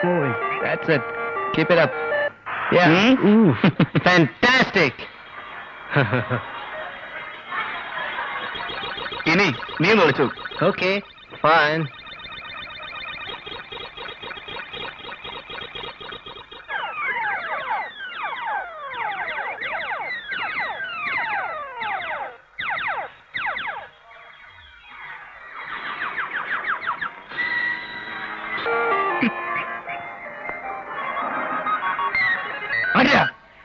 boy. That's it. Keep it up. Yeah. Ooh. Fantastic. ഇനി നീ ഒന്ന് വിളിച്ചു okay. Fine. അടിയാ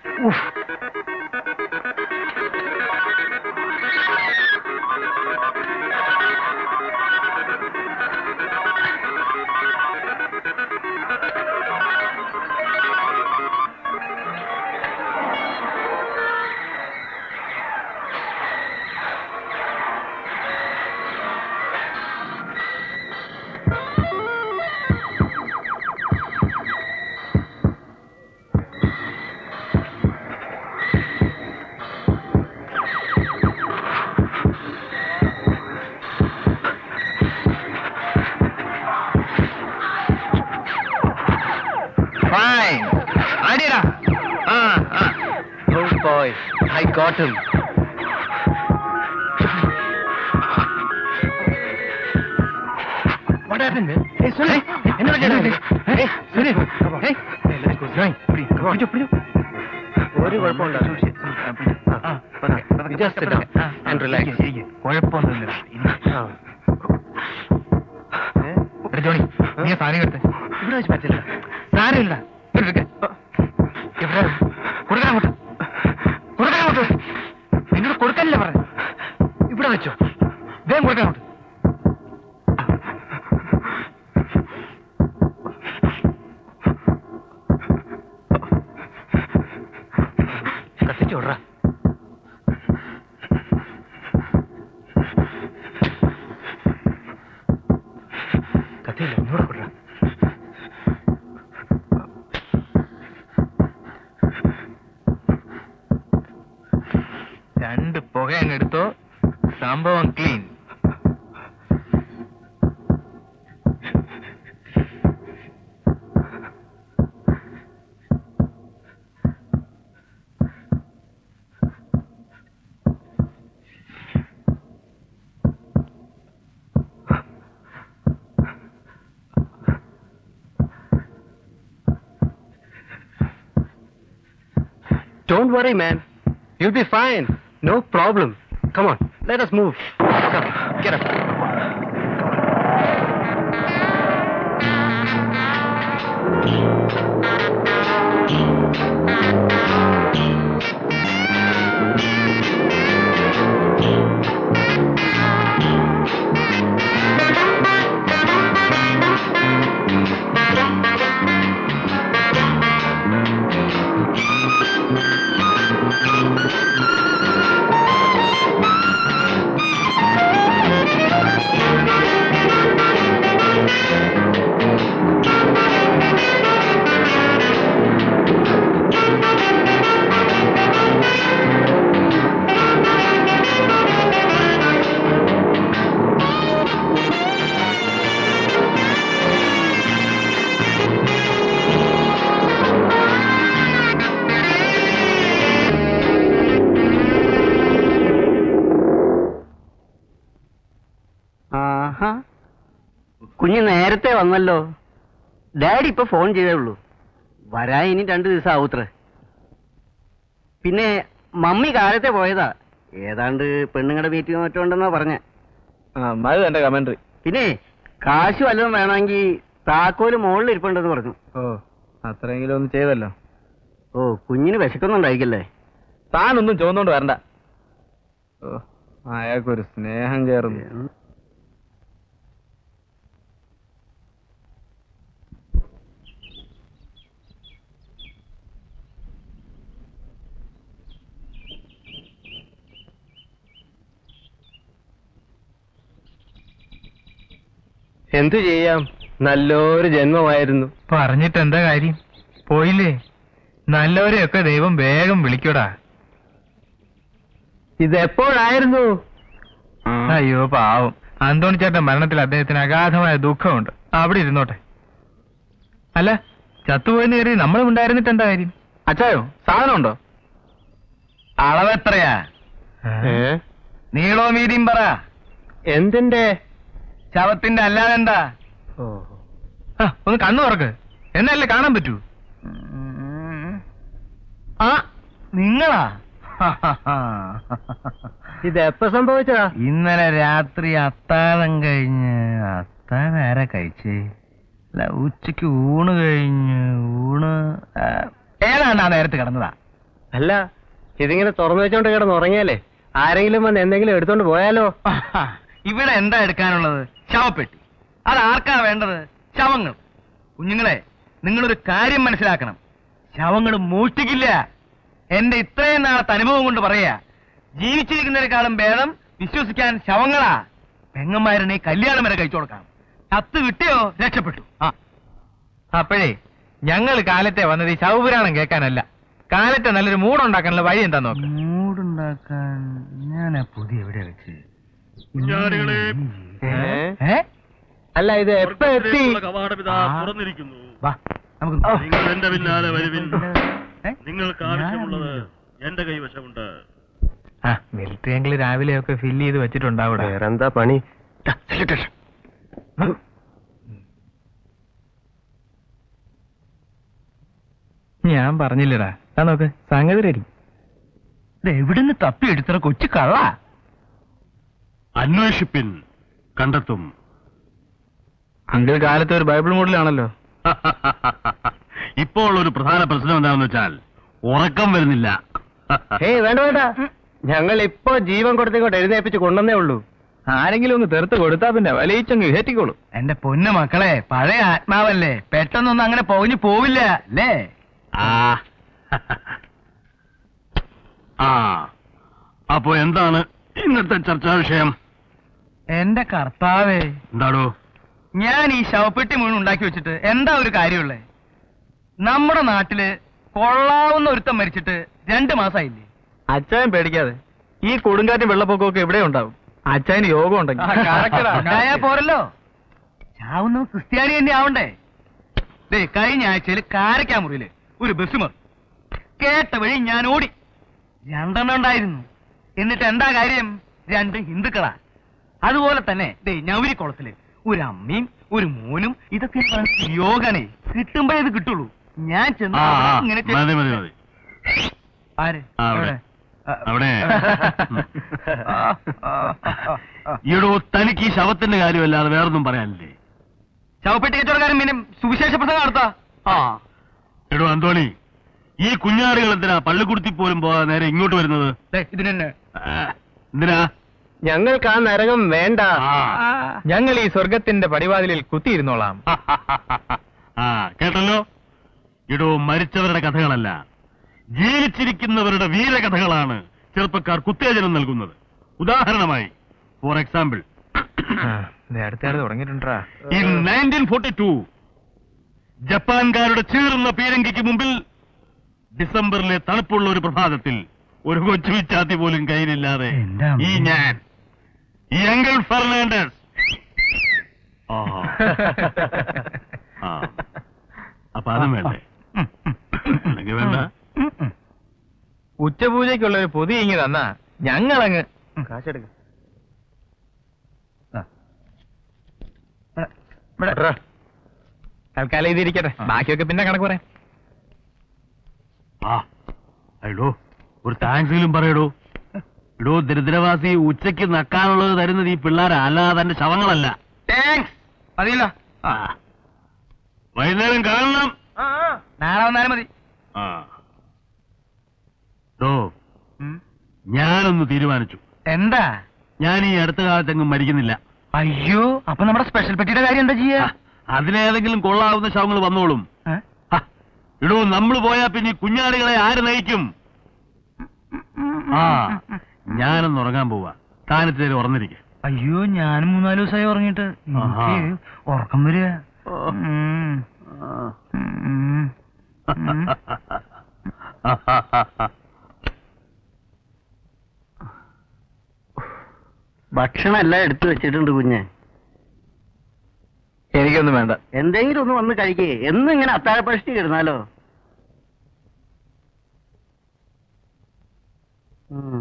Fine. അടിയടാ Ah, ah. Oh boy. I got him. What happened, man? Hey, Sunil. என்ன പറ്റിയത്? Hey, Sunil. Hey. Hey, let's go. Join. പിടിച്ചോ, പിടിച്ചോ. ഒരു കുഴപ്പമുണ്ടാവില്ല. ആ, പതുക്കെ, പതുക്കെ, Just sit പതുക്കെ. down ആ, and relax. ഇരിക്ക്, ഇരിക്ക്. കുഴപ്പമൊന്നുമില്ല ഇരി. ആ. എടാ, ജോണി നീ ആ സാധനം എടുത്ത് ഇവിടെ വെച്ച് പറ്റില്ല സാരമില്ല ഇവിടെ എടുക്ക്. എവിടെ കൊടുക്കാൻ അങ്ങോട്ട് കൊടുക്കാൻ അങ്ങോട്ട് നിന്നോട് കൊടുക്കാനില്ല പറഞ്ഞു ഇവിടെ വെച്ചോ വേഗം കൊടുക്കാൻ അങ്ങോട്ട് കത്തിച്ചു വിടറ കത്തിയില്ല ഒന്നുകൂടെ വിടറ രണ്ട് പുക അങ്ങ് എടുത്തോ സംഭവം clean Don't worry, man. You'll be fine. No problem. Come on, let us move. Come, get up. ആഹാ കുഞ്ഞ് നേരത്തെ വന്നല്ലോ ഡാഡി ഇപ്പൊ ഫോൺ ചെയ്തേ ഉള്ളൂ വരാൻ ഇനി രണ്ടു ദിവസം ആവൂത്രേ പിന്നെ മമ്മി കാലത്തെ പോയതാ ഏതാണ്ട് പെണ്ണുങ്ങളുടെ മീറ്റിംഗ് മറ്റുണ്ടെന്നാ പറഞ്ഞ അത് എന്റെ കമന്ററി പിന്നെ കാശ് വല്ലതും വേണമെങ്കിൽ താക്കോല് മുകളിൽ ഇരിപ്പുണ്ടെന്ന് പറഞ്ഞു ഓ അത്രയെങ്കിലും ഒന്ന് ചെയ്തല്ലോ ഓ കുഞ്ഞിന് വിശക്കൊന്നും ഉണ്ടായിക്കല്ലേ താനൊന്നും ചുവന്നോണ്ട് വരണ്ട ഓ അയാൾക്കൊരു സ്നേഹം കയറുന്നു എന്തു ചെയ്യാം നല്ലൊരു ജന്മമായിരുന്നു പറഞ്ഞിട്ട് എന്താ കാര്യം പോയില്ലേ നല്ലവരെയൊക്കെ ദൈവം വേഗം വിളിക്കൂടാ ഇതെപ്പോഴായിരുന്നു അയ്യോ പാവം അന്തോണി ചേട്ടൻ മരണത്തിൽ അദ്ദേഹത്തിന് അഗാധമായ ദുഃഖമുണ്ട് അവിടെ ഇരുന്നോട്ടെ അല്ല ചത്തുപോയെന്ന് കയറി നമ്മളും ഉണ്ടായിരുന്നിട്ട് എന്താ കാര്യം അച്ചായോ സാധനം ഉണ്ടോ അളവെത്രയാ ഏ? നീളോ വീതിയും പറ എന്തിന്റെ ശവത്തിന്റെ അല്ലാതെ എന്താ ഓ ആ, ഒന്ന് കണ്ണു തുറക്ക് എന്നല്ലേ കാണാൻ പറ്റൂ ആ നിങ്ങളാ ഇത് എപ്പോ സംഭവിച്ചതാ ഇന്നലെ രാത്രി അത്താഴം കഴിഞ്ഞ് അത്താഴം ആരാ കഴിച്ചേ അല്ല ഉച്ചക്ക് ഊണ് കഴിഞ്ഞ് ഊണ് ആ, ഏതാണ്ട് ആ നേരത്ത് കിടന്നതാ അല്ല ഇതിങ്ങനെ തുറന്നു വെച്ചോണ്ട് കിടന്ന് ഉറങ്ങിയാലേ ആരെങ്കിലും വന്ന് എന്തെങ്കിലും എടുത്തോണ്ട് പോയാലോ ഇവിടെ എന്താ എടുക്കാനുള്ളത് ശവപ്പെട്ടി അത് ആർക്കാ വേണ്ടത് ശവങ്ങൾ കുഞ്ഞുങ്ങളെ നിങ്ങളൊരു കാര്യം മനസ്സിലാക്കണം ശവങ്ങൾ മോഷ്ടിക്കില്ല എന്റെ ഇത്രയും നാളത്തെ അനുഭവം കൊണ്ട് പറയാ ജീവിച്ചിരിക്കുന്നതിനേക്കാളും ഭേദം വിശ്വസിക്കാൻ ശവങ്ങളാ പെങ്ങന്മാരനെ കല്യാണം വരെ കഴിച്ചു കൊടുക്കാം കത്ത് കിട്ടിയോ രക്ഷപ്പെട്ടു ആ അപ്പോഴേ ഞങ്ങൾ കാലത്തെ വന്നത് ഈ ശവപുരാണം കേൾക്കാനല്ല കാലത്തെ നല്ലൊരു മൂടുണ്ടാക്കാനുള്ള വഴി എന്താ നോക്ക് മൂടുണ്ടാക്കാൻ ഞാൻ പുതിയ എവിടെ വെച്ച് കുഞ്ഞാടുകളെ ഏ? അല്ല ഇത് എപ്പോ എത്തി സ്വർഗ്ഗത്തിലേക്കുള്ള കവാടമിതാ ആ. തുറന്നിരിക്കുന്നു വാ നമുക്ക് നിങ്ങൾ എന്റെ പിന്നാലെ വരുവിൻ ഏ? നിങ്ങൾക്ക് ആവശ്യമുള്ളത് എന്റെ കൈവശമുണ്ട് ആ മിലിറ്ററി എങ്കിൽ രാവിലെ ഒക്കെ ഫില്ല് ചെയ്ത് വെച്ചിട്ടുണ്ടാവിടെ വേറെന്താ പണി ഞാൻ പറഞ്ഞില്ലടാ ആ നോക്ക് സംഗതി റെഡി എവിടുന്ന് തപ്പി എടുത്തറ കൊച്ചു കള്ള അന്വേഷിപ്പിൻ കണ്ടെത്തും അങ്കിൾ കാലത്ത് ഒരു ബൈബിൾ മോഡലാണല്ലോ ഇപ്പോൾ ഒരു പ്രധാന പ്രശ്നം എന്താണെന്ന് വെച്ചാൽ ഉറക്കം വരുന്നില്ല ഏയ് വേണ്ട വേണ്ട ഞങ്ങൾ ഇപ്പൊ ജീവൻ കൊടുത്തിങ്ങോട്ട് എഴുന്നേപ്പിച്ച് കൊണ്ടുവന്നേ ഉള്ളൂ ആരെങ്കിലും ഒന്ന് തെറുത്ത് കൊടുത്താ പിന്നെ വലിയച്ചങ്ങ് കയറ്റിക്കോളൂ എന്റെ പൊന്നു മക്കളെ പഴയ ആത്മാവല്ലേ പെട്ടെന്നൊന്നും അങ്ങനെ പോഞ്ഞു പോവില്ല അല്ലേ ആ ആ അപ്പോ എന്താണ് ഇന്നത്തെ ചർച്ചാ വിഷയം എന്റെ കർത്താവേ എന്താടോ ഞാൻ ഈ ശവപ്പെട്ടി മുഴുവൻ ഉണ്ടാക്കി വെച്ചിട്ട് എന്താ ഒരു കാര്യമുള്ളേ നമ്മുടെ നാട്ടില് കൊള്ളാവുന്ന ഒരുത്തം മരിച്ചിട്ട് രണ്ട് മാസമായില്ലേ അച്ഛൻ പേടിക്കാതെ ഈ കൊടുങ്കാറ്റും വെള്ളപ്പൊക്കമൊക്കെ ഇവിടെ ഉണ്ടാവും അച്ഛന് യോഗം ഉണ്ടായാ പോരല്ലോ ചാവുന്ന ക്രിസ്ത്യാനി തന്നെ ആവണ്ടേ ദേ കഴിഞ്ഞ ആഴ്ചയിൽ കാരക്കാമുറിയില് ഒരു ബസ് മറി കേട്ട വഴി ഞാൻ ഓടി രണ്ടെണ്ണം ഉണ്ടായിരുന്നു എന്നിട്ട് എന്താ കാര്യം രണ്ട് ഹിന്ദുക്കളാ അതുപോലെ തന്നെ ദേ ഞവരിക്കുളത്തില് ഒരു അമ്മയും ഒരു മോനും ഇതൊക്കെ യോഗണേ കിട്ടുമ്പോഴേ ഇത് കിട്ടുള്ളൂ ഞാൻ ചെന്ന് ആ ആ, ഇങ്ങനെ ചെ- മതി മതി മതി ആര് ആ, അവിടെ. എവിടെ? ആ, അവിടെ ആ, ആ, ആ, ആ. ഈടോ തനിക്ക് ഈ ശവത്തിന്റെ കാര്യമല്ലാതെ വേറൊന്നും പറയാനില്ലേ ശവപ്പെട്ടി കച്ചവടക്കാരൻ പിന്നെ സുവിശേഷ പ്രസംഗം നടത്താ ആ എടോ അന്തോണി ഈ കുഞ്ഞാടുകൾ എന്തിനാ പള്ളിക്കുടുത്തി പോലും പോകാതെ നേരെ ഇങ്ങോട്ട് വരുന്നത് ദേ, ഇതിന് തന്നെ ആ, എന്തിനാ ഞങ്ങൾക്ക് ആ നരകം വേണ്ട ആ. ഞങ്ങൾ ഈ സ്വർഗത്തിന്റെ പടിവാതിലിൽ കുത്തിയിരുന്നോളാം ആ കേട്ടല്ലോ ഇടോ മരിച്ചവരുടെ കഥകളല്ല ജീവിച്ചിരിക്കുന്നവരുടെ വീരകഥകളാണ് ചെറുപ്പക്കാർ കുത്തേജനം നൽകുന്നത് ഉദാഹരണമായി ഫോർ എക്സാമ്പിൾ അടുത്തയാട് തുടങ്ങിയിട്ടുണ്ടാ ഇൻ നയൻറ്റീൻ ഫോർട്ടി ടു ജപ്പാൻകാരുടെ ചീറുന്ന പീരങ്കിക്ക് മുമ്പിൽ ഡിസംബറിലെ തണുപ്പുള്ള ഒരു പ്രഭാതത്തിൽ ഒരു കൊച്ചു വിച്ചാത്തി പോലും കയ്യിലില്ലാതെ എന്റെ അമ്മേ. ഈ ഞാൻ ഈ അങ്കിൾ ഫെർണാണ്ടസ് ആ. ആ. അപ്പൊ അതും വേണ്ടേ അല്ലെങ്കിൽ വേണ്ട ഉച്ചപൂജയ്ക്കുള്ള ഒരു പൊതി ഇങ്ങി തന്നാ ഞങ്ങളങ്ങ് കാശെടുക്ക തൽക്കാലം ഇതിരിക്കട്ടെ ബാക്കിയൊക്കെ പിന്നെ കണക്ക് പറയാം ആ എടോ ഒരു താങ്ക്സെങ്കിലും പറയടോ എടോ ദരിദ്രവാസി ഉച്ചയ്ക്ക് നക്കാനുള്ളത് തരുന്നത് ഈ പിള്ളേരാ അല്ലാതെ തന്റെ ശവങ്ങളല്ല താങ്ക്സ് മതിയല്ലോ ആ. വൈകുന്നേരം കാണണം നാളെ വന്നാലും മതി ആ ഡോ ഞാനൊന്ന് തീരുമാനിച്ചു എന്താ ഞാൻ ഈ അടുത്ത കാലത്തെങ്ങും മരിക്കുന്നില്ല അയ്യോ അപ്പൊ നമ്മുടെ സ്പെഷ്യൽ പെട്ടിയുടെ കാര്യം എന്താ ചെയ്യാ ആ, അതിലേതെങ്കിലും കൊള്ളാവുന്ന ശവങ്ങൾ വന്നോളും ഏ? ആ, എടോ നമ്മൾ പോയാ പിന്നെ ഈ കുഞ്ഞാടുകളെ ആര് നയിക്കും ആ ഞാനൊന്ന് ഉറങ്ങാൻ പോവാ താനത്തേര് ഉറന്നിരിക്കെ അയ്യോ ഞാനും മൂന്നാല് ദിവസമായി ഉറങ്ങിയിട്ട് ആഹാ. എനിക്ക് ഉറക്കം വരിക ഉം. ഉം. ഉം. ഭക്ഷണം എല്ലാം എടുത്തു വെച്ചിട്ടുണ്ട് കുഞ്ഞ് എനിക്കൊന്നും വേണ്ട എന്തെങ്കിലും ഒന്ന് വന്ന് കഴിക്കേ എന്നും ഇങ്ങനെ അത്താഴപ്പഴിച്ച് കിടന്നാലോ ഉം.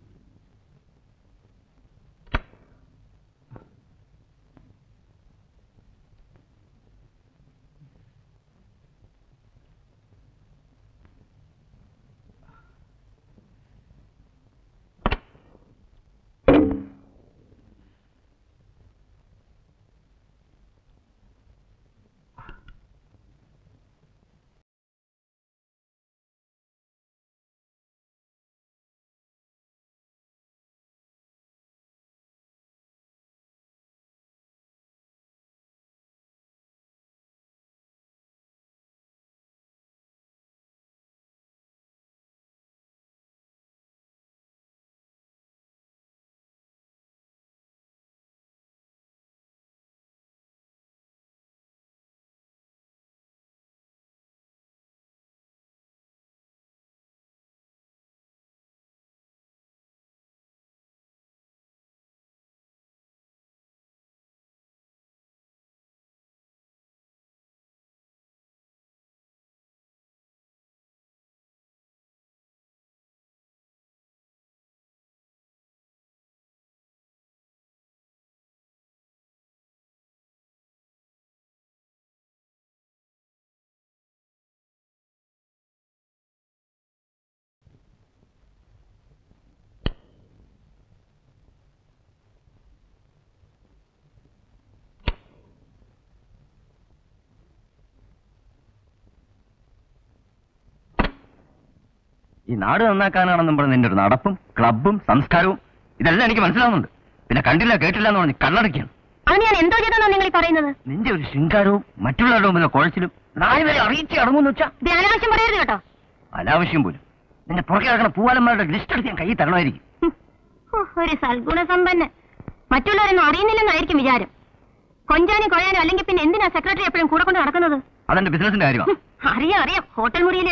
ഈ നാട് നന്നാക്കാനാണെന്നും പറഞ്ഞ് നിന്റെ ഒരു നടപ്പും ക്ലബും സംസ്കാരവും ഇതെല്ലാം എനിക്ക് മനസ്സിലാവുന്നുണ്ട് പിന്നെ കണ്ടില്ല കേട്ടില്ല എന്ന് പറഞ്ഞ് കണ്ണടയ്ക്കാണ് അത് ഞാൻ എന്തോ ചെയ്തെന്നാ നിങ്ങൾ ഈ പറയുന്നത് നിന്റെ ഒരു ശൃംഗാരവും മറ്റുള്ളവരുടെ മുമ്പിലെ കുഴച്ചിലും നാളെ വരെ അറിയിച്ച് അടങ്ങുമെന്ന് വെച്ചാ ഇത് അനാവശ്യം പറയരുത് കേട്ടോ അനാവശ്യം പോലും നിന്റെ പുറകെ കിടക്കുന്ന പൂവാലന്മാരുടെ ലിസ്റ്റ് എടുത്ത് ഞാൻ കൈ തരണമായിരിക്കും ഹും. ഹോ, ഒരു സൽഗുണ സമ്പന്നൻ മറ്റുള്ളവരൊന്നും അറിയുന്നില്ലെന്നായിരിക്കും വിചാരം കൊഞ്ചാനും കൊഴയാനും അല്ലെങ്കിൽ പിന്നെ എന്തിനാ സെക്രട്ടറി എപ്പോഴും കൂടെ കൊണ്ട് നടക്കുന്നത് അതെന്റെ ബിസിനസിന്റെ കാര്യമാണ് ഹും, അറിയാം അറിയാം ഹോട്ടൽ മുറിയിലെ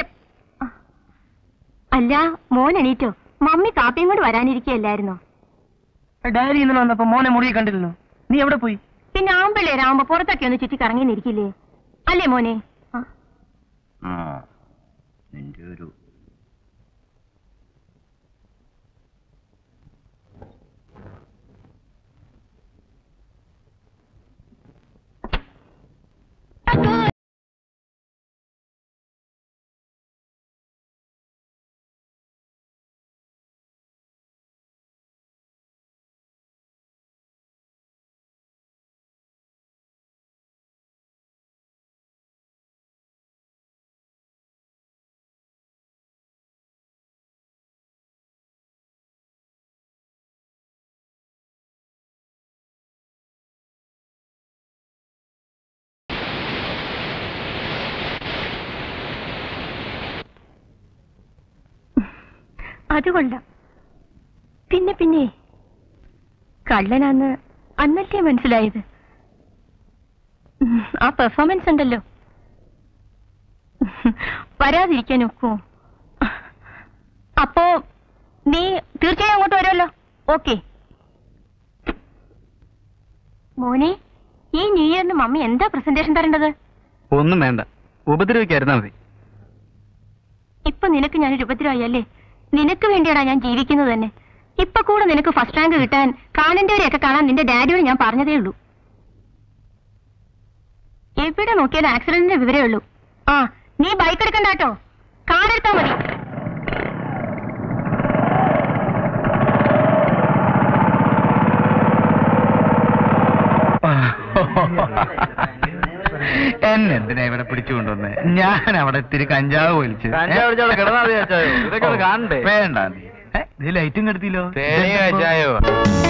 അല്ല മോൻ എണീറ്റോ മമ്മി കാപ്പിയും കൊണ്ട് വരാനിരിക്കുകയല്ലായിരുന്നോ ഡയറി ഇന്നലെ വന്നപ്പോ മോനെ മുറിയെ കണ്ടില്ലല്ലോ നീ എവിടെ പോയി പിന്നെ ആമ്പിള്ളേരാവുമ്പോ പുറത്തൊക്കെ ഒന്ന് ചുറ്റി കറങ്ങിന്നിരിക്കില്ലേ അല്ലേ മോനെ ആ. നിന്റെ ഒരു അത് കൊള്ളാം പിന്നെ പിന്നെ കള്ളനാന്ന് അന്നല്ലേ മനസ്സിലായത് ഉം, ആ പെർഫോമൻസ് ഉണ്ടല്ലോ വരാതിരിക്കാൻ ഒക്കുമോ അപ്പോ നീ തീർച്ചയായും അങ്ങോട്ട് വരുമല്ലോ ഓക്കെ മോനെ ഈ ന്യൂ ഇയറിന് മമ്മി എന്താ പ്രസന്റേഷൻ തരേണ്ടത് ഒന്നും വേണ്ട ഉപദ്രവിക്കായിരുന്നാ മതി ഇപ്പൊ നിനക്ക് ഞാനൊരു ഉപദ്രവയല്ലേ നിനക്ക് വേണ്ടിയാടാ ഞാൻ ജീവിക്കുന്നത് തന്നെ ഇപ്പൊ കൂടെ നിനക്ക് ഫസ്റ്റ് റാങ്ക് കിട്ടാൻ കാണേണ്ടവരെയൊക്കെ കാണാൻ നിന്റെ ഡാഡിയോട് ഞാൻ പറഞ്ഞതേ ഉള്ളൂ എവിടെ നോക്കിയാലും ആക്സിഡന്റിന്റെ വിവരമേ ഉള്ളൂ ആ നീ ബൈക്ക് എടുക്കണ്ട കേട്ടോ കാർ എടുത്താ മതി എന്നെന്തിനാ ഇവിടെ പിടിച്ചുകൊണ്ടുവന്നേ ഞാൻ അവിടെ ഇത്തിരി കഞ്ചാവ് വലിച്ച് കഞ്ചാവ് വലിച്ച് അവിടെ കിടന്നാ മതി അച്ചായോ. ഇതൊക്കെ ഒന്ന് കാണണ്ടേ? വേണ്ട നീ ലൈറ്റും കെടുത്തില്ലോ തേങ്ങ ചായോ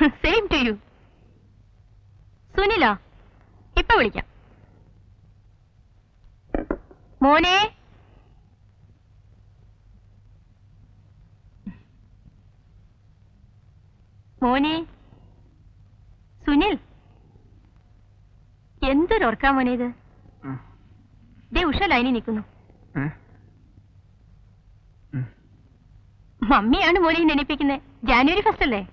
സെയിം ടു യു സുനില ഇപ്പൊ വിളിക്കാം മോനെ മോനെ സുനിൽ എന്തൊരു ഓർക്കാ മോനെ ഇത് ദേ ഉഷ ലൈനിൽ നിൽക്കുന്നു മമ്മിയാണ് മോനെ നെനിപ്പിക്കുന്നത് ജാനുവരി ഫസ്റ്റ് അല്ലേ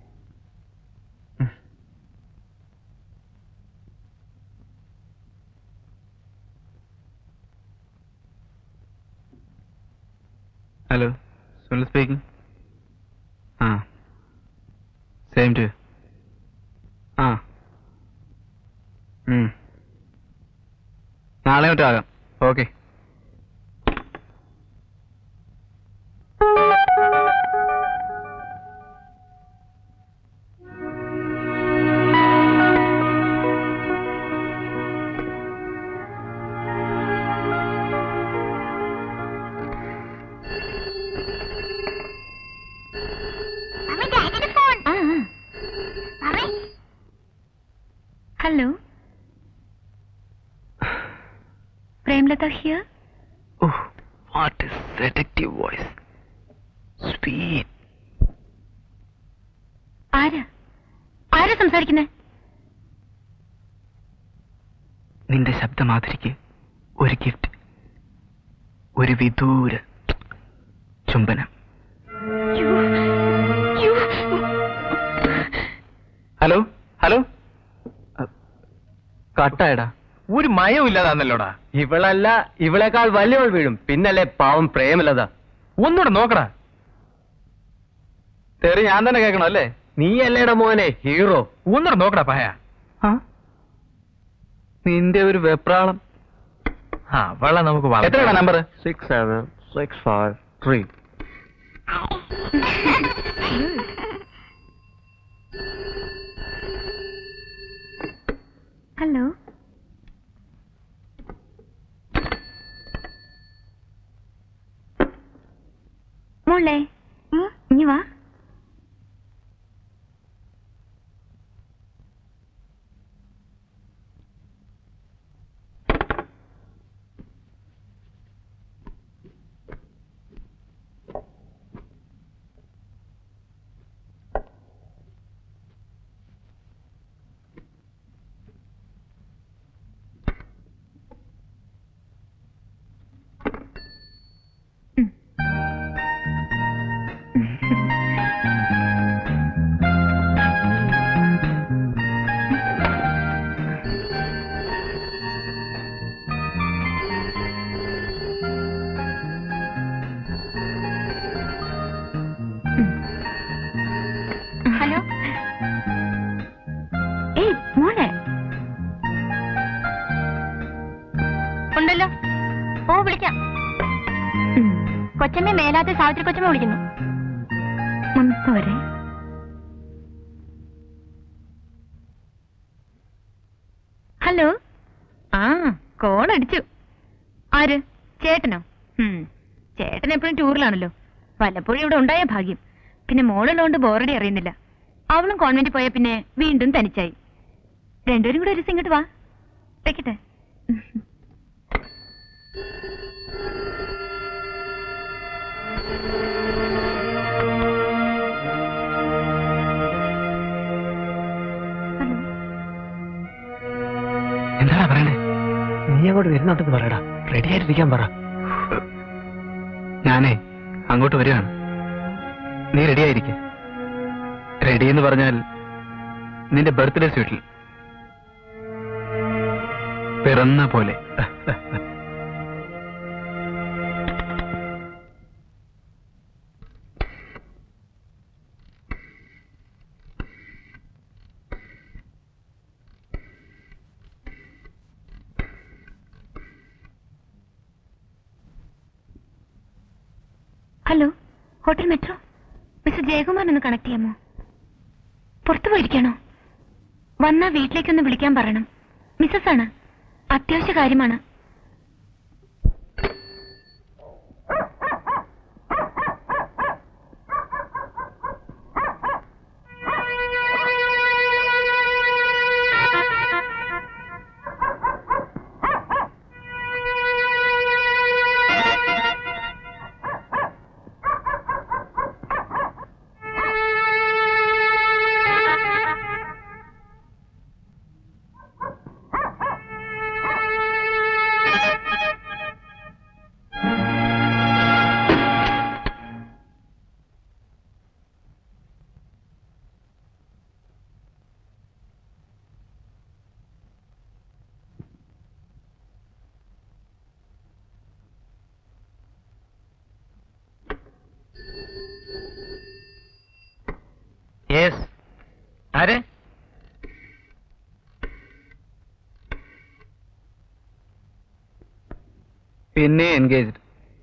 ഹലോ സുനിൽ സ്പീക്കിംഗ് ആ സെയിം ടു ആ ഉം. നാളെ മറ്റോ ആകാം okay hello Premlata here Oh, what a seductive voice. Sweet. ആരാ ആരാ സംസാരിക്കുന്നേ നിന്റെ ശബ്ദമാതിരിക്ക് ഒരു ഗിഫ്റ്റ് ഒരു വിദൂര ചുംബനം ഹലോ ഹലോ കട്ടായടാ ഒരു മയവും ഇല്ലാതാന്നല്ലോടാ ഇവളല്ല ഇവളെക്കാൾ വലിയവൾ വീഴും പിന്നല്ലേ പാവം പ്രേമലത ഒന്നുകൂടെ നോക്കടാ തെറി ഞാൻ തന്നെ കേൾക്കണം അല്ലേ നീയല്ലേടാ മോനെ ഹീറോ ഒന്നുകൂടെ നോക്കടാ പായ നിന്റെ ഒരു വെപ്രാളം അവളെ നമുക്ക് വളർത്താം. എത്രയാണ് number six seven six five three hello മോളെ ഇനി വാ ഹലോ ഏയ് മോളെ ഉണ്ടല്ലോ ഓ വിളിക്കാം കൊച്ചമ്മ മേലാത്ത സാവിത്രി കൊച്ചമ്മ വിളിക്കുന്നു പോരെ ഹലോ ആ കോൾ അടിച്ചു ആര് ചേട്ടനോ ഉം. ചേട്ടൻ എപ്പോഴും ടൂറിലാണല്ലോ വല്ലപ്പോഴും ഇവിടെ ഉണ്ടായ ഭാഗ്യം പിന്നെ മോളുള്ളതുകൊണ്ട് ബോറടി അറിയുന്നില്ല അവളും കോൺവെന്റ് പോയ പിന്നെ വീണ്ടും തനിച്ചായി രണ്ടുപേരും കൂടെ ഒരു ദിവസം ഇങ്ങോട്ട് വാ വെക്കട്ടെ എന്താടാ പറയണേ നീ അങ്ങോട്ട് വരുന്നുണ്ടെന്ന് പറയടാ റെഡി ആയിട്ടിരിക്കാൻ പറ ഞാനേ അങ്ങോട്ട് വരികയാണ് നീ റെഡി ആയിരിക്കെ റെഡി എന്ന് പറഞ്ഞാൽ നിന്റെ ബർത്ത്ഡേ സ്വീറ്റിൽ പിറന്ന പോലെ hello hotel Metro mister Jayakumar ഒന്ന് കണക്ട് ചെയ്യാമോ പുറത്തു പോയിരിക്കണോ വന്നാ വീട്ടിലേക്കൊന്ന് വിളിക്കാൻ പറയണം മിസ്സസ് ആണ് അത്യാവശ്യ കാര്യമാണ് പിന്നെ എൻഗേജ്ഡ്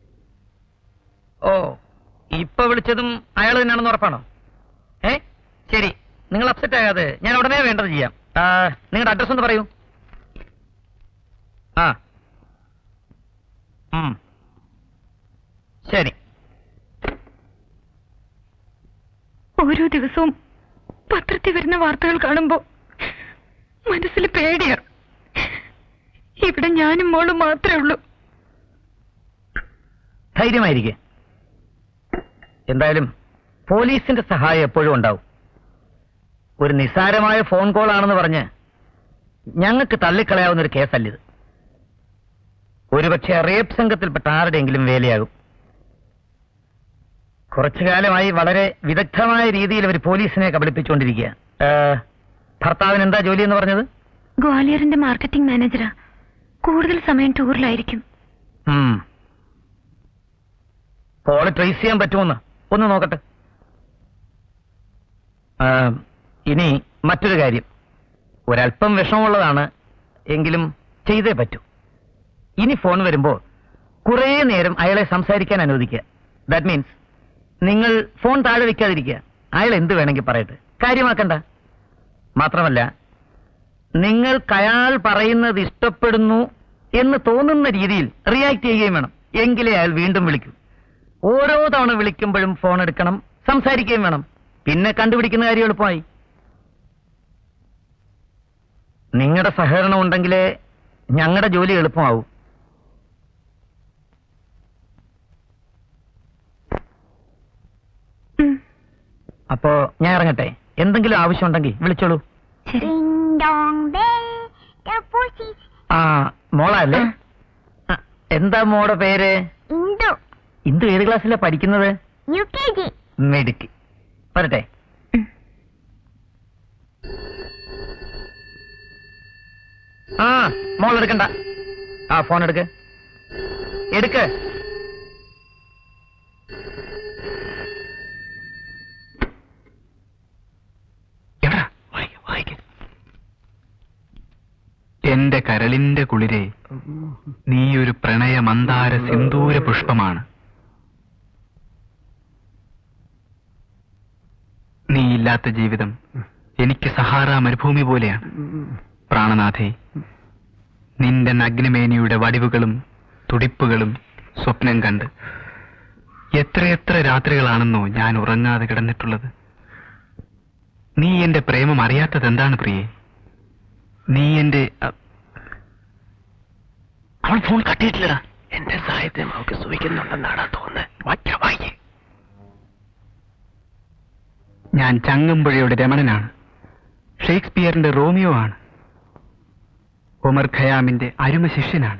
ഓ ഇപ്പൊ വിളിച്ചതും അയാൾ തന്നെയാണെന്ന് ഉറപ്പാണോ ഏ ശരി നിങ്ങൾ അപ്സെറ്റ് ആകാതെ ഞാൻ ഉടനെ വേണ്ടത് ചെയ്യാം ആ, നിങ്ങളുടെ അഡ്രസ് ഒന്ന് പറയൂ ആ ഉം. ശരി ഓരോ ദിവസവും പത്രത്തിൽ വരുന്ന വാർത്തകൾ കാണുമ്പോ മനസ്സിൽ പേടിയാ ഇവിടെ ഞാനും മോളും മാത്രമേ ഉള്ളൂ ധൈര്യമായിരിക്കെ എന്തായാലും പോലീസിന്റെ സഹായം എപ്പോഴും ഉണ്ടാവും ഒരു നിസ്സാരമായ ഫോൺ കോൾ ആണെന്ന് പറഞ്ഞ് ഞങ്ങൾക്ക് തള്ളിക്കളയാവുന്ന ഒരു കേസല്ലിത് ഒരുപക്ഷെ റേപ്പ് സംഘത്തിൽപ്പെട്ട ആരുടെയെങ്കിലും വേലയാകും കുറച്ചു കാലമായി വളരെ വിദഗ്ധമായ രീതിയിൽ അവർ പോലീസിനെ കബളിപ്പിച്ചുകൊണ്ടിരിക്കുക ഏഹ്, ഭർത്താവിന് എന്താ ജോലി എന്ന് പറഞ്ഞത് ഗ്വാലിയറിന്റെ മാർക്കറ്റിംഗ് മാനേജറാ കൂടുതൽ സമയം ടൂറിലായിരിക്കും കോള് ട്രേസ് ചെയ്യാൻ പറ്റുമെന്ന് ഒന്ന് നോക്കട്ടെ ആ, ഇനി മറ്റൊരു കാര്യം ഒരല്പം വിഷമമുള്ളതാണ് എങ്കിലും ചെയ്തേ പറ്റൂ ഇനി ഫോൺ വരുമ്പോൾ കുറേ നേരം അയാളെ സംസാരിക്കാൻ അനുവദിക്കുക ദാറ്റ് മീൻസ് നിങ്ങൾ ഫോൺ താഴെ വെക്കാതിരിക്കുക അയാൾ എന്ത് വേണമെങ്കിൽ പറയട്ടെ കാര്യമാക്കണ്ട മാത്രമല്ല നിങ്ങൾക്ക് അയാൾ പറയുന്നത് ഇഷ്ടപ്പെടുന്നു എന്ന് തോന്നുന്ന രീതിയിൽ റിയാക്ട് ചെയ്യുകയും വേണം എങ്കിലേ അയാൾ വീണ്ടും വിളിക്കൂ ഓരോ തവണ വിളിക്കുമ്പോഴും ഫോൺ എടുക്കണം സംസാരിക്കുകയും വേണം പിന്നെ കണ്ടുപിടിക്കുന്ന കാര്യം എളുപ്പമായി നിങ്ങളുടെ സഹകരണം ഉണ്ടെങ്കിലേ ഞങ്ങളുടെ ജോലി എളുപ്പമാവും ഉം, അപ്പോ ഞാൻ ഇറങ്ങട്ടെ എന്തെങ്കിലും ആവശ്യമുണ്ടെങ്കിൽ വിളിച്ചോളൂ ശരി ആ മോളല്ലേ ആ, എന്താ മോടെ പേര് ഇന്ദു ഇന്ദു ഏത് ക്ലാസ്സിലാ പഠിക്കുന്നത് യു കെ ജി മെടുക്കി വരട്ടെ ഉം. ആ മോൾ എടുക്കണ്ട ആ ഫോൺ എടുക്ക് എടുക്ക് എന്റെ കരളിന്റെ കുളിരെ നീ ഒരു പ്രണയ മന്ദാര സിന്ദൂര പുഷ്പമാണ് നീ ഇല്ലാത്ത ജീവിതം എനിക്ക് സഹാറ മരുഭൂമി പോലെയാണ് പ്രാണനാഥേ നിന്റെ നഗ്നമേനിയുടെ വടിവുകളും തുടിപ്പുകളും സ്വപ്നം കണ്ട് എത്രയെത്ര രാത്രികളാണെന്നോ ഞാൻ ഉറങ്ങാതെ കിടന്നിട്ടുള്ളത് നീ എന്റെ പ്രേമം അറിയാത്തത് എന്താണ് പ്രിയേ നീ എന്റെ അ- അവൾ ഫോൺ കട്ടിയിട്ടില്ലടാ എന്റെ സാഹിത്യം അവൾക്ക് സുഖിക്കുന്നുണ്ടെന്നാണ് തോന്നുന്നത് ഞാൻ ചങ്ങമ്പുഴയുടെ രമണനാണ് ഷേക്സ്പിയറിന്റെ റോമിയോ ആണ് ഒമർ ഖയാമിന്റെ അരുമ ശിഷ്യനാണ്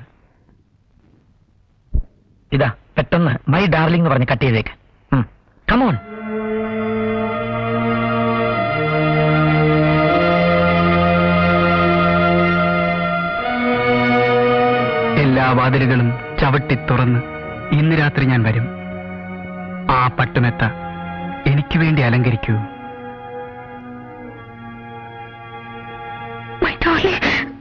ഇതാ പെട്ടെന്ന് മൈ ഡാർലിംഗ് എന്ന് പറഞ്ഞ് കട്ട് ചെയ്തേക്ക് കമോൺ എല്ലാ വാതിലുകളും ചവിട്ടി തുറന്ന് ഇന്ന് രാത്രി ഞാൻ വരും ആ പട്ടുമെത്ത എനിക്ക് വേണ്ടി അലങ്കരിക്കൂ My darling.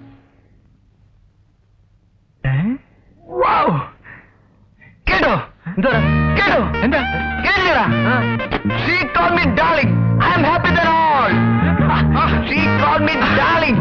കേട്ടോ എന്താ കേട്ടോ എന്താ കേട്ടില്ലടാ she call me darling I am happy than all she call me darling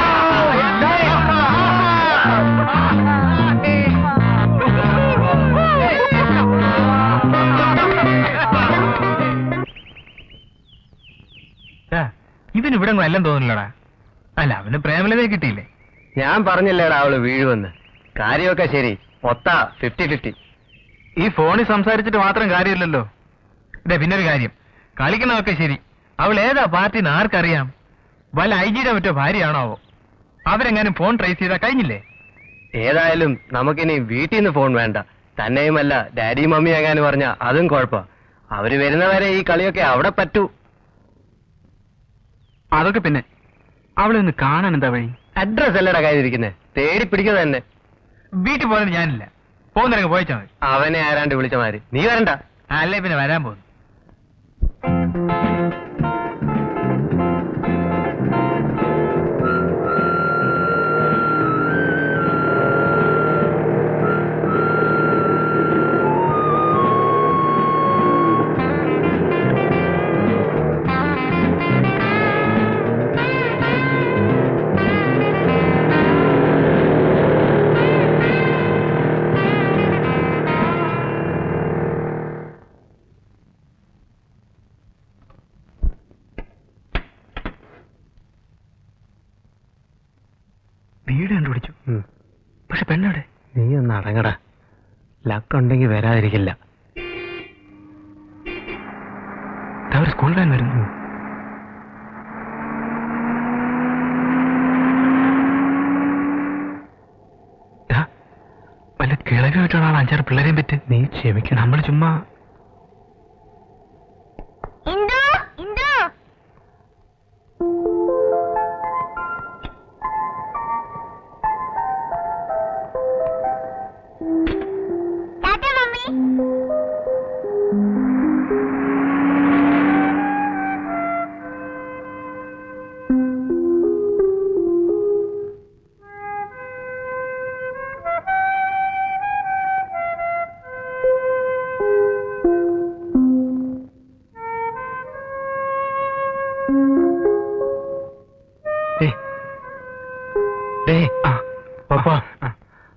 ഇവന് ഇവിടെ എല്ലാം തോന്നില്ലടാ അല്ല അവന് പ്രേമലതയെ കിട്ടിയില്ലേ ഞാൻ പറഞ്ഞില്ലേടാ അവള് വീഴുമെന്ന് കാര്യമൊക്കെ ശരി മൊത്ത ഫിഫ്റ്റി ഫിഫ്റ്റി ഈ ഫോണിൽ സംസാരിച്ചിട്ട് മാത്രം കാര്യമില്ലല്ലോ ഇതേ പിന്നൊരു കാര്യം കളിക്കണമൊക്കെ ശരി അവൾ ഏതാ പാർട്ടിന്ന് ആർക്കറിയാം വല്ല ഐ ജിയുടെ മറ്റോ ഭാര്യയാണാവോ അവരെങ്ങാനും ഫോൺ ട്രേസ് ചെയ്താൽ കഴിഞ്ഞില്ലേ ഏതായാലും നമുക്കിനി വീട്ടിൽ നിന്ന് ഫോൺ വേണ്ട തന്നെയുമല്ല ഡാഡി മമ്മി എങ്ങാനും പറഞ്ഞ അതും കുഴപ്പ അവര് വരുന്നവരെ ഈ കളിയൊക്കെ അവിടെ പറ്റൂ അതൊക്കെ പിന്നെ അവളെ ഒന്ന് കാണാൻ എന്താ വഴി അഡ്രസ് അല്ലടാ കയ്യിലിരിക്കുന്നേ തേടി പിടിക്കുക തന്നെ വീട്ടിൽ പോകുന്നത് ഞാനില്ല പോകുന്നിടങ്ങ് പോയിച്ചാൽ മതി അവനെ ആരാണ്ട് വിളിച്ച മാതിരി നീ വരണ്ട അല്ലേ പിന്നെ വരാൻ പോകുന്നു വീട് കണ്ടുപിടിച്ചു പക്ഷെ പെണ്ണവിടെ നീ ഒന്ന് അടങ്ങടാ ലക്ക് ഉണ്ടെങ്കിൽ വരാതിരിക്കില്ല ദാ ഒരു സ്കൂൾ വാൻ വരുന്നു ദാ, വല്ല കിളവിയായിട്ടാണ് ആ അഞ്ചാറ് പിള്ളേരെയും പറ്റ് നീ ക്ഷമിക്കണം നമ്മൾ ചുമ്മാ ഇന്ദു ഇന്ദു ടാറ്റ മമ്മി ഡേ ഡേ ആ പപ്പാ ആ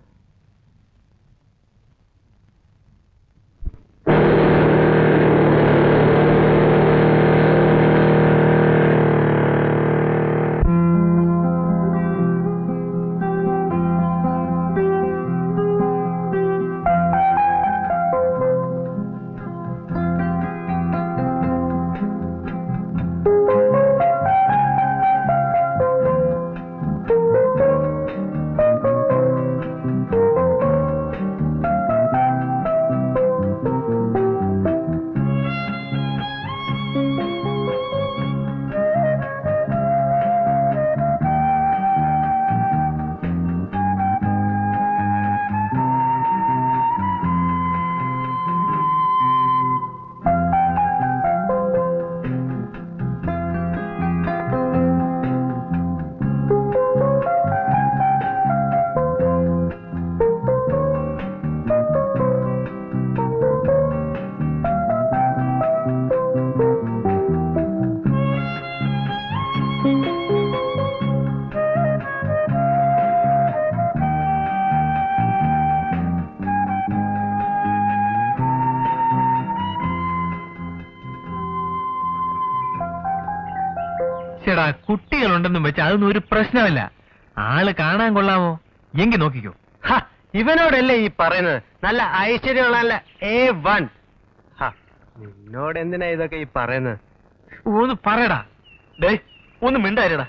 ചേടാ കുട്ടികളുണ്ടെന്നും വെച്ച് അതൊന്നും ഒരു പ്രശ്നമല്ല ആള് കാണാൻ കൊള്ളാമോ എങ്കിൽ നോക്കിക്കോ ഹ, ഇവനോടല്ലേ ഈ പറയുന്നത് നല്ല ഐശ്വര്യമുള്ള നല്ല എ വൺ നിന്നോട് എന്തിനാ ഇതൊക്കെ ഈ പറയുന്നത് ഒന്ന് പറയടാ ഡേ ഒന്ന് മിണ്ടായിരടാ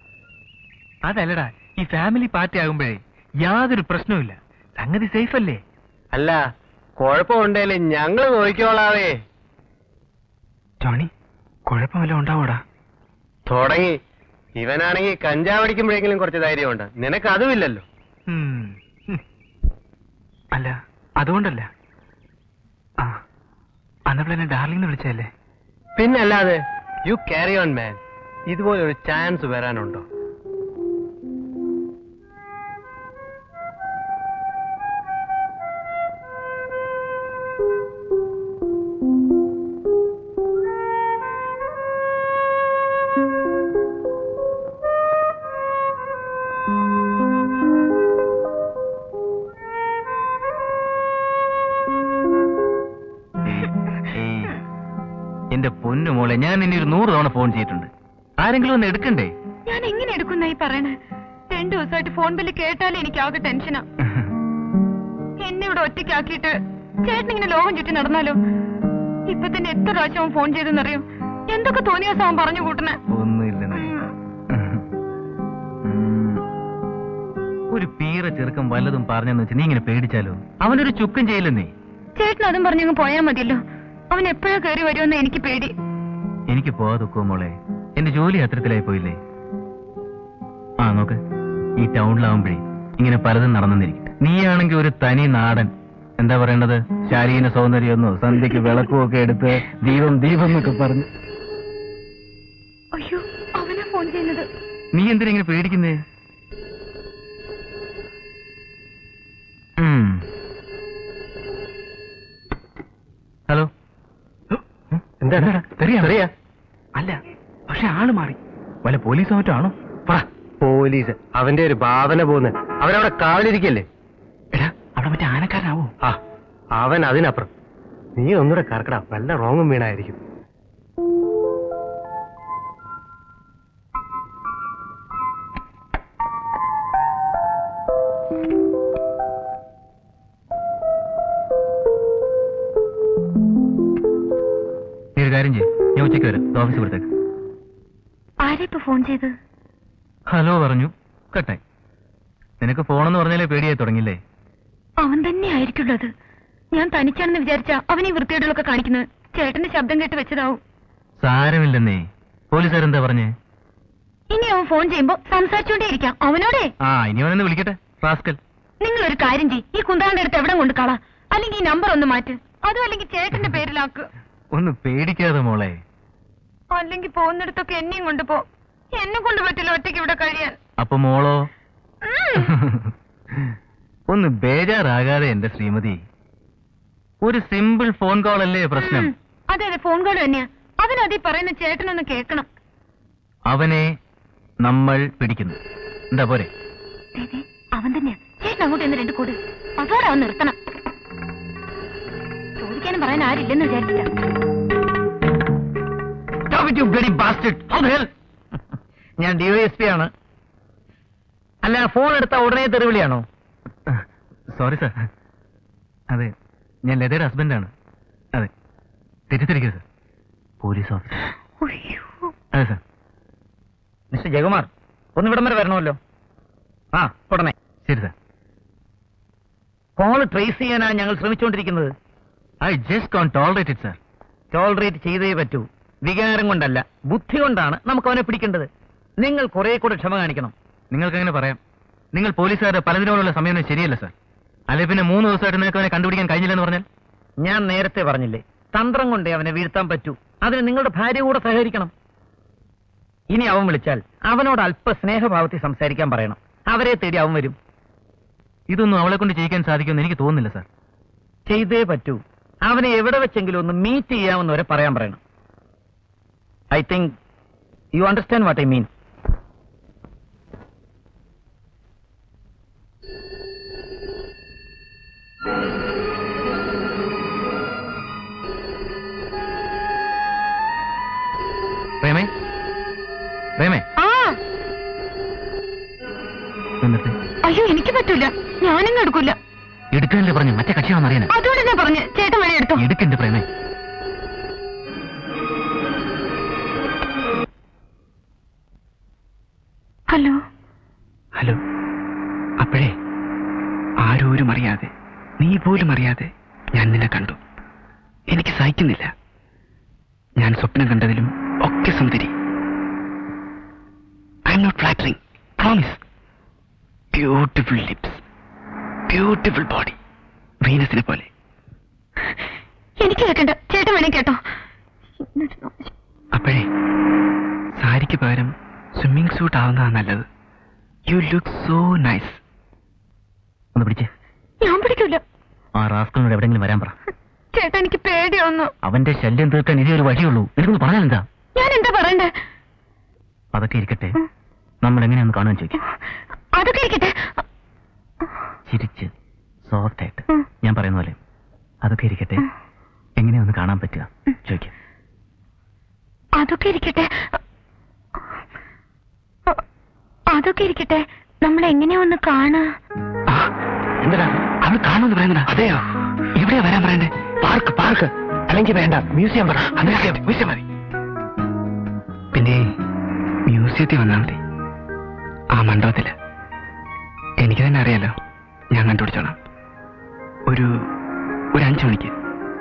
അതല്ലടാ ഈ ഫാമിലി പാർട്ടി ആകുമ്പോഴേ യാതൊരു പ്രശ്നവുമില്ല സംഗതി സേഫ് അല്ലേ അല്ല കുഴപ്പമുണ്ടേല് ഞങ്ങള് നോക്കിക്കോളാവേ ജോണി കുഴപ്പമല്ല ഉണ്ടാവൂടാ തുടങ്ങി ഇവനാണെങ്കിൽ കഞ്ചാവ് അടിക്കുമ്പോഴെങ്കിലും കുറച്ച് ധൈര്യമുണ്ട് നിനക്ക് അതുമില്ലല്ലോ ഉം. ഹും. അല്ല അതുകൊണ്ടല്ല ആ അന്നപ്പോൾ എന്നെ ഡാർലിംഗ് എന്ന് വിളിച്ചല്ലേ പിന്നല്ലാതെ യു ക്യാരി ഓൺ മാൻ ഇതുപോലെ ഒരു ചാൻസ് വരാനുണ്ടോ ഏയ്, എന്റെ പൊന്നു മോളെ ഞാൻ നിന്നെ ഒരു നൂറ് തവണ ഫോൺ ചെയ്തിട്ടുണ്ട് ആരെങ്കിലും ഒന്ന് എടുക്കണ്ടേ ഞാൻ എങ്ങനെ എടുക്കുന്നായി പറയണേ രണ്ടു ദിവസമായിട്ട് ഫോൺ ബില്ല് കേട്ടാലേ എനിക്ക് ആകെ ടെൻഷനാ എന്നെ ഇവിടെ ഒറ്റയ്ക്കാക്കിയിട്ട് ചേട്ടൻ ഇങ്ങനെ ലോകം ചുറ്റി നടന്നാലോ ഇപ്പൊ തന്നെ എത്ര പ്രാവശ്യം അവൻ ഫോൺ ചെയ്തെന്നറിയോ എന്തൊക്കെ തോന്നിയ ദിവസം അവൻ പറഞ്ഞു കൂട്ടണേ ഒന്നുമില്ല ഒരു പീറ ചെറുക്കം വല്ലതും പറഞ്ഞെന്ന് വെച്ച് നീ ഇങ്ങനെ പേടിച്ചാലോ അവനൊരു ചുക്കും ചെയ്യില്ലെന്നേ ചേട്ടൻ അതും പറഞ്ഞങ്ങ് പോയാ മതിയല്ലോ അവൻ എപ്പോഴാ കയറി വരുമെന്ന് എനിക്ക് പേടി എനിക്ക് പോവാതൊക്കോ മോളെ എന്റെ ജോലി അത്തരത്തിലായി പോയില്ലേ ആ നോക്ക് ഈ ടൗണിലാവുമ്പോഴേ ഇങ്ങനെ പലതും നടന്നിരിക്കും നീയാണെങ്കിൽ ഒരു തനി നാടൻ എന്താ പറയേണ്ടത് ശാരീരിക സൗന്ദര്യമൊന്നോ സന്ധ്യക്ക് വിളക്കും ഒക്കെ എടുത്ത് ദീപം ദീപം എന്നൊക്കെ പറഞ്ഞ് അയ്യോ അവനാ ഫോൺ ചെയ്യുന്നത് നീ എന്തിനാ ഇങ്ങനെ പേടിക്കുന്നേ ഉം. ഹലോ എന്താടാ തെറിയാ? തെറിയാ? അല്ല പക്ഷെ ആള് മാറി വല്ല പോലീസോ മറ്റോ ആണോ പറ പോലീസ് അവന്റെ ഒരു ഭാവന പോന്ന് അവരവിടെ കാവലിരിക്കല്ലേ എടാ അവിടെ മറ്റേ ആനക്കാരനാവോ ആ അവൻ അതിനപ്പുറം നീ ഒന്നുകൂടെ കറക്കടാ വല്ല റോങ്ങും വീണായിരിക്കും നീ ഒരു കാര്യം ചെയ്യും ഞാൻ ഉച്ചയ്ക്ക് വരാം ഓഫീസിൽ കൊടുത്തേക്ക് ആരാ ഇപ്പൊ ഫോൺ ചെയ്ത് ഹലോ പറഞ്ഞു കട്ടായി നിനക്ക് ഫോണെന്ന് പറഞ്ഞാലേ പേടിയായി തുടങ്ങിയില്ലേ അവൻ തന്നെ ആയിരിക്കുള്ളൂ അത് ഞാൻ തനിച്ചാണെന്ന് വിചാരിച്ച അവൻ ഈ വൃത്തികേടുകളൊക്കെ കാണിക്കുന്നത് ചേട്ടന്റെ ശബ്ദം കേട്ട് വെച്ചതാവും സാരമില്ലെന്നേ പോലീസുകാരെന്താ പറഞ്ഞേ ഇനി അവൻ ഫോൺ ചെയ്യുമ്പോ സംസാരിച്ചോണ്ടേ ഇരിക്കാം അവനോടെ ആ ഇനി അവനെന്ന് വിളിക്കട്ടെ റാസ്കൽ നിങ്ങൾ ഒരു കാര്യം ചെയ്യ് ഈ കുന്താന്റെ അടുത്ത് എവിടെ കൊണ്ട് കളാ അല്ലെങ്കിൽ ഈ നമ്പർ ഒന്ന് മാറ്റ് അതും അല്ലെങ്കിൽ ചേട്ടന്റെ പേരിലാക്ക് ഒന്ന് പേടിക്കാതെ മോളെ അല്ലെങ്കിൽ പോകുന്നിടത്തൊക്കെ എന്നെയും കൊണ്ടുപോ എന്നെ കൊണ്ട് പറ്റില്ല ഒറ്റയ്ക്ക് ഇവിടെ കഴിയാൻ അപ്പൊ മോളോ ഉം. ഒന്ന് ബേജാറാകാതെ എന്റെ ശ്രീമതി ഒരു സിമ്പിൾ ഫോൺ കോൾ അല്ലേ പ്രശ്നം ഉം. അതെ അതെ ഫോൺ കോൾ തന്നെയാ അവനതീ പറയുന്ന ചേട്ടനൊന്ന് കേൾക്കണം അവനെ നമ്മൾ പിടിക്കുന്നു എന്താ പോരെ ദേ, ദേ, അവൻ തന്നെയാ ചേട്ടൻ അങ്ങോട്ട് എന്ന് രണ്ട് കൂട് അതോടെ അവൻ നിർത്തണം ചോദിക്കാനും പറയാൻ ആരില്ലെന്ന് വിചാരിച്ചിട്ടാ ഞാൻ ഡിവൈഎസ്പി ആണ് അല്ല ഫോൺ എടുത്ത ഉടനെ തെറിവിളിയാണോ സോറി സാർ അതെ ഞാൻ ലതയുടെ ഹസ്ബൻഡാണ് അതെ തെറ്റിദ്ധരിക്കരുത് സാർ പോലീസ് ഓഫീസർ ഉയ്യോ. അതെ സാർ മിസ്റ്റർ ജയകുമാർ ഒന്ന് ഇവിടം വരെ വരണമല്ലോ ആ ഉടനെ ശരി സാർ കോൾ ട്രേസ് ചെയ്യാനാ ഞങ്ങൾ ശ്രമിച്ചുകൊണ്ടിരിക്കുന്നത് I just can't tolerate it sir tolerate ചെയ്തേ പറ്റൂ വികാരം കൊണ്ടല്ല ബുദ്ധി കൊണ്ടാണ് നമുക്ക് അവനെ പിടിക്കേണ്ടത് നിങ്ങൾ കുറെ കൂടെ ക്ഷമ കാണിക്കണം നിങ്ങൾക്ക് അങ്ങനെ പറയാം നിങ്ങൾ പോലീസുകാരുടെ പലതിനോടുള്ള സമയം ശരിയല്ല സാർ അല്ലെ പിന്നെ മൂന്ന് ദിവസമായിട്ട് നിങ്ങൾക്ക് അവനെ കണ്ടുപിടിക്കാൻ കഴിഞ്ഞില്ലെന്ന് പറഞ്ഞാൽ ഞാൻ നേരത്തെ പറഞ്ഞില്ലേ തന്ത്രം കൊണ്ടേ അവനെ വീഴ്ത്താൻ പറ്റൂ അതിന് നിങ്ങളുടെ ഭാര്യ കൂടെ സഹകരിക്കണം ഇനി അവൻ വിളിച്ചാൽ അവനോട് അല്പ സ്നേഹഭാവത്തിൽ സംസാരിക്കാൻ പറയണം അവരെ തേടി അവൻ വരും ഇതൊന്നും അവളെ കൊണ്ട് ചെയ്യിക്കാൻ സാധിക്കുമെന്ന് എനിക്ക് തോന്നുന്നില്ല സാർ ചെയ്തേ പറ്റൂ അവനെ എവിടെ വെച്ചെങ്കിലും ഒന്ന് മീറ്റ് ചെയ്യാമെന്ന് വരെ പറയാൻ പറയണം I think you understand what I mean പ്രേമേ പ്രേമേ ആ നിന്നിട്ട് അയ്യോ എനിക്ക് പറ്റൂല ഞാനങ്ങ് എടുക്കൂല എടുക്കാനല്ലേ പറഞ്ഞു മറ്റേ കക്ഷിയാണെന്ന് അറിയാൻ അതുകൊണ്ട് ഞാൻ പറഞ്ഞു ചേട്ടൻ വേണേ എടുത്തോ എടുക്കണ്ട് പ്രേമേ ഹലോ ഹലോ അപ്പോഴേ ആരോരും അറിയാതെ നീ പോലും അറിയാതെ ഞാൻ നിന്നെ കണ്ടു എനിക്ക് സഹിക്കുന്നില്ല ഞാൻ സ്വപ്നം കണ്ടതിലും ഒക്കെ സുന്ദരി I'm not flattering promise beautiful lips beautiful body വീനസിനെ പോലെ എനിക്ക് കേൾക്കണ്ട ചേട്ടൻ വേണേ കേട്ടോ അപ്പോഴേ സാരിക്ക് പകരം സ്വിമ്മിംഗ് സൂട്ട് ആവുന്നതാണ് നല്ലത് യു ലുക്ക് സോ നൈസ് ഒന്ന് പിടിച്ചേ ഞാൻ പിടിക്കൂല ആ റാസ്കലിനോട് എവിടെങ്കിലും വരാൻ പറ ചേട്ടാ എനിക്ക് പേടിയൊന്നു അവന്റെ ശല്യം തീർക്കാൻ ഇതേ ഒരു വഴിയുള്ളൂ എനിക്കൊന്ന് പറഞ്ഞാൽ എന്താ ഞാൻ എന്താ പറയണ്ടേ അതൊക്കെ ഇരിക്കട്ടെ നമ്മൾ എങ്ങനെയാന്ന് കാണുവാൻ ചോദിക്കും അതൊക്കെ ഇരിക്കട്ടെ ചിരിച്ച് സോഫ്റ്റ് ആയിട്ട് ഉം. ഞാൻ പറയുന്ന പോലെ അതൊക്കെ ഇരിക്കട്ടെ എങ്ങനെയാന്ന് കാണാൻ പറ്റുക ചോദിക്കും അതൊക്കെ ഇരിക്കട്ടെ അതൊക്കെ ഇരിക്കട്ടെ നമ്മൾ എങ്ങനെയാ ഒന്ന് കാണാ എന്താ അവൾ കാണുമെന്ന് പറയുന്നതാ അതെയോ എവിടെയാ വരാൻ പറയണ്ടേ പാർക്ക് പാർക്ക് അല്ലെങ്കിൽ വേണ്ട മ്യൂസിയം പറ മ്യൂസിയം മ്യൂസിയം മതി പിന്നെ മ്യൂസിയത്തിൽ വന്നാൽ മതി ആ മണ്ഡപത്തില് എനിക്ക് തന്നെ അറിയാലോ ഞാൻ കണ്ടുപിടിച്ചോളാം ഒരു ഒരു അഞ്ചു മണിക്ക്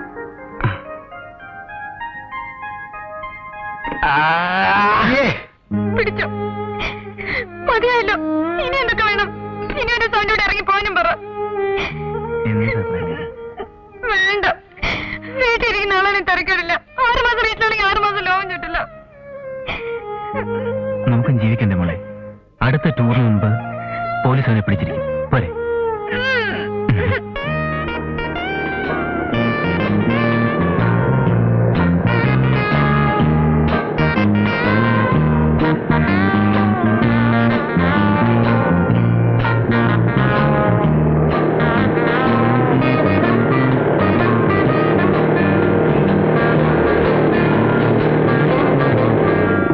ആ. പിടിച്ചോ മതിയായല്ലോ ഇനി എന്തൊക്കെ വേണം ഇനി ഒരു സൗണ്ടോടെ ഇറങ്ങി പോകാനും പറ എന്താ പ്രേമേ? വേണ്ട വീട്ടിലിരിക്കുന്ന ആളെ തിരക്കിടില്ല ആറ് മാസം വീട്ടിലാണെങ്കിൽ ആറ് മാസം ലോകം ചുറ്റില്ല നമുക്കും ജീവിക്കണ്ടേ മോളെ അടുത്ത ടൂറിന് മുമ്പ് പോലീസ് അവനെ പിടിച്ചിരിക്കും പോരെ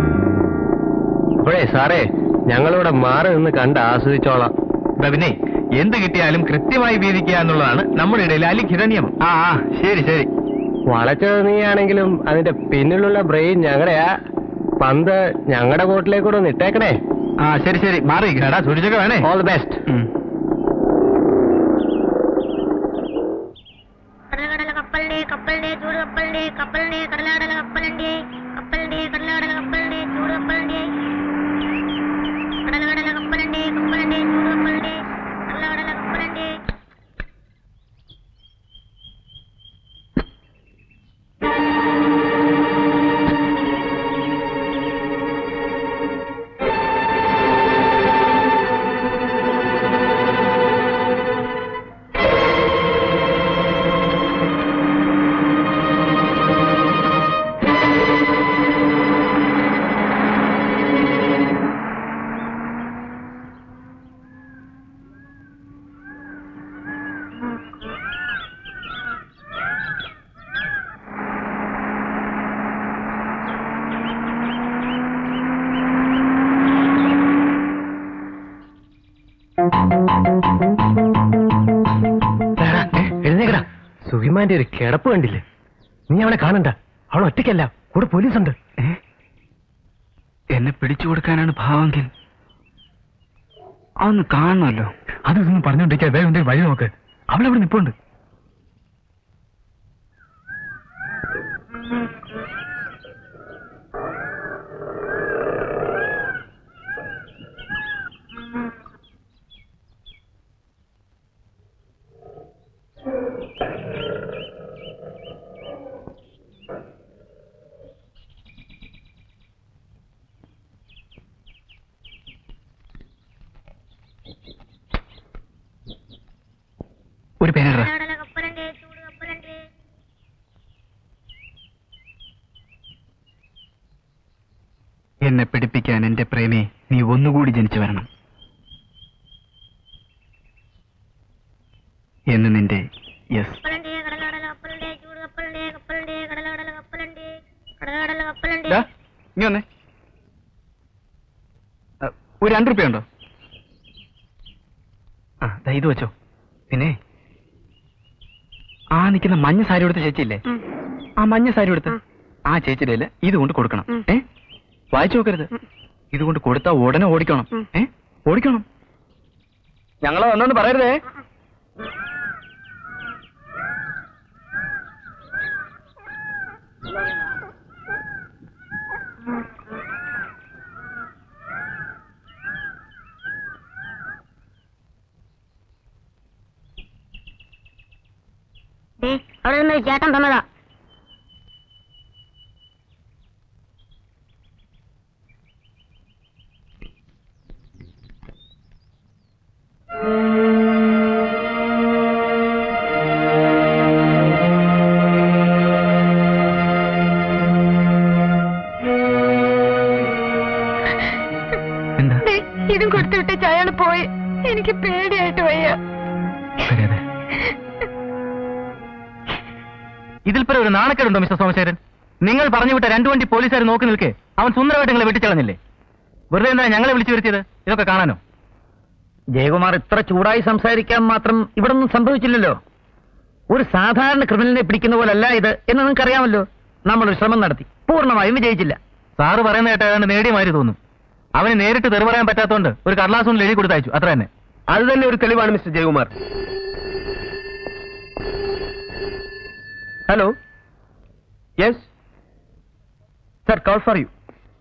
അപ്പോഴേ സാറേ ഞങ്ങളിവിടെ മാറി നിന്ന് കണ്ട് ആസ്വദിച്ചോളാം ദാ പിന്നെ എന്ത് കിട്ടിയാലും കൃത്യമായി വീതിക്കുക എന്നുള്ളതാണ് നമ്മുടെ ഇടയിൽ അലിഖിത നിയമം ആ ആ ശരി ശരി വളച്ചത് നീയാണെങ്കിലും അതിന്റെ പിന്നിലുള്ള ബ്രെയിൻ ഞങ്ങളുടെയാ പന്ത് ഞങ്ങളുടെ കോട്ടിലേക്കൂടെ ഒന്ന് ഇട്ടേക്കണേ ആ ശരി ശരി മാറി എടാ സൂക്ഷിച്ചൊക്കെ വേണേ ഓൾ ദി ബെസ്റ്റ് കടലകടല കപ്പലിന്റെ കപ്പലിന്റെ ചൂട് കപ്പലിന്റെ കപ്പലിന്റെ കടലാടല കപ്പലിന്റെ കപ്പലിന്റെ കടലാടല കപ്പലിന്റെ ചൂട് കപ്പലിന്റെ കടലകടല കപ്പലിന്റെ കപ്പലിന്റെ ചൂട് കപ്പലിന്റെ കടലാടല കപ്പലിന്റെ എഴുന്നേക്കടാ സുഹിമാന്റെ ഒരു കിടപ്പ് കണ്ടില്ലേ നീ അവനെ കാണണ്ട അവൾ ഒറ്റയ്ക്കല്ല കൂടെ പോലീസുണ്ട് എന്നെ പിടിച്ചു കൊടുക്കാനാണ് ഭാവമെങ്കിൽ അതൊന്ന് കാണണമല്ലോ അതൊന്നും പറഞ്ഞോണ്ടിരിക്കാ വേഗം എന്തേലും വഴി നോക്ക് അവളവിടെ നിപ്പുണ്ട് ഒരു പേനറ കടലാടല കപ്പലിന്റെ ചൂട് കപ്പലിന്റെ എന്നെ പിടിപ്പിക്കാൻ എന്റെ പ്രേമി നീ ഒന്നുകൂടി ജനിച്ചു വരണം എന്ന് നിന്റെ യെസ് കപ്പലിന്റെ കടലാടല കപ്പലിന്റെ ചൂട് കപ്പലിന്റെ കപ്പലിന്റെ കടലാടല കപ്പലിന്റെ കടലാടല കപ്പലിന്റെ നീ വന്നേ അ, ഒരു രണ്ട് റുപ്യ ഉണ്ടോ ആ ദാ ഇത് വെച്ചോ പിന്നെ ആ നിൽക്കുന്ന മഞ്ഞ സാരി കൊടുത്ത ചേച്ചിയില്ലേ ആ മഞ്ഞ സാരി കൊടുത്ത് ആ ചേച്ചിയുടെ ഇത് കൊണ്ട് കൊടുക്കണം ഏ വായിച്ചു നോക്കരുത് ഇത് കൊണ്ട് കൊടുത്താ ഉടനെ ഓടിക്കണം ഏ ഓടിക്കണം ഞങ്ങളെ വന്നോന്ന് പറയരുതേ ദേ, അവിടെ നിന്ന് ഒരു ചേട്ടൻ തന്നതാ എന്താ ദേ, ഇതും കൊടുത്തു വിട്ടേച്ച് അയാൾ പോയി എനിക്ക് പേടിയായിട്ട് വയ്യ കരയാതെ. ഇതിൽ പരം ഒരു നാണക്കേടുണ്ടോ മിസ്റ്റർ സോമശേരൻ നിങ്ങൾ പറഞ്ഞു വിട്ട രണ്ടു വണ്ടി പോലീസുകാർ നോക്കി നിൽക്കെ അവൻ സുന്ദരമായിട്ട് നിങ്ങളെ വെട്ടിച്ചളഞ്ഞില്ലേ വെറുതെ എന്താ ഞങ്ങളെ വിളിച്ചു വരുത്തിയത് ഇതൊക്കെ കാണാനോ ജയകുമാർ ഇത്ര ചൂടായി സംസാരിക്കാൻ മാത്രം ഇവിടെ ഒന്നും സംഭവിച്ചില്ലല്ലോ ഒരു സാധാരണ ക്രിമിനലിനെ പിടിക്കുന്ന പോലല്ല ഇത് എന്ന് നിങ്ങൾക്കറിയാമല്ലോ നമ്മളൊരു ശ്രമം നടത്തി പൂർണ്ണമായും വിജയിച്ചില്ല സാറ് പറയുന്ന കേട്ട ഏതാണ്ട് നേടിയ മാതിരി തോന്നും അവന് നേരിട്ട് തെറി പറയാൻ പറ്റാത്തതുകൊണ്ട് ഒരു കടലാസ് കൊണ്ട് എഴുതി കൊടുത്തയച്ചു അത്ര തന്നെ അത് തന്നെ ഒരു തെളിവാണ് mister Jayakumar hello yes sir call for you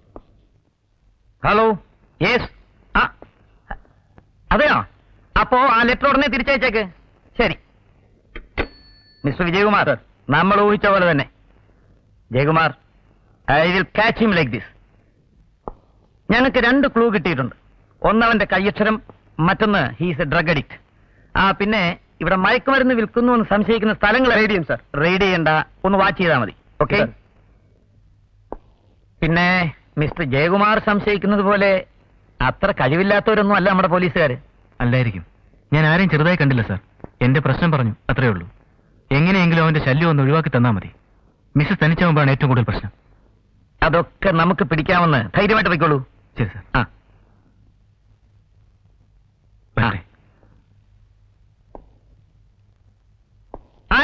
hello yes ആ അതെയോ അപ്പോ ആ ലെറ്റർ ഉടനെ തിരിച്ചയച്ചേക്ക് ശരി മിസ്റ്റർ വിജയകുമാർ നമ്മൾ ഊഹിച്ച പോലെ തന്നെ Jayakumar I will catch him like this ഞങ്ങൾക്ക് രണ്ട് ക്ലൂ കിട്ടിയിട്ടുണ്ട് ഒന്നവന്റെ കയ്യക്ഷരം മറ്റൊന്ന് ഹീസ് എ ഡ്രഗ് അഡിക്റ്റ് ആ പിന്നെ ഇവിടെ മയക്കുമരുന്ന് വിൽക്കുന്നു എന്ന് സംശയിക്കുന്ന സ്ഥലങ്ങൾ റെയ്ഡ് ചെയ്യും സർ റെയ്ഡ് ചെയ്യണ്ട ഒന്ന് വാച്ച് ചെയ്താൽ മതി ഓക്കെ Sir. പിന്നെ മിസ്റ്റർ ജയകുമാർ സംശയിക്കുന്നത് പോലെ അത്ര കഴിവില്ലാത്തവരൊന്നും അല്ല നമ്മുടെ പോലീസുകാർ അല്ലായിരിക്കും ഞാൻ ആരെയും ചെറുതായി കണ്ടില്ല സാർ എന്റെ പ്രശ്നം പറഞ്ഞു അത്രേ ഉള്ളൂ എങ്ങനെയെങ്കിലും അവന്റെ ശല്യം ഒന്ന് ഒഴിവാക്കി തന്നാ മതി മിസ്സസ് തനിച്ചാവുമ്പോഴാണ് ഏറ്റവും കൂടുതൽ പ്രശ്നം അതൊക്കെ നമുക്ക് പിടിക്കാമെന്ന് ധൈര്യമായിട്ട് പോയിക്കോളൂ ശരി സാർ ആ വരട്ടെ.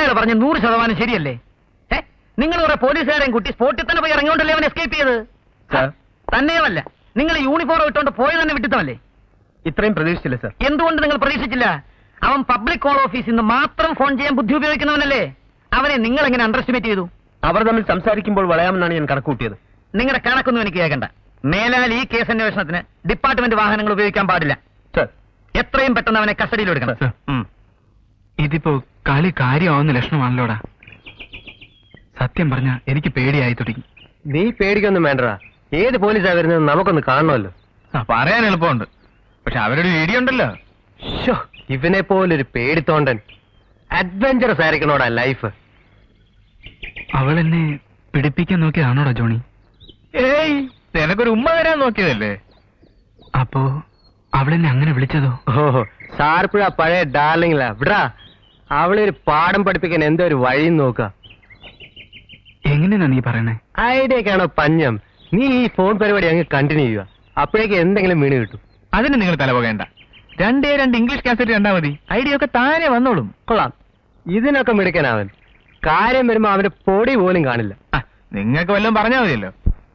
അയാൾ പറഞ്ഞ നൂറ് ശതമാനം ശരിയല്ലേ ഏ നിങ്ങൾ കുറെ പോലീസുകാരെയും കുട്ടി സ്പോട്ടിൽ തന്നെ പോയി ഇറങ്ങിയോണ്ടല്ലേ അവൻ എസ്കേപ്പ് ചെയ്തത് സാർ തന്നെയുമല്ല നിങ്ങൾ യൂണിഫോം ഇട്ടുകൊണ്ട് പോയത് തന്നെ വിട്ടിത്തമല്ലേ ഇത്രയും പ്രതീക്ഷിച്ചില്ല സാർ എന്തുകൊണ്ട് നിങ്ങൾ പ്രതീക്ഷിച്ചില്ല അവൻ പബ്ലിക് കോൾ ഓഫീസിൽ നിന്ന് മാത്രം ഫോൺ ചെയ്യാൻ ബുദ്ധി ഉപയോഗിക്കുന്നവനല്ലേ അവനെ നിങ്ങൾ എങ്ങനെ അണ്ടർ എസ്റ്റിമേറ്റ് ചെയ്തു അവർ തമ്മിൽ സംസാരിക്കുമ്പോൾ വളയാമെന്നാണ് ഞാൻ കണക്കൂട്ടിയത് നിങ്ങളുടെ കണക്കൊന്നും എനിക്ക് കേൾക്കണ്ട മേലാൽ ഈ കേസ് അന്വേഷണത്തിന് ഡിപ്പാർട്ട്മെന്റ് വാഹനങ്ങൾ ഉപയോഗിക്കാൻ പാടില്ല സാർ എത്രയും പെട്ടെന്ന് അവനെ കസ്റ്റഡിയിൽ എടുക്കണം സർ. ഉം. ഇതിപ്പോ കളി കാര്യമാവുന്ന ലക്ഷണമാണല്ലോടാ സത്യം പറഞ്ഞ എനിക്ക് പേടിയായി തുടങ്ങി നീ പേടിക്കൊന്നും വേണ്ടടാ ഏത് പോലീസാ വരുന്നത് നമുക്കൊന്ന് കാണണമല്ലോ ആ, പറയാൻ എളുപ്പമുണ്ട് പക്ഷെ അവരുടെ വീഡിയോ ഉണ്ടല്ലോ ശ്ശോ, ഇവനെ പോലൊരു പേടിത്തോണ്ടൻ അഡ്വഞ്ചറസ് ആയിരിക്കണോടാ ലൈഫ് അവൾ എന്നെ പിടിപ്പിക്കാൻ നോക്കിയതാണോടാ ജോണി ഏയ് നിനക്കൊരു ഉമ്മ തരാൻ നോക്കിയതല്ലേ അപ്പോ അവളെന്നെ അങ്ങനെ വിളിച്ചതോ ഓഹോ ഷാർപ്പുഴ പഴയ ഡാർലിംഗിലാ വിടാ അവളെ ഒരു പാഠം പഠിപ്പിക്കാൻ എന്തോ ഒരു വഴി നോക്ക എങ്ങനെയാ നീ പറയണേ ഐഡിയൊക്കെയാണോ പഞ്ഞം നീ ഈ ഫോൺ പരിപാടി അങ്ങ് കണ്ടിന്യൂ ചെയ്യുക അപ്പോഴേക്ക് എന്തെങ്കിലും വീണ് കിട്ടും അതിന് നിങ്ങൾ തലപോകേണ്ട രണ്ടേ രണ്ട് ഇംഗ്ലീഷ് കാസറ്റ് കണ്ടാ മതി ഐഡിയ ഒക്കെ താനെ വന്നോളും കൊള്ളാം ഇതിനൊക്കെ മിടുക്കനാവൻ കാര്യം വരുമ്പോ അവന്റെ പൊടി പോലും കാണില്ല ആ, നിങ്ങൾക്ക് വല്ലതും പറഞ്ഞാൽ മതിയല്ലോ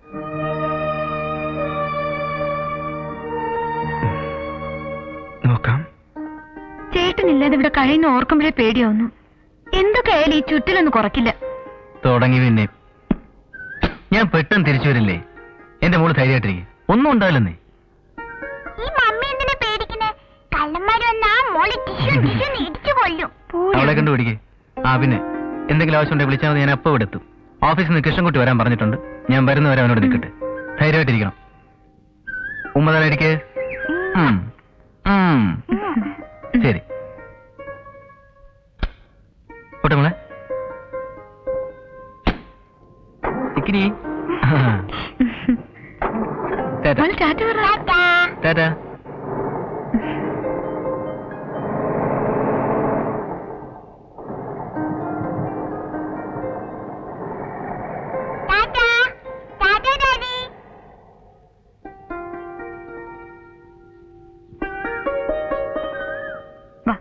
നോക്കാം ചേട്ടനില്ലാതെ ഇവിടെ കഴിയുന്ന ഓർക്കുമ്പോഴേ പേടിയാവുന്നു എന്തൊക്കെ ആയാലും ഈ ചുറ്റിലൊന്ന് കുറയ്ക്കില്ല തുടങ്ങി പിന്നെ ഞാൻ പെട്ടെന്ന് തിരിച്ചു വരില്ലേ എന്റെ മോള് ധൈര്യമായിട്ടിരിക്കും ഒന്നും ഉണ്ടാവില്ലെന്നേ ഈ മമ്മി എന്തിനാ പേടിക്കുന്നേ കള്ളന്മാര് വന്നാ മോളെ ടിഷ്യൂ ടിഷ്യൂ ഇടിച്ചു കൊല്ലും അവളെ കണ്ടു പിടിക്കേ ആ പിന്നെ എന്തെങ്കിലും ആവശ്യമുണ്ടെങ്കിൽ വിളിച്ചാൽ മതി ഞാൻ അപ്പൊ ഇവിടെ എത്തും ഓഫീസിൽ നിന്ന് കൃഷ്ണൻകുട്ടി വരാൻ പറഞ്ഞിട്ടുണ്ട് ഞാൻ വരുന്നവരെ അവനോട് നിൽക്കട്ടെ ധൈര്യമായിട്ടിരിക്കണം ഉമ്മതായിരിക്കേ ശരി പോട്ടെ മോളെ ഇക്കിരി ടാറ്റ മോള് ടാറ്റ പറ ടാറ്റ ടാറ്റാ ടാറ്റാ ഡാഡി വാ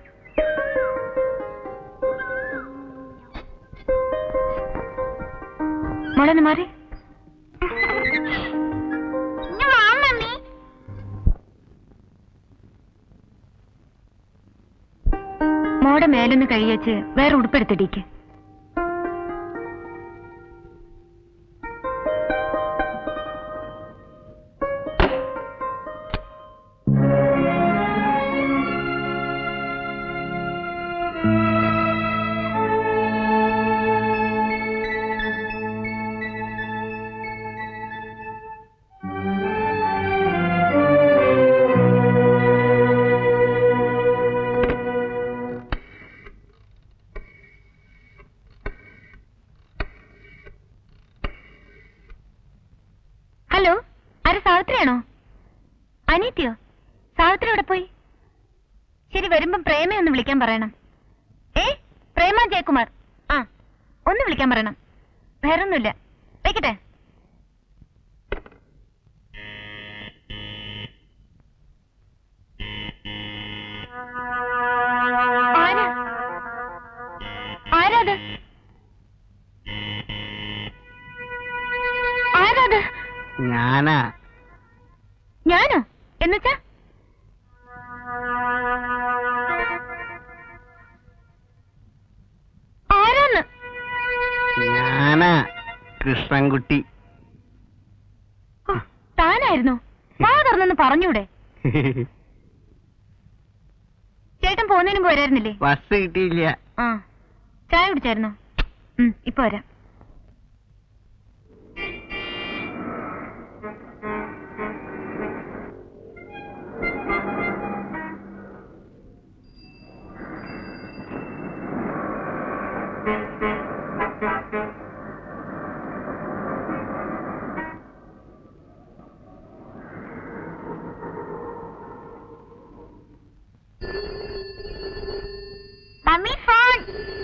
മോളൊന്ന് മാറി ഇന്ന് വാ മമ്മി മോടെ മേലൊന്ന് കഴിയച്ച് വേറെ ഉടുപ്പെടുത്തിടിക്ക് ഹലോ ആര് സാവിത്രിയാണോ അനീത്തിയോ സാവിത്രി എവിടെ പോയി ശരി വരുമ്പം പ്രേമയെ ഒന്ന് വിളിക്കാൻ പറയണം ഏ പ്രേമ ജയകുമാർ ആ ഒന്ന് വിളിക്കാൻ പറയണം വേറൊന്നുമില്ല വെക്കട്ടെ ആരാ ആരാത് ആരാത് ഞാനാ ഞാനോ എന്നുവെച്ചാ ആരാന്ന് ഞാനാ കൃഷ്ണൻകുട്ടി ഓ, താനായിരുന്നോ വാ തുറന്നൊന്ന് പറഞ്ഞൂടെ ചേട്ടൻ പോകുന്നതിന് മുമ്പ് വരായിരുന്നില്ലേ ബസ് കിട്ടിയില്ല ആ ചായ കുടിച്ചായിരുന്നോ ഉം, ഇപ്പൊ വരാം മമ്മി ഫോൺ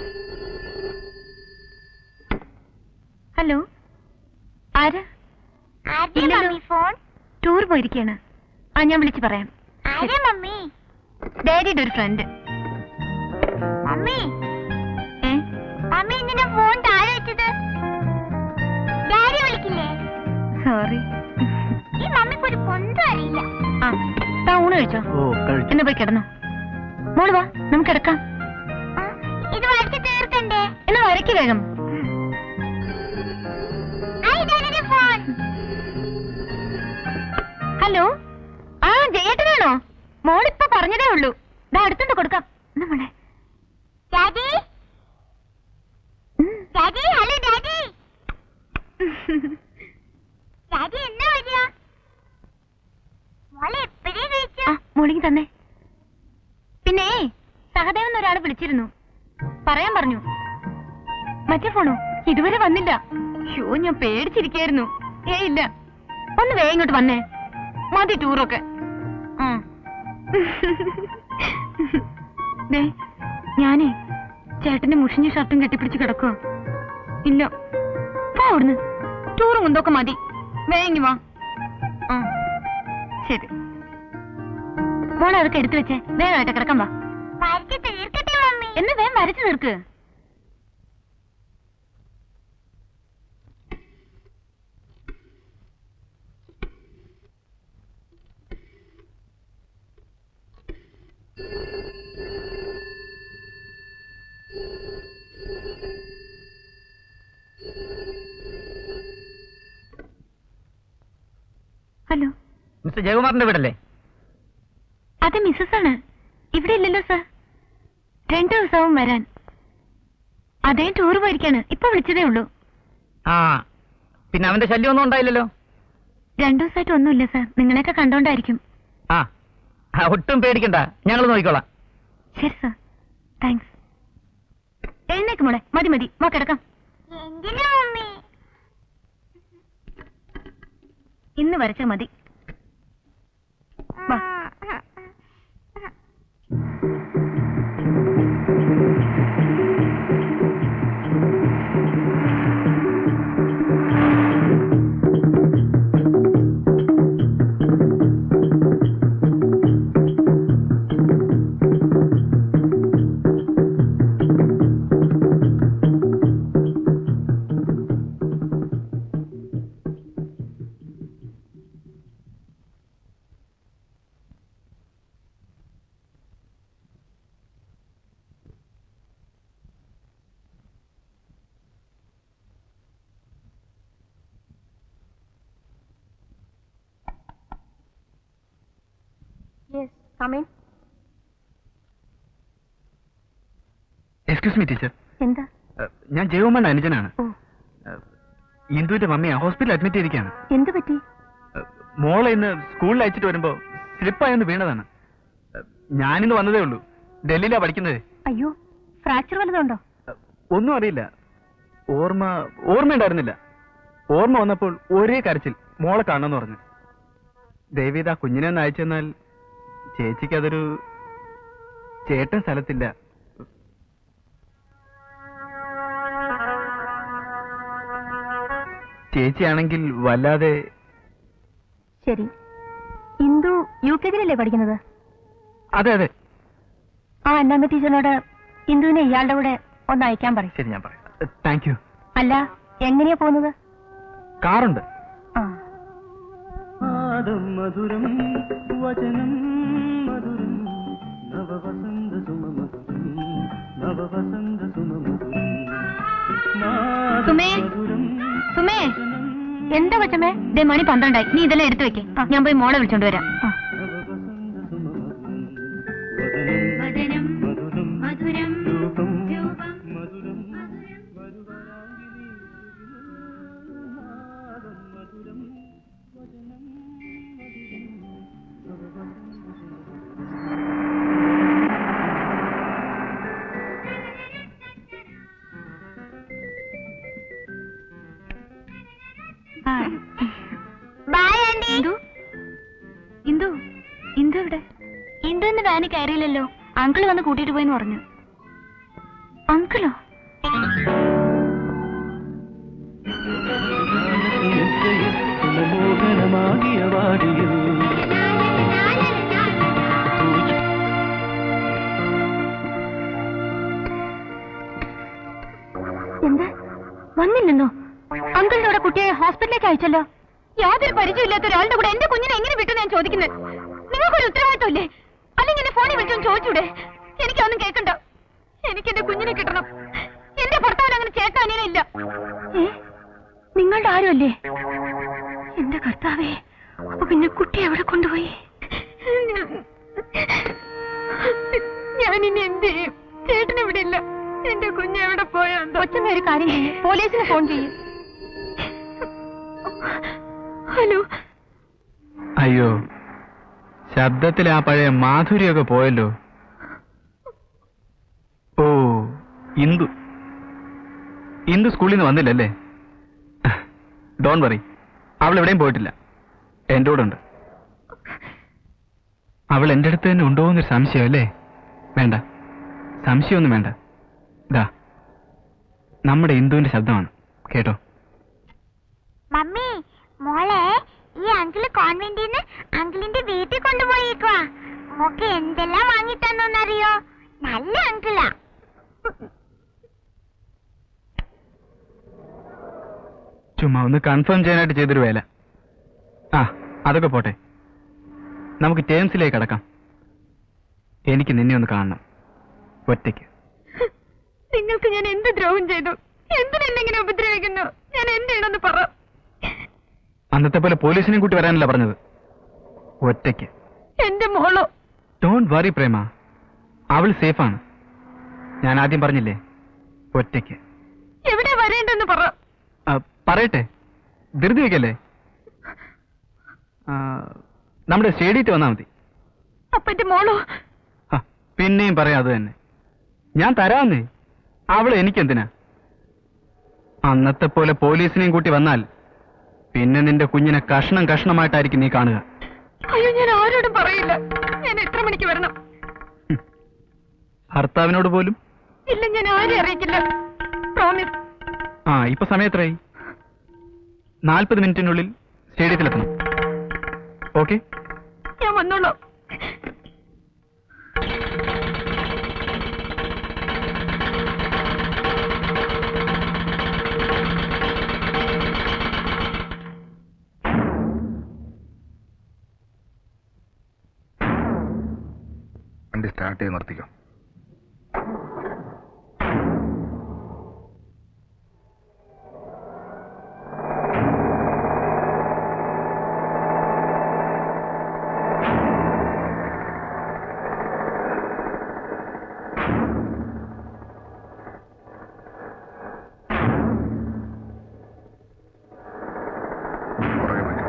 ഹലോ ആരാ ആരുടെ ഇല്ലല്ലോ. മമ്മി ഫോൺ ടൂർ പോയിരിക്കാണ് ആ ഞാൻ വിളിച്ചു പറയാം ആരാ മമ്മി ഡാഡിയുടെ ഒരു ഫ്രണ്ട് മമ്മി ഏ മമ്മി എന്തിനാ ഫോൺ താഴെ വെച്ചത് ഡാഡി വിളിക്കില്ലേ സോറി ഈ മമ്മിക്ക് ഒരു പൊന്തും അറിയില്ല ആ താ ഊണ് കഴിച്ചോ ഓ കഴിച്ചു എന്നാ പോയി കിടന്നു മോള് വാ നമുക്ക് കിടക്കാം ആ, ഇത് വരച്ച് തീർക്കണ്ടേ എന്നാ വരയ്ക്ക് വേഗം ആ ഇതാണ് ഫോൺ ഹലോ ആ ജയേട്ടനാണോ മോളിപ്പോ പറഞ്ഞതേ ഉള്ളൂ ദാ അടുത്തുണ്ട് കൊടുക്കാം എന്നാ മോളെ daddy daddy hello daddy daddy എന്നാ വരിക മോളെ എപ്പോഴേ കഴിച്ചു ആ മോളിക്ക് തന്നെ പിന്നെ സഹദേവൻ ഒരാൾ വിളിച്ചിരുന്നു പറയാൻ പറഞ്ഞു മറ്റേ ഫോണോ ഇതുവരെ വന്നില്ല ഷോ ഞാൻ പേടിച്ചിരിക്കായിരുന്നു ഏ ഇല്ല ഒന്ന് വേഗം ഇങ്ങോട്ട് വന്നേ മതി ടൂറൊക്കെ ഉം. ദേ, ഞാനേ ചേട്ടന്റെ മുഷിഞ്ഞ ഷർട്ടും കെട്ടിപ്പിടിച്ച് കിടക്കുക ഇല്ല പോ അവിടുന്ന് ടൂറും കൊണ്ടൊക്കെ മതി വേഗം വാ ആ ശരി മോളെ അതൊക്കെ എടുത്തു വെച്ചേ വേഗമായിട്ട് കിടക്കാൻ വാ വരച്ച് തീർക്കട്ടെ മമ്മി എന്ന് വേഗം വരച്ചു തീർക്ക് ഹലോ മിസ്റ്റർ ജയകുമാറിന്റെ വീടല്ലേ അത് മിസ്സസ് ആണ് ഇവിടെ ഇല്ലല്ലോ സർ രണ്ടു ദിവസവും വരാൻ അതേ ടൂർ പോയിരിക്കാണ് ഇപ്പൊ വിളിച്ചതേ ഉള്ളൂ ആ പിന്നെ അവന്റെ ശല്യം ഒന്നും ഉണ്ടായില്ലല്ലോ രണ്ടു ദിവസമായിട്ട് ഒന്നുമില്ല സർ നിങ്ങളെയൊക്കെ കണ്ടോണ്ടായിരിക്കും ആ ആ, ഒട്ടും പേടിക്കണ്ട ഞങ്ങൾ നോക്കിക്കോളാം ശരി സർ താങ്ക്സ് എഴുന്നേക്ക് മോളെ മതി മതി വാ കിടക്കാം എന്തിനാ മമ്മി ഇന്ന് വരച്ച മതി വാ എക്സ്ക്യൂസ് മീ ടീച്ചർ എന്താ ഞാൻ ജയകുമാറിന്റെ അനുജനാണ് ഓ ഇന്ദുവിന്റെ മമ്മിയെ ഹോസ്പിറ്റലിൽ അഡ്മിറ്റ് ചെയ്തിരിക്കുകയാണ് എന്ത് പറ്റി ഏഹ്, മോളെ ഇന്ന് സ്കൂളിൽ അയച്ചിട്ട് വരുമ്പോ സ്ലിപ്പായൊന്ന് വീണതാണ് ഏഹ്, ഞാനിന്ന് വന്നതേ ഉള്ളൂ ഡൽഹിയിലാ പഠിക്കുന്നത് അയ്യോ ഫ്രാക്ചർ വല്ലതുണ്ടോ ഏഹ്, ഒന്നും അറിയില്ല ഓർമ്മ ഓർമ്മയുണ്ടായിരുന്നില്ല ഓർമ്മ വന്നപ്പോൾ ഒരേ കരച്ചിൽ മോളെ കാണണമെന്ന് പറഞ്ഞു ദേവീത കുഞ്ഞിനെ ഒന്ന് അയച്ചെന്നാൽ ചേച്ചിക്ക് അതൊരു ചേട്ടൻ സ്ഥലത്തില്ല ചേച്ചിയാണെങ്കിൽ വല്ലാതെ ശരി ഇന്ദു യു കെ ജിയിലല്ലേ പഠിക്കുന്നത് അതെ അതെ ആ അന്നാമ്മ ടീച്ചറിനോട് ഇന്ദുവിനെ ഇയാളുടെ കൂടെ ഒന്ന് അയക്കാൻ പറയും ശരി ഞാൻ പറയാം താങ്ക് യു അല്ല എങ്ങനെയാ പോകുന്നത് കാറുണ്ട് ആ മധുരം വചനം മധുരം നവവസന്ത സുമമധുരം നവവസന്ത സുമമധുരം സുമേ സുമേ എന്താ കൊച്ചമ്മേ ദേ മണി പന്ത്രണ്ടായി നീ ഇതെല്ലാം എടുത്തു വെക്കേ ഞാൻ പോയി മോളെ വിളിച്ചോണ്ട് വരാം ആ. മധുരം മധുരം രൂപം ആ. ബായ് ആന്റി ഇന്ദു ഇന്ദു ഇന്ദു ഇവിടെ ഇന്ദു ഇന്ന് വാന് കയറിയില്ലല്ലോ അങ്കിള് വന്ന് കൂട്ടിയിട്ട് പോയെന്ന് പറഞ്ഞു അങ്കിളോ മോഹനമാകിയ വാടിയിൽ എന്ത് വന്നില്ലെന്നോ അങ്കിളിന്റെ കൂടെ കുട്ടിയെ ഹോസ്പിറ്റലിലേക്ക് അയച്ചല്ലോ യാതൊരു പരിചയമില്ലാത്ത ഒരാളുടെ കൂടെ എന്റെ കുഞ്ഞിനെ എങ്ങനെ വിട്ടു ഞാൻ ചോദിക്കുന്നത് നിങ്ങൾക്കൊരു ഉത്തരവാദിത്വമില്ലേ അല്ലെങ്കിൽ എന്നെ ഫോണിൽ വിളിച്ചൊന്ന് ചോദിച്ചൂടെ എനിക്കൊന്നും കേൾക്കണ്ട എനിക്ക് എന്റെ കുഞ്ഞിനെ കിട്ടണം എന്റെ ഭർത്താവിന് അങ്ങനെ ചേട്ടാനിനെ ഇല്ല ഏ? നിങ്ങളുടെ ആരുമല്ലേ എന്റെ കർത്താവേ അപ്പൊ പിന്നെ കുട്ടി എവിടെ കൊണ്ടുപോയി ഞാനിനി എന്ത് ചെയ്യും ചേട്ടൻ ഇവിടെ ഇല്ല എന്റെ കുഞ്ഞ് എവിടെ പോയോ കൊച്ചമ്മ ഒരു കാര്യം ചെയ്യും പോലീസിന് ഫോൺ ചെയ്യും ഹലോ അയ്യോ ശബ്ദത്തിൽ ആ പഴയ മാധുര്യമൊക്കെ പോയല്ലോ ഓ ഇന്ദു ഇന്ദു സ്കൂളിൽ നിന്ന് വന്നില്ലല്ലേ ഡോൺ വറി അവൾ എവിടെയും പോയിട്ടില്ല എൻ്റെ കൂടെ ഉണ്ട് അവൾ എൻ്റെ അടുത്ത് തന്നെ ഉണ്ടോ എന്നൊരു സംശയം അല്ലേ വേണ്ട സംശയമൊന്നും വേണ്ട ഇതാ നമ്മുടെ ഇന്ദുവിന്റെ ശബ്ദമാണ് കേട്ടോ മമ്മി മോളെ ഈ അങ്കിള് കോൺവെന്റിൽ നിന്ന് അങ്കിളിന്റെ വീട്ടിൽ കൊണ്ടുപോയേക്കുവാ മോക്ക് എന്തെല്ലാം വാങ്ങി തന്നോന്നറിയോ നല്ല അങ്കിളാ ചുമ്മാ ഒന്ന് കൺഫേം ചെയ്യാനായിട്ട് ചെയ്തൊരു വേല ആ അതൊക്കെ പോട്ടെ നമുക്ക് ടേംസിലേക്ക് കടക്കാം എനിക്ക് നിന്നെ ഒന്ന് കാണണം ഒറ്റയ്ക്ക് നിങ്ങൾക്ക് ഞാൻ എന്ത് ദ്രോഹം ചെയ്തു എന്തിനെന്നെ ഇങ്ങനെ ഉപദ്രവിക്കുന്നു ഞാൻ എന്ത് ചെയ്യണമെന്ന് പറ അന്നത്തെ പോലെ പോലീസിനെയും കൂട്ടി വരാനല്ല പറഞ്ഞത് ഒറ്റയ്ക്ക് എന്റെ മോളോ ഡോണ്ട് വറി പ്രേമ അവൾ സേഫാണ് ഞാൻ ആദ്യം പറഞ്ഞില്ലേ ഒറ്റയ്ക്ക് എവിടെ വരേണ്ടെന്ന് പറ ആ, പറയട്ടെ ധൃതി വയ്ക്കല്ലേ ആ, നമ്മുടെ സ്റ്റേഡിയത്തിൽ വന്നാൽ മതി അപ്പൊ എന്റെ മോളോ ഹ, പിന്നെയും പറയാം അത് തന്നെ ഞാൻ തരാന്നേ അവളെ എനിക്കെന്തിനാ അന്നത്തെ പോലെ പോലീസിനെയും കൂട്ടി വന്നാൽ പിന്നെ നിന്റെ കുഞ്ഞിനെ കഷ്ണം കഷ്ണമായിട്ടായിരിക്കും നീ കാണുക അയ്യോ ഞാൻ ആരോടും പറയില്ല ഞാൻ എത്ര മണിക്ക് വരണം ഭർത്താവിനോട് പോലും ഇല്ല ഞാൻ ആരെയും അറിയിക്കില്ല പ്രോമിസ് ആ ഇപ്പൊ സമയത്രയായി നാൽപ്പത് മിനിറ്റിനുള്ളിൽ സ്റ്റേഡിയത്തിലെത്തണം ഓക്കെ ഞാൻ വന്നോളാം വണ്ടി സ്റ്റാർട്ട് ചെയ്ത് നിർത്തിക്കോ പുറകെ വയ്ക്കോ.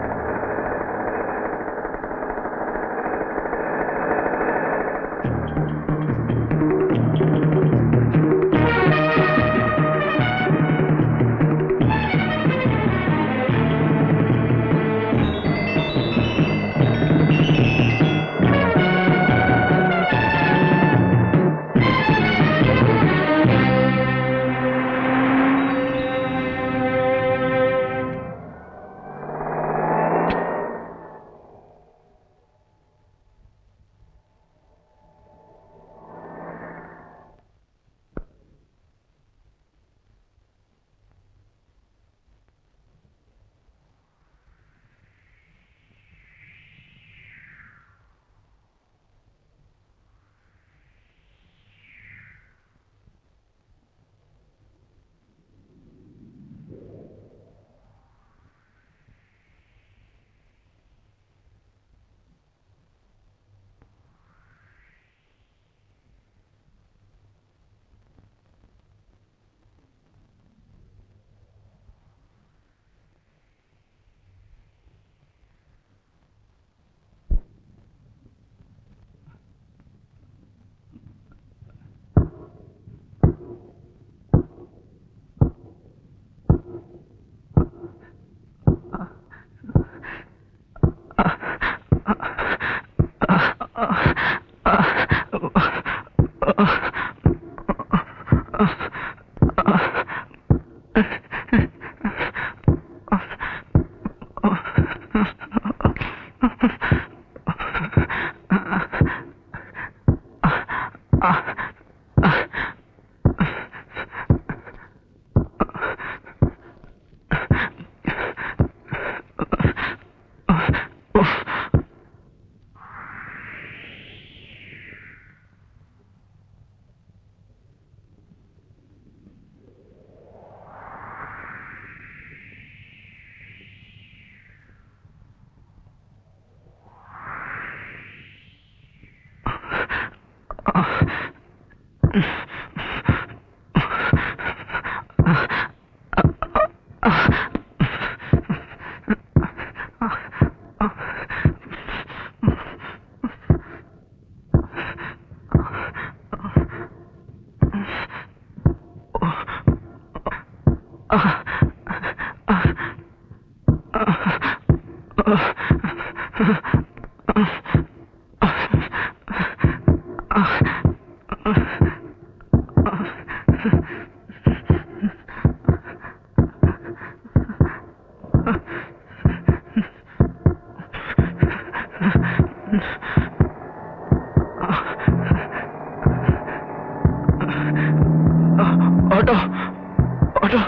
ഓട്ടോ ഓട്ടോ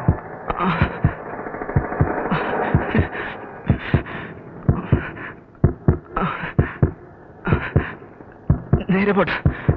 നേരെ പോട്ടെ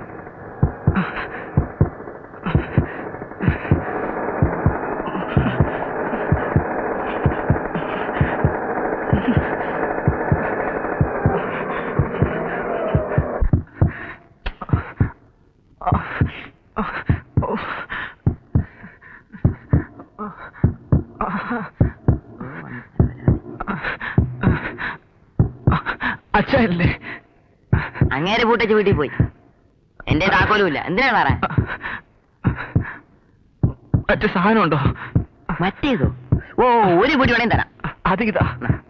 അച്ഛല്ലേ അങ്ങേരെ പൂട്ടച്ച് വീട്ടിൽ പോയി എന്റെ താക്കോലും ഇല്ല എന്തിനാ സാറേ മറ്റു സാധനം ഉണ്ടോ മറ്റേതോ ഓ ഒരു പൊടി വേണേം തരാം അതിതാ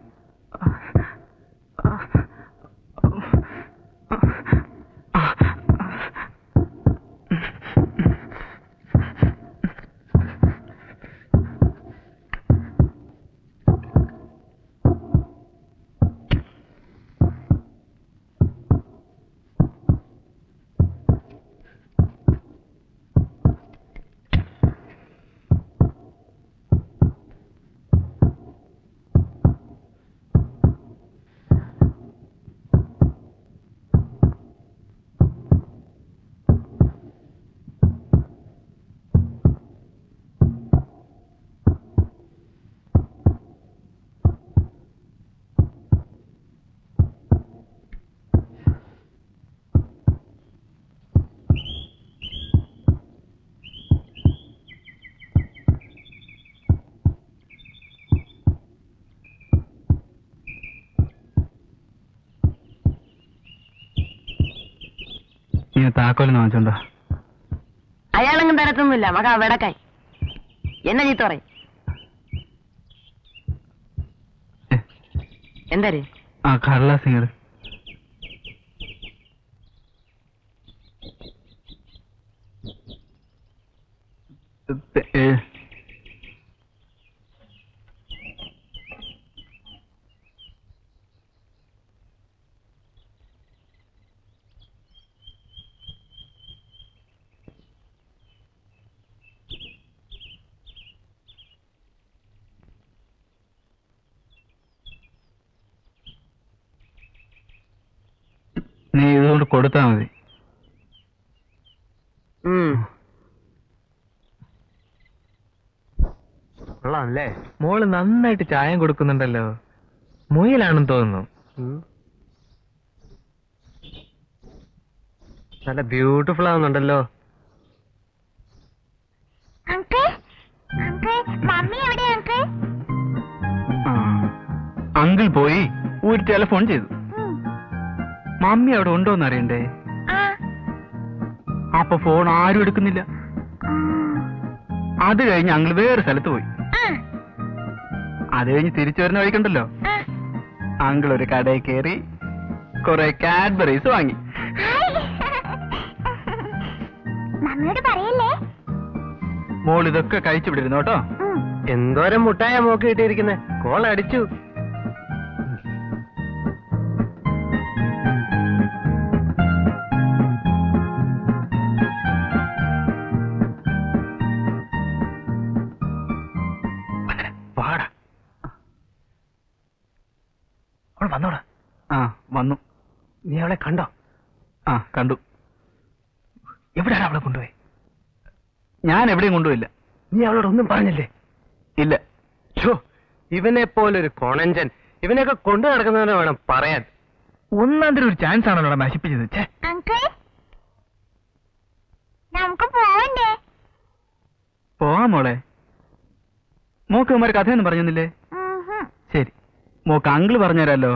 നീ താക്കോലെന്ന് വാങ്ങിച്ചോണ്ടോ അയാളെങ്ങും തരത്തൊന്നുമില്ല മക വെടക്കായി എന്നെ ചീത്ത പറയും എന്താര് ആ കടലാസിങ്ങട് നീ ഇതുകൊണ്ട് കൊടുത്താ മതി കൊള്ളാമല്ലേ മോള് നന്നായിട്ട് ചായം കൊടുക്കുന്നുണ്ടല്ലോ മുയലാണെന്ന് തോന്നുന്നു നല്ല ബ്യൂട്ടിഫുൾ ആവുന്നുണ്ടല്ലോ അങ്കിൾ അങ്കിൾ മമ്മി എവിടെ അങ്കിൾ അങ്കിൾ പോയി ഒരു ടെലിഫോൺ ചെയ്തു മമ്മി അവിടെ ഉണ്ടോന്ന് അറിയണ്ടേ ആ അപ്പൊ ഫോൺ ആരും എടുക്കുന്നില്ല അത് കഴിഞ്ഞ് അങ്കിൾ വേറെ സ്ഥലത്ത് പോയി ആ അത് കഴിഞ്ഞ് തിരിച്ചു വരുന്ന വഴിക്കുണ്ടല്ലോ ആ അങ്കിൾ ഒരു കടയിൽ കയറി കുറെ കാഡ്ബറീസ് വാങ്ങി മമ്മിയോട് പറയല്ലേ മോൾ ഇതൊക്കെ കഴിച്ചു വിടിരുന്നു കേട്ടോ ഉം. എന്തോരം മുട്ടായ മോക്ക് കിട്ടിയിരിക്കുന്നെ കോൾ അടിച്ചു വാടാ അവൾ വന്നോടാ ആ വന്നു നീ അവളെ കണ്ടോ ആ കണ്ടു എവിടെയാണ് അവളെ കൊണ്ടുപോയി ഞാൻ എവിടെയും കൊണ്ടുപോയില്ല നീ അവളോട് ഒന്നും പറഞ്ഞില്ലേ ഇല്ല ഛോ ഇവനെ പോലൊരു കൊണഞ്ചൻ ഇവനെയൊക്കെ കൊണ്ടു നടക്കുന്നവനെ വേണം പറയാൻ ഒന്നാം തരം ഒരു ചാൻസ് ആണല്ലോ നശിപ്പിച്ചത് ഛേ അങ്കിൾ മോളെ മോക്ക് ഇവന്മാര് കഥയൊന്നും പറഞ്ഞില്ലേ ശരി മോക്ക് അങ്കിള് പറഞ്ഞുതരാലോ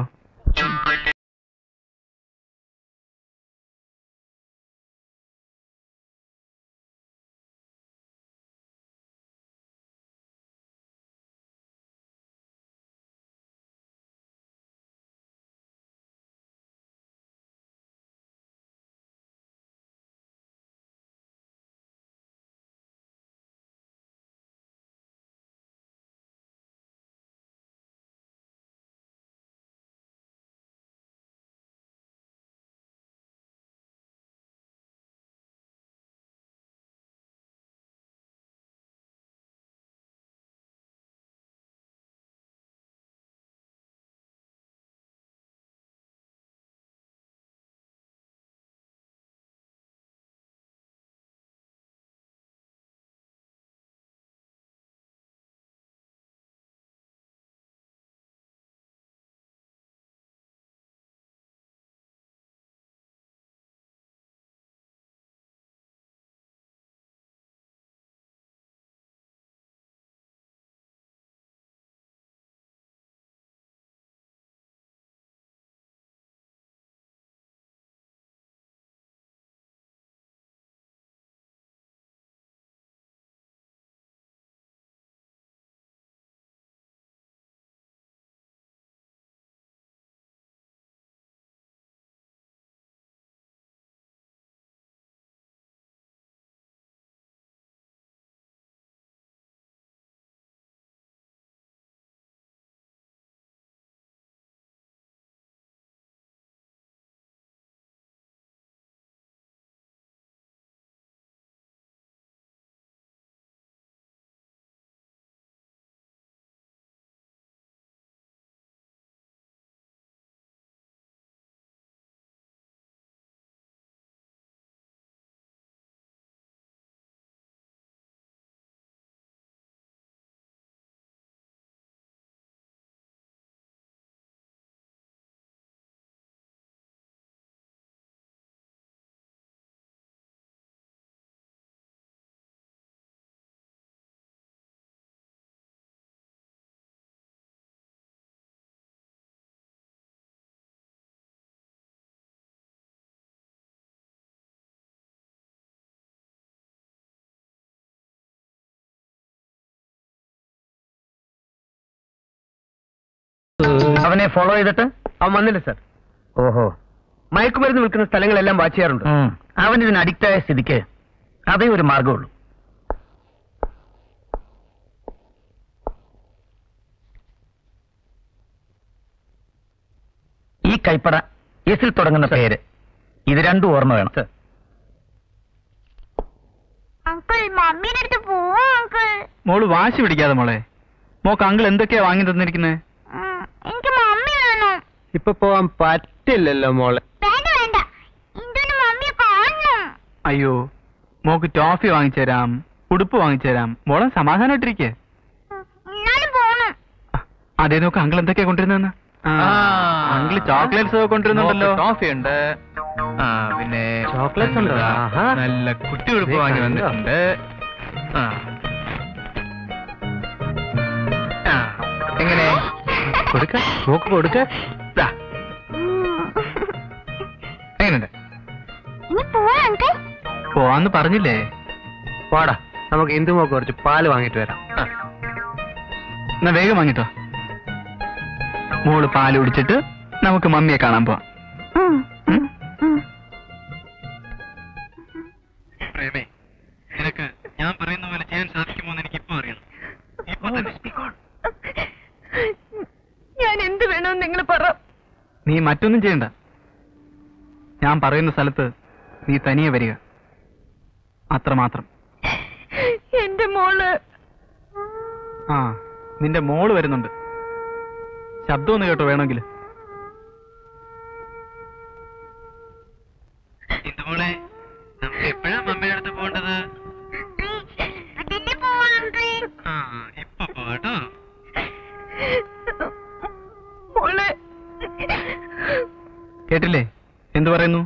അവനെ ഫോളോ ചെയ്തിട്ട് അവൻ വന്നില്ല സർ ഓഹോ മയക്കുമരുന്ന് വിൽക്കുന്ന സ്ഥലങ്ങളെല്ലാം വാച്ച് ചെയ്യാറുണ്ട് അവൻ ഇതിന് അഡിക്റ്റ് ആയ സ്ഥിതിക്ക് അതേ ഒരു മാർഗമുള്ളൂ ഈ കൈപ്പട എസിൽ തുടങ്ങുന്ന പേര് ഇത് രണ്ടും ഓർമ്മ വേണം അങ്കിൾ മമ്മീന്റെ അടുത്ത് പോവാ അങ്കിൾ മോള് വാശി പിടിക്കാതെ മോളെ മോക്ക് അങ്കിൾ എന്തൊക്കെയാ വാങ്ങി തന്നിരിക്കുന്നത് ഉം, എനിക്ക് മമ്മി വേണം ഇപ്പൊ പോവാൻ പറ്റില്ലല്ലോ മോളെ വേണ്ട വേണ്ട ഇന്ദുവിന് മമ്മിയെ കാണണം അയ്യോ മോക്ക് ടോഫി വാങ്ങിച്ചു തരാം ഉടുപ്പ് വാങ്ങിച്ചു തരാം മോളെ സമാധാനമായിട്ടിരിക്കേ ഉം, എന്നാലും പോണം അതേ നോക്ക് അങ്കിൾ എന്തൊക്കെയാ കൊണ്ടിരുന്നെന്ന് അങ്കിള് ചോക്ലേറ്റ്സ് ഒക്കെ കൊണ്ടിരുന്നുണ്ടല്ലോ ടോഫി ഉണ്ട് ആ പിന്നെ ചോക്ലേറ്റ്സ് ഉണ്ടോ? നല്ല- ആഹാ. നല്ല കുട്ടി ഉടുപ്പ് ദേ വാങ്ങി കണ്ടോ? വന്നിട്ടുണ്ട് ആ ആ, എങ്ങനെ കൊടുക്ക മോക്ക് കൊടുക്ക ദാ, എങ്ങനെയുണ്ട് ഇനി പോവാ അങ്കിൾ പോവാന്ന് പറഞ്ഞില്ലേ വാടാ നമുക്ക് ഇന്ദു മോക്ക് കുറച്ച് പാല് വാങ്ങിട്ട് വരാം എന്നാ വേഗം വാങ്ങിട്ടോ മോള് പാല് കുടിച്ചിട്ട് നമുക്ക് മമ്മിയെ കാണാൻ പോവാം ഉം? പ്രേമേ നിനക്ക് ഞാൻ പറയുന്ന പോലെ ചെയ്യാൻ സാധിക്കുമോ എന്ന് എനിക്ക് ഇപ്പൊ അറിയണം ഇപ്പൊ തന്നെ ഞാൻ എന്ത് വേണമെന്ന് നിങ്ങൾ പറ നീ മറ്റൊന്നും ചെയ്യണ്ട ഞാൻ പറയുന്ന സ്ഥലത്ത് നീ തനിയെ വരിക അത്രമാത്രം എന്റെ മോള് ആ നിന്റെ മോള് വരുന്നുണ്ട് ശബ്ദം ഒന്ന് കേട്ടോ വേണമെങ്കിൽ ഇന്ദുമോളെ നമുക്ക് എപ്പോഴാ മമ്മിയുടെ അടുത്ത് പോകേണ്ടത് അതിന്റെ പോവാ അങ്കിൾ ആ ഇപ്പൊ പോട്ടോ മോളെ കേട്ടില്ലേ എന്തു പറയുന്നു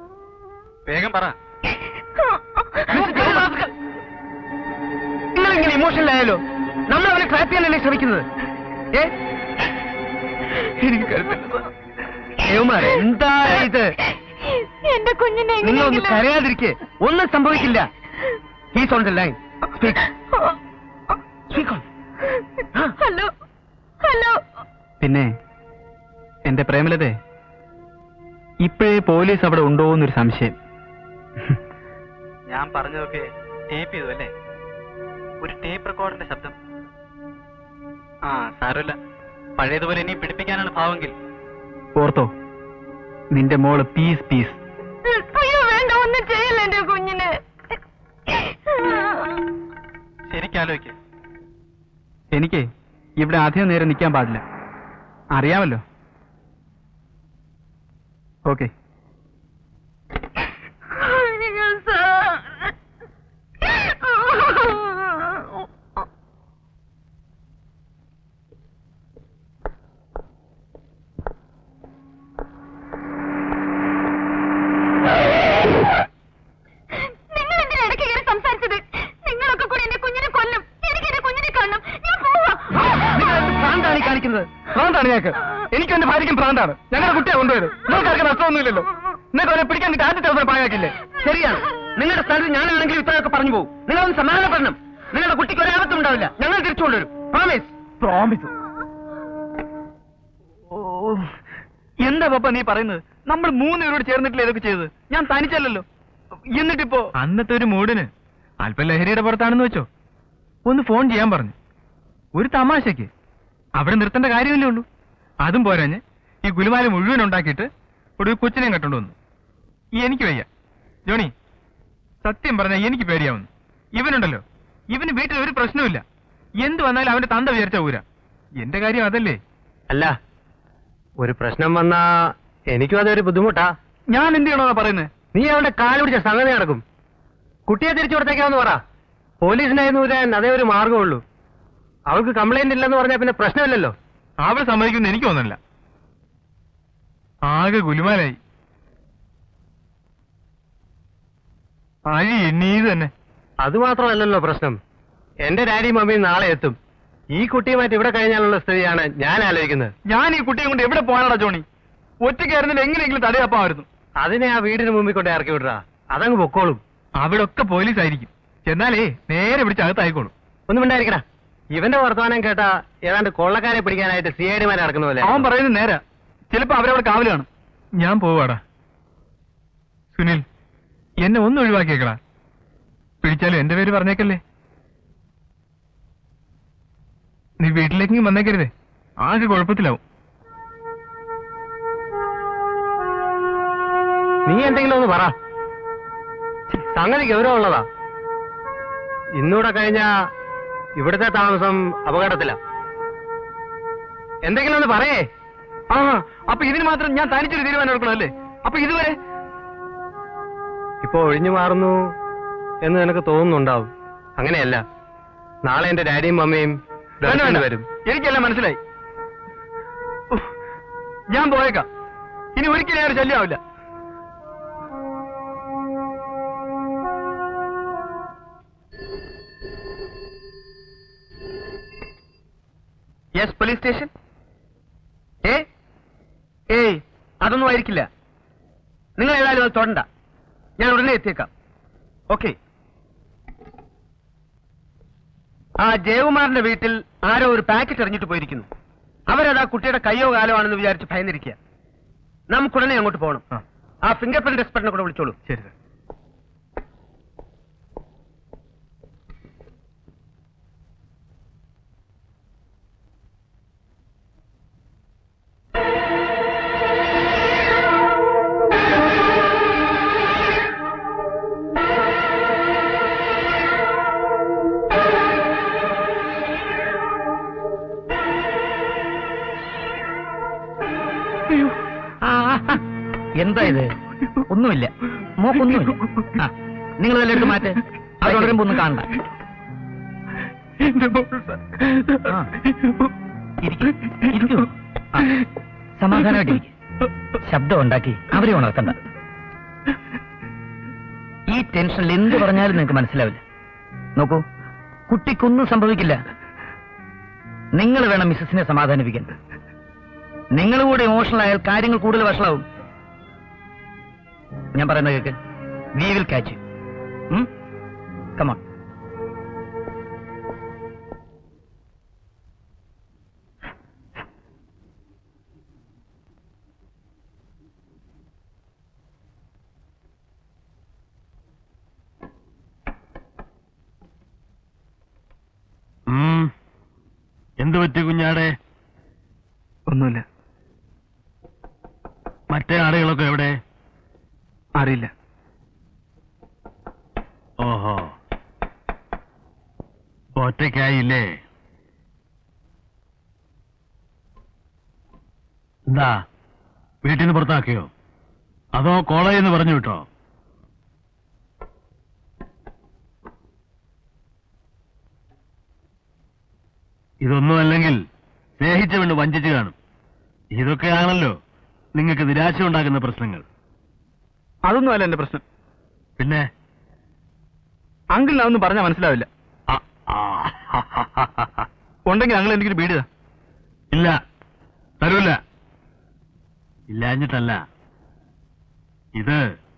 വേഗം പറ നിങ്ങൾ അങ്ങനെ ഇമോഷണൽ ആയാലോ നമ്മൾ അവനെ ട്രാപ്പ് ചെയ്യാനല്ലേ ശ്രമിക്കുന്നത് ഏ എനിക്ക് കരുത്തില്ല സാർ. ദേവന്മാരെ, എന്താ ഇത് എന്റെ കുഞ്ഞിനെ നിങ്ങളൊന്ന് കരയാതിരിക്കെ ഒന്നും സംഭവിക്കില്ല he's on the line speak speak on hello hello പിന്നെ എന്റെ പ്രേമലതേ ഇപ്പോഴേ പോലീസ് അവിടെ ഉണ്ടോ എന്നൊരു സംശയം ഞാൻ പറഞ്ഞതൊക്കെ ടേപ്പ് ചെയ്തു അല്ലേ ഒരു ടേപ്പ് റെക്കോർഡിന്റെ ശബ്ദം ആ സാരമില്ല പഴയതുപോലെ ഇനി പിടിപ്പിക്കാനാണ് ഭാവമെങ്കിൽ ഓർത്തോ നിന്റെ മോള് പീസ് പീസ് അയ്യോ വേണ്ട ഒന്നും ചെയ്യല്ല എന്റെ കുഞ്ഞിനെ ശരിക്കാലോചിക്ക എനിക്ക് ഇവിടെ അധികം നേരം നിൽക്കാൻ പാടില്ല അറിയാമല്ലോ ഓക്കെ നിങ്ങൾ എന്തിനാ ഇടയ്ക്ക് കയറി സംസാരിച്ചത് നിങ്ങളൊക്കെ കൂടി എന്റെ കുഞ്ഞിനെ കൊല്ലും എനിക്ക് എന്റെ കുഞ്ഞിനെ കാണണം ഞാൻ പോവാ നിങ്ങൾ എന്ത് ഭ്രാന്താണ് ഈ കാണിക്കുന്നത് ഭ്രാന്താണ് ഞങ്ങൾക്ക് എനിക്കും എന്റെ ഭാര്യയ്ക്കും ഭ്രാന്താണ് ഞങ്ങളുടെ കുട്ടിയെ കൊണ്ടുവരും നിങ്ങൾക്ക് ആർക്കും നഷ്ടമൊന്നുമില്ലല്ലോ നിങ്ങൾക്ക് അവരെ പിടിക്കാൻ കിട്ടി ആദ്യത്തെ ദിവസം പാഴാക്കില്ലേ ശരിയാണ് നിങ്ങളുടെ സ്ഥലത്ത് ഞാനാണെങ്കിൽ ഇത്രയൊക്കെ പറഞ്ഞു പോകും നിങ്ങളൊന്ന് സമാധാനപ്പെടണം നിങ്ങളുടെ കുട്ടിക്ക് ഒരാപത്തും ഉണ്ടാവില്ല ഞങ്ങൾ തിരിച്ചു കൊണ്ടുവരും പ്രോമിസ് പ്രോമിസ് എന്താ പപ്പ നീ പറയുന്നത് നമ്മൾ മൂന്ന് പേരോട് ചേർന്നിട്ടില്ല ഇതൊക്കെ ചെയ്തത് ഞാൻ തനിച്ചല്ലല്ലോ എന്നിട്ടിപ്പോ അന്നത്തെ ഒരു മൂഡിന് അല്പം ലഹരിയുടെ പുറത്താണെന്ന് വെച്ചോ ഒന്ന് ഫോൺ ചെയ്യാൻ പറഞ്ഞു ഒരു തമാശയ്ക്ക് അവിടെ നിർത്തേണ്ട കാര്യമല്ലേ ഉള്ളൂ അതും പോരാഞ്ഞ് ഈ ഗുലുമാല മുഴുവൻ ഉണ്ടാക്കിയിട്ട് ഒരു കൊച്ചിനെയും കെട്ടോണ്ട് വന്നു ഈ എനിക്ക് വയ്യ ജോണി സത്യം പറഞ്ഞാൽ എനിക്ക് പേടിയാവുന്നു ഇവനുണ്ടല്ലോ ഇവന് വീട്ടിൽ ഒരു പ്രശ്നവുമില്ല എന്ത് വന്നാലും അവന്റെ തന്ത വിചാരിച്ച ഊര എന്റെ കാര്യം അതല്ലേ അല്ല ഒരു പ്രശ്നം വന്നാ എനിക്കും അതൊരു ബുദ്ധിമുട്ടാ ഞാൻ എന്ത് ചെയ്യണോന്നാ പറയുന്നത് നീ അവന്റെ കാല് പിടിച്ച സംഗതി നടക്കും കുട്ടിയെ തിരിച്ചു കൊടുത്തേക്കാന്ന് പറ പോലീസിനായിരുന്നു വരാൻ അതേ ഒരു മാർഗമുള്ളൂ അവൾക്ക് കംപ്ലൈന്റ് ഇല്ലെന്ന് പറഞ്ഞാൽ പിന്നെ പ്രശ്നമില്ലല്ലോ അവൾ സമ്മതിക്കുന്ന എനിക്ക് തോന്നുന്നില്ല ആകെ ഗുലുമാലായി അഴി എണ്ണീത് തന്നെ അത് മാത്രമല്ലല്ലോ പ്രശ്നം എന്റെ ഡാഡിയും മമ്മിയും നാളെ എത്തും ഈ കുട്ടിയുമായിട്ട് ഇവിടെ കഴിഞ്ഞാലുള്ള സ്ഥിതിയാണ് ഞാൻ ആലോചിക്കുന്നത് ഞാൻ ഈ കുട്ടിയെ കൊണ്ട് എവിടെ പോകാനാടാ ജോണി ഒറ്റയ്ക്കായിരുന്നില്ല എങ്ങനെയെങ്കിലും തടയപ്പായിരുന്നു അതിനെ ആ വീടിന് മുമ്പിൽ കൊണ്ട് ഇറക്കി വിടറാ അതങ്ങ് പൊക്കോളും അവിടെ ഒക്കെ പോലീസ് ആയിരിക്കും ചെന്നാലേ നേരെ പിടിച്ച് അകത്തായിക്കോളും ഒന്നും ഉണ്ടായിരിക്കടാ ഇവന്റെ വർത്തമാനം കേട്ടാ ഏതാണ്ട് കൊള്ളക്കാരെ പിടിക്കാനായിട്ട് സി ഐ ഡിമാരെ നടക്കുന്ന പോലെ അവൻ പറയുന്നത് നേരാ ചിലപ്പോ അവരവിടെ കാവല് കാണും ഞാൻ പോവാടാ സുനിൽ എന്നെ ഒന്ന് ഒഴിവാക്കിയേക്കടാ പിടിച്ചാലും എന്റെ പേര് പറഞ്ഞേക്കല്ലേ നീ വീട്ടിലേക്ക് വന്നേക്കരുതേ ആകെ കുഴപ്പത്തിലാവും നീ എന്തെങ്കിലും ഒന്ന് പറ സംഗതി ഗൗരവമുള്ളതാ ഇന്നൂടെ കഴിഞ്ഞാ ഇവിടുത്തെ താമസം അപകടത്തില എന്തെങ്കിലും ഒന്ന് പറയേ ആ അപ്പൊ ഇതിന് മാത്രം ഞാൻ തനിച്ചൊരു തീരുമാനം എടുക്കണം അല്ലേ അപ്പൊ ഇതുവരെ ഇപ്പൊ ഒഴിഞ്ഞു മാറുന്നു എന്ന് നിനക്ക് തോന്നുന്നുണ്ടാവും അങ്ങനെയല്ല നാളെ എന്റെ ഡാഡിയും മമ്മിയും വേണ്ട, ദർശനം വേണ്ട. വരും എനിക്കെല്ലാം മനസ്സിലായി ഉഫ്, ഞാൻ പോയേക്കാം ഇനി ഒരിക്കലും ഞാൻ ഒരു ശല്യമാവില്ല യെസ് പോലീസ് സ്റ്റേഷൻ ഏ ഏയ് അതൊന്നും ആയിരിക്കില്ല നിങ്ങൾ ഏതായാലും അത് തൊടണ്ട ഞാൻ ഉടനെ എത്തിയേക്കാം ഓക്കെ ആ ജയകുമാറിന്റെ വീട്ടിൽ ആരോ ഒരു പാക്കറ്റ് എറിഞ്ഞിട്ട് പോയിരിക്കുന്നു അവരത് ആ കുട്ടിയുടെ കയ്യോ കാലോ ആണെന്ന് വിചാരിച്ച് ഭയന്നിരിക്കുക നമുക്കുടനെ അങ്ങോട്ട് പോകണം ആ ഫിംഗർ പ്രിന്റ് എക്സ്പെർട്ടിനെ കൂടെ വിളിച്ചോളൂ ശരി സാർ എന്താ ഇത് ഒന്നുമില്ല മോക്കൊന്നുമില്ല ആ, നിങ്ങൾ വല്ല എടുത്ത് മാറ്റ് അത് തുടരുമ്പോ ഒന്നും കാണണ്ട എന്റെ മോൾ സാർ. ആ. ഇരിക്ക്, ഇരിക്കൂ. ആ, സമാധാനമായിട്ടിരിക്കും ശബ്ദം ഉണ്ടാക്കി അവരെ ഉണർത്തണ്ട ഈ ടെൻഷനിൽ എന്ത് പറഞ്ഞാലും നിങ്ങൾക്ക് മനസ്സിലാവില്ല നോക്കൂ കുട്ടിക്കൊന്നും സംഭവിക്കില്ല നിങ്ങൾ വേണം മിസ്സസിനെ സമാധാനിപ്പിക്കാൻ നിങ്ങൾ കൂടെ ഇമോഷണൽ ആയാൽ കാര്യങ്ങൾ കൂടുതൽ വഷളാവും ഞാൻ പറയുന്ന cake we will catch come on ഉം. എന്ത് പറ്റി കുഞ്ഞാടെ ഒന്നുമില്ല മറ്റേ ആടുകളൊക്കെ എവിടെ അറിയില്ല ഓഹോ ഒറ്റയ്ക്കായില്ലേ എന്താ വീട്ടിൽ നിന്ന് പുറത്താക്കിയോ അതോ കോളേജിൽ നിന്ന് പറഞ്ഞു വിട്ടോ ഇതൊന്നും അല്ലെങ്കിൽ സ്നേഹിച്ച പെണ്ണ് വഞ്ചിച്ച് കാണും ഇതൊക്കെയാണല്ലോ നിങ്ങൾക്ക് നിരാശ ഉണ്ടാക്കുന്ന പ്രശ്നങ്ങൾ അതൊന്നുമല്ല എന്റെ പ്രശ്നം പിന്നെ അങ്കിളിന് അതൊന്നും പറഞ്ഞാൽ മനസ്സിലാവില്ല ആ, ആ, ഉണ്ടെങ്കിൽ അങ്കിൾ എനിക്കൊരു ബീഡി താ ഇല്ല തരൂല ഇല്ലാഞ്ഞിട്ടല്ല ഇത്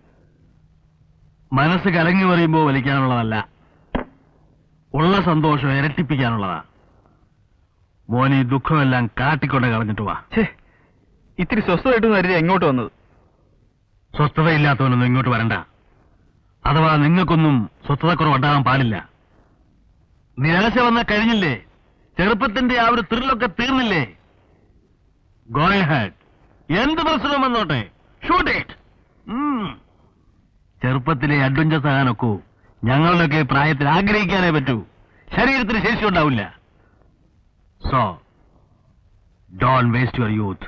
മനസ്സ് കലങ്ങി പറയുമ്പോ വലിക്കാനുള്ളതല്ല ഉള്ള സന്തോഷം ഇരട്ടിപ്പിക്കാനുള്ളതാ മോൻ ഈ ദുഃഖമെല്ലാം കാട്ടിക്കൊണ്ട് കളഞ്ഞിട്ട് വാ ഛേ ഇത്തിരി സ്വസ്ഥമായിട്ടൊന്നും കരുതി എങ്ങോട്ട് വന്നത് സ്വസ്ഥതയില്ലാത്തവനൊന്നും ഇങ്ങോട്ട് വരണ്ട അഥവാ നിങ്ങൾക്കൊന്നും സ്വസ്ഥതക്കുറവുണ്ടാകാൻ പാടില്ല നിരാശ വന്ന കഴിഞ്ഞില്ലേ ചെറുപ്പത്തിന്റെ ആ ഒരു ത്രില്ലൊക്കെ തീർന്നില്ലേ ഗോ ഹെഡ് എന്ത് പ്രശ്നം വന്നോട്ടെ ഷൂട്ട് ഇറ്റ് ചെറുപ്പത്തിലെ അഡ്വഞ്ചർ ആകാനൊക്കൂ ഞങ്ങളുടെയൊക്കെ പ്രായത്തിൽ ആഗ്രഹിക്കാനേ പറ്റൂ ശരീരത്തിന് ശേഷി ഉണ്ടാവില്ല so don't waste your youth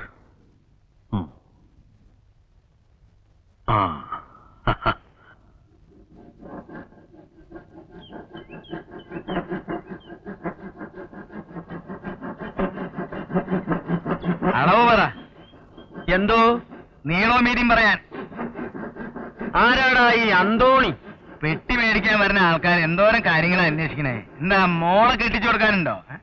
ആ അളവ് പറ എന്തോ നീളോ മീതിയും പറയാൻ ആരാടാ ഈ അന്തോണി പെട്ടി മേടിക്കാൻ വരുന്ന ആൾക്കാർ എന്തോരം കാര്യങ്ങളാ അന്വേഷിക്കണേ എന്താ മോളെ കെട്ടിച്ചു കൊടുക്കാനുണ്ടോ ഏ?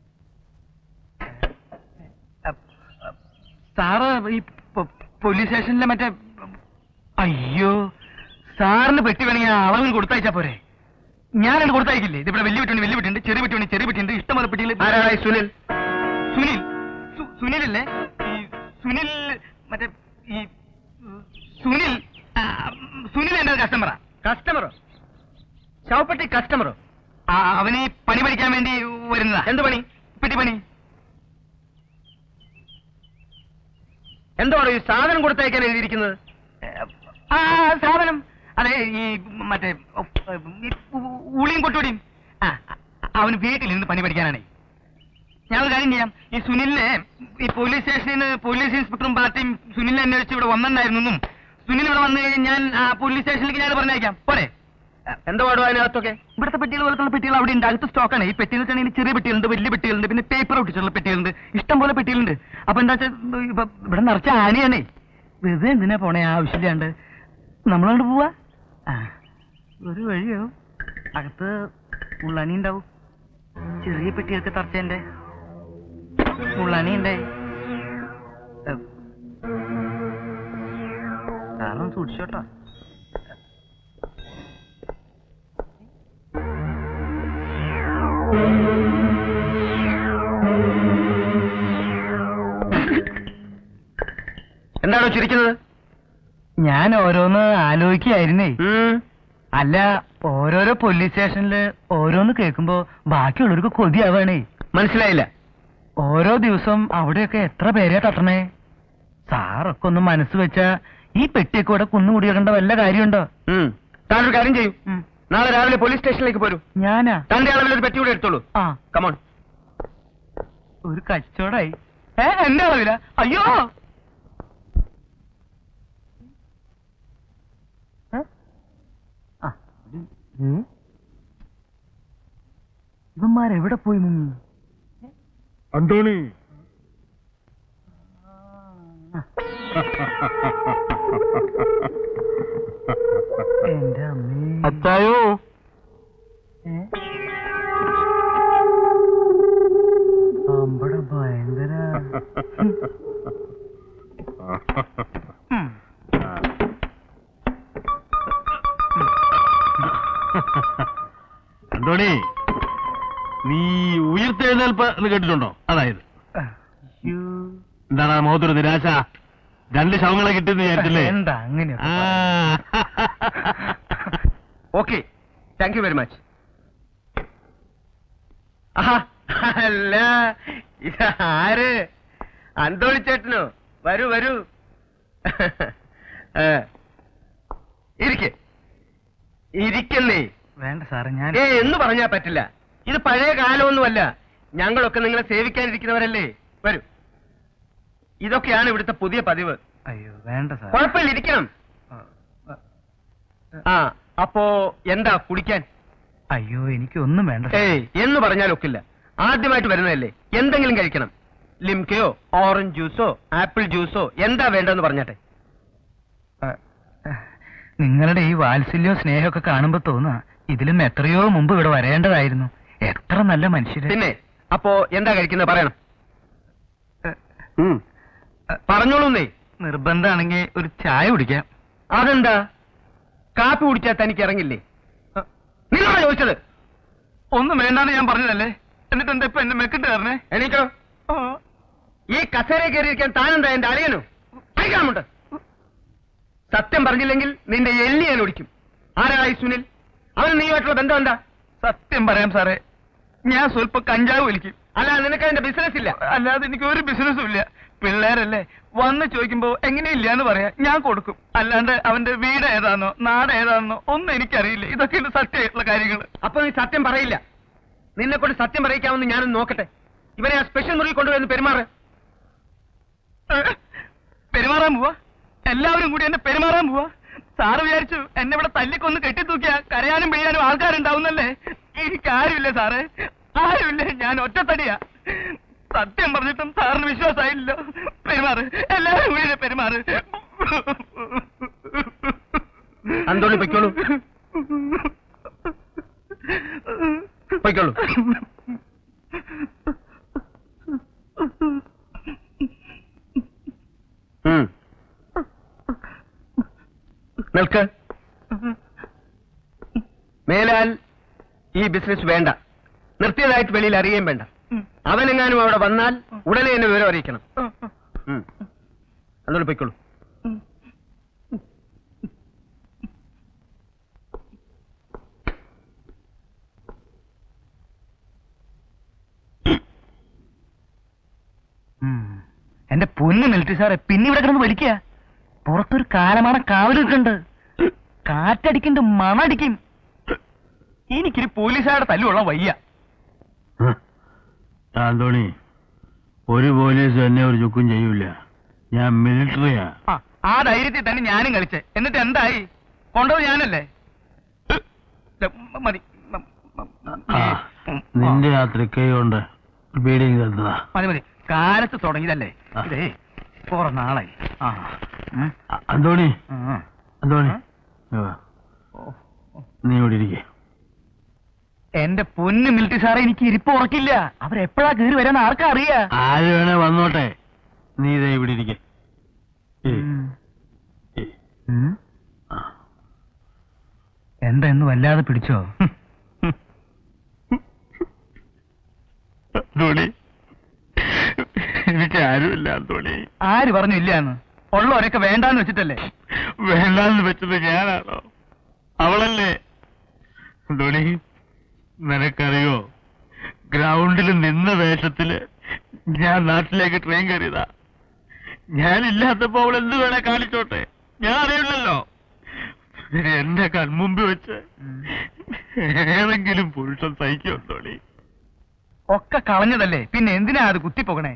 സാറ് ഈ പോ- പോലീസ് സ്റ്റേഷനിലെ മറ്റേ അയ്യോ സാറിന് പെട്ടി വേണമെങ്കിൽ ആ അളവിന് കൊടുത്തയച്ചാ പോരെ ഞാനത് കൊടുത്തയക്കില്ലേ ഇതിവിടെ വലിയ പെട്ടി വലിയ പെട്ടിയുണ്ട് ചെറിയ പെട്ടി ചെറിയ പെട്ടിയുണ്ട് ഇഷ്ടംപോലെ പെട്ടികൾ ആരാടാ ഈ സുനിൽ സുനിൽ സു- സുനിലല്ലേ ഈ സുനിൽ മറ്റേ ഈ ഉം, സുനിൽ ആ, ഉം, സുനിൽ എന്റെ കസ്റ്റമറാ കസ്റ്റമറോ ശവപ്പെട്ടി കസ്റ്റമറോ ആ, അവന് ഈ പണി പഠിക്കാൻ വേണ്ടി വരുന്നതാ എന്ത് പണി പെട്ടി പണി എന്താണ് ഈ സാധനം കൊടുത്തയക്കാൻ എഴുതിയിരിക്കുന്നത് ആ സാധനം അതെ ഈ മറ്റേ ഉ, ഈ ഉ- ഉളിയും കൊട്ടൂടിയും ആ അവന് വീട്ടിൽ നിന്ന് പണി പഠിക്കാനാണേ ഞാൻ ഒരു കാര്യം ചെയ്യാം ഈ സുനിലിനെ ഈ പോലീസ് സ്റ്റേഷനിൽ നിന്ന് പോലീസ് ഇൻസ്പെക്ടറും പാർട്ടിയും സുനിലിനെ അന്വേഷിച്ച് ഇവിടെ വന്നിട്ടുണ്ടായിരുന്നു സുനിൽ ഇവിടെ വന്നു കഴിഞ്ഞാൽ ഞാൻ ആ പോലീസ് സ്റ്റേഷനിലേക്ക് ഞാൻ പറഞ്ഞേക്കാം പോരെ എന്താ പാടും അതിനകത്തൊക്കെ ഇവിടുത്തെ പെട്ടികൾ പോലത്തുള്ള പെട്ടികൾ അവിടെ ഉണ്ട് അകത്ത് സ്റ്റോക്കാണ് ഈ പെട്ടിയിൽ വെച്ചാണെങ്കിൽ ചെറിയ പെട്ടികളുണ്ട് വലിയ പെട്ടികളുണ്ട് പിന്നെ പേപ്പർ ഒട്ടിച്ചുള്ള പെട്ടികളുണ്ട് ഇഷ്ടം പോലെ പെട്ടികളുണ്ട് അപ്പൊ എന്താ വെച്ചാൽ ഇപ്പൊ ഇവിടെ നിറച്ച ആനയാണേ വെറുതെ എന്തിനാ പോണേ ആവശ്യമില്ലാണ്ട് നമ്മളോട് പോവാ ആ ഒരു വഴിയോ അകത്ത് ഉള്ളാനി ഉണ്ടാവും ചെറിയ പെട്ടികൾക്ക് തറച്ചേന്റെ ഉള്ളാനി ഉണ്ടേ കാരണം സൂക്ഷിച്ചോട്ടോ എന്താണോ ചിരിക്കുന്നത് ഞാൻ ഓരോന്ന് ആലോചിക്കായിരുന്നേ ഉം. അല്ല ഓരോരോ പോലീസ് സ്റ്റേഷനില് ഓരോന്ന് കേൾക്കുമ്പോ ബാക്കിയുള്ളവർക്ക് കൊതിയാവാണേ മനസ്സിലായില്ല ഓരോ ദിവസം അവിടെയൊക്കെ എത്ര പേരെയാ തട്ടണേ സാറൊക്കെ ഒന്ന് മനസ്സ് വെച്ചാ ഈ പെട്ടിയൊക്കെ ഇവിടെ കുന്നുകൂടി കിടക്കേണ്ട വല്ല കാര്യമുണ്ടോ ഉം. താനൊരു കാര്യം ചെയ്യൂ ഉം. നാളെ രാവിലെ പോലീസ് സ്റ്റേഷനിലേക്ക് പോരൂ ഞാനാ തന്റെ അളവിൽ ഒരു പെട്ടി കൂടെ എടുത്തോളൂ ആ കമോൺ ഒരു കച്ചവടായി ഏ എന്റെ അളവില അയ്യോ ഏ? ആ. ഉം. ഇവന്മാരെവിടെ പോയി മുങ്ങി അന്തോണി എന്റെ അമ്മേ അത്തായോ ഏ? അന്തോണി നീ ഉയർത്തെഴുന്നേൽപ്പ് എന്ന് കേട്ടിട്ടുണ്ടോ അതായത് എന്താണ് ആ മുഖത്തൊരു നിരാശ രണ്ട് ശവങ്ങളെ കിട്ടിയെന്ന് വിചാരിച്ചില്ലേ എന്താ അങ്ങനെ ആ. Okay thank you very much അല്ല ഇത് ആര് അന്തോണി ചേട്ടനോ വരൂ വരൂ ഏ, ഇരിക്ക് ഇരിക്കുന്നേ വേണ്ട സാറേ ഞാൻ ഏ എന്ന് പറഞ്ഞാ പറ്റില്ല ഇത് പഴയ കാലമൊന്നുമല്ല ഞങ്ങളൊക്കെ നിങ്ങളെ സേവിക്കാനിരിക്കുന്നവരല്ലേ വരൂ ഇതൊക്കെയാണ് ഇവിടുത്തെ പുതിയ പതിവ് അയ്യോ വേണ്ട സാർ കുഴപ്പമില്ല ഇരിക്കണം ആ അപ്പോ എന്താ കുടിക്കാൻ അയ്യോ എനിക്കൊന്നും വേണ്ട സാർ. ഏയ് എന്ന് പറഞ്ഞാൽ ഒക്കില്ല ആദ്യമായിട്ട് വരുന്നതല്ലേ എന്തെങ്കിലും കഴിക്കണം ലിംകയോ ഓറഞ്ച് ജ്യൂസോ ആപ്പിൾ ജ്യൂസോ എന്താ വേണ്ടതെന്ന് പറഞ്ഞാട്ടെ നിങ്ങളുടെ ഈ വാത്സല്യവും സ്നേഹമൊക്കെ കാണുമ്പോ തോന്നുക ഇതിലും എത്രയോ മുമ്പ് ഇവിടെ വരേണ്ടതായിരുന്നു എത്ര നല്ല മനുഷ്യര് പിന്നെ അപ്പോ എന്താ കഴിക്കുന്നത് പറയണം ഉം. പറഞ്ഞോളൂന്നേ നിർബന്ധമാണെങ്കിൽ ഒരു ചായ കുടിക്കാം അതെന്താ കാപ്പി കുടിച്ചാൽ തനിക്ക് ഇറങ്ങില്ലേ നിങ്ങളാ ചോദിച്ചത് ഒന്നും വേണ്ടാന്ന് ഞാൻ പറഞ്ഞതല്ലേ എന്നിട്ട് എന്താ ഇപ്പൊ എന്നെ മെക്കിട്ട് തരണേ എണീക്കോ ഈ കസേര കയറിയിരിക്കാൻ താനെന്താ എന്റെ അളിയനോ കഴിക്കാമുണ്ട് സത്യം പറഞ്ഞില്ലെങ്കിൽ നിന്റെ എല്ലി ഞാൻ ഒടിക്കും ആരാ ഈ സുനിൽ അവന് നീയുമായിട്ടുള്ള ബന്ധം എന്താ സത്യം പറയാം സാറേ ഞാൻ സ്വല്പം കഞ്ചാവ് വലിക്കും അല്ല നിനക്ക് അതിന്റെ ബിസിനസ് ഇല്ല അല്ലാതെ എനിക്ക് ഒരു ബിസിനസ്സും ഇല്ല പിള്ളേരല്ലേ വന്ന് ചോദിക്കുമ്പോ എങ്ങനെയില്ല എന്ന് പറയാ ഞാൻ കൊടുക്കും അല്ലാണ്ട് അവന്റെ വീട് ഏതാണെന്നോ നാട് ഏതാണെന്നോ ഒന്നും എനിക്കറിയില്ല ഇതൊക്കെയാണ് സത്യമായിട്ടുള്ള കാര്യങ്ങൾ അപ്പൊ നീ സത്യം പറയില്ല നിന്നെ കൊണ്ട് സത്യം പറയിക്കാമെന്ന് ഞാനൊന്ന് നോക്കട്ടെ ഇവരെ ആ സ്പെഷ്യൽ മുറി കൊണ്ടുവരുന്ന പെരുമാറ് പെരുമാറാൻ പോവാ എല്ലാവരും കൂടി എന്നെ പെരുമാറാൻ പോവാ സാറ് വിചാരിച്ചു എന്നെ ഇവിടെ തല്ലിക്കൊന്ന് കെട്ടിത്തൂക്കിയ കരയാനും പിഴിയാനും ആൾക്കാരുണ്ടാവുന്നല്ലേ എനിക്ക് ആരുമില്ല സാറേ ആരുമില്ല ഞാൻ ഒറ്റത്തടിയാ സത്യം പറഞ്ഞിട്ടും സാറിന് വിശ്വാസമായില്ലല്ലോ പെരുമാറ് എല്ലാവരും കൂടി എന്നെ പെരുമാറ് അന്തോണി പൊയ്ക്കോളൂ പൊയ്ക്കോളൂ ഉം. നിൽക്ക് മേലാൽ ഈ ബിസിനസ് വേണ്ട നിർത്തിയതായിട്ട് വെളിയിൽ അറിയുകയും വേണ്ട അവനെങ്ങാനും അവിടെ വന്നാൽ ഉടനെ എന്നെ വിവരം അറിയിക്കണം ഉം. അതുകൊണ്ട് പൊയ്ക്കോളൂ എന്റെ പൊന്ന് മിലിറ്ററി സാറേ പിന്നെ ഇവിടെ കിടന്ന് വലിക്കുക പുറത്തൊരു കാലമാണ് കാവലിട്ടുണ്ട് കാറ്റടിക്കുന്നുണ്ട് മണടിക്കും എനിക്കൊരു പോലീസുകാരുടെ തല്ലുള്ള വയ്യ ആന്തോണി ഒരു പോലീസ് എന്നെ ഒരു ചുക്കും ചെയ്യൂല ഞാൻ മിലിറ്ററിയാ ആ, ആ ധൈര്യത്തിൽ തന്നെ ഞാനും കളിച്ചേ എന്നിട്ട് എന്തായി കൊണ്ടത് ഞാനല്ലേ ദേ, മ- മതി മ- മ- ആ, നിന്റെ ആ തൃക്കൈ കൊണ്ട് ബീഡിങ് തന്നതാ മതി മതി കാലത്ത് തുടങ്ങിയതല്ലേ ആ. ഇതേ കുറെ നാളായി ആ ഉം. അ- അന്തോണി ആ. അന്തോണി ആ? ഇങ്ങ് വാ. നീ ഇവിടെ ഇരിക്കേ എന്റെ പൊന്ന് മിലിറ്ററി സാറേ എനിക്ക് ഇരിപ്പ് ഉറക്കില്ല അവരെപ്പോഴാ കയറി വരാൻ ആർക്കാ അറിയാ ആര് വേണേ വന്നോട്ടെ നീ ഇതേ ഇവിടെ ഇരിക്കേ ഉം. എന്താ ഇന്ന് വല്ലാതെ പിടിച്ചോ അന്തോണി എനിക്ക് ആരുമില്ല അന്തോണി ആര് പറഞ്ഞു ഇല്ലാന്ന് ഉള്ളവരൊക്കെ വേണ്ടാന്ന് വെച്ചിട്ടല്ലേ വേണ്ടാന്ന് വെച്ചത് ഞാനാണോ അവളല്ലേ ധോണി നിനക്കറിയോ ഗ്രൗണ്ടിൽ നിന്ന വേഷത്തില് ഞാൻ നാട്ടിലേക്ക് ട്രെയിൻ കയറിയതാ ഞാനില്ലാത്തപ്പോ അവൾ എന്ത് വേണേ കാണിച്ചോട്ടെ ഞാൻ അറിയില്ലല്ലോ എന്റെ കൺമുമ്പിൽ വെച്ച് ഏതെങ്കിലും പുരുഷൻ സഹിക്കുമോ ധോണി ഒക്കെ കളഞ്ഞതല്ലേ പിന്നെ എന്തിനാ അത് കുത്തിപ്പോകണേ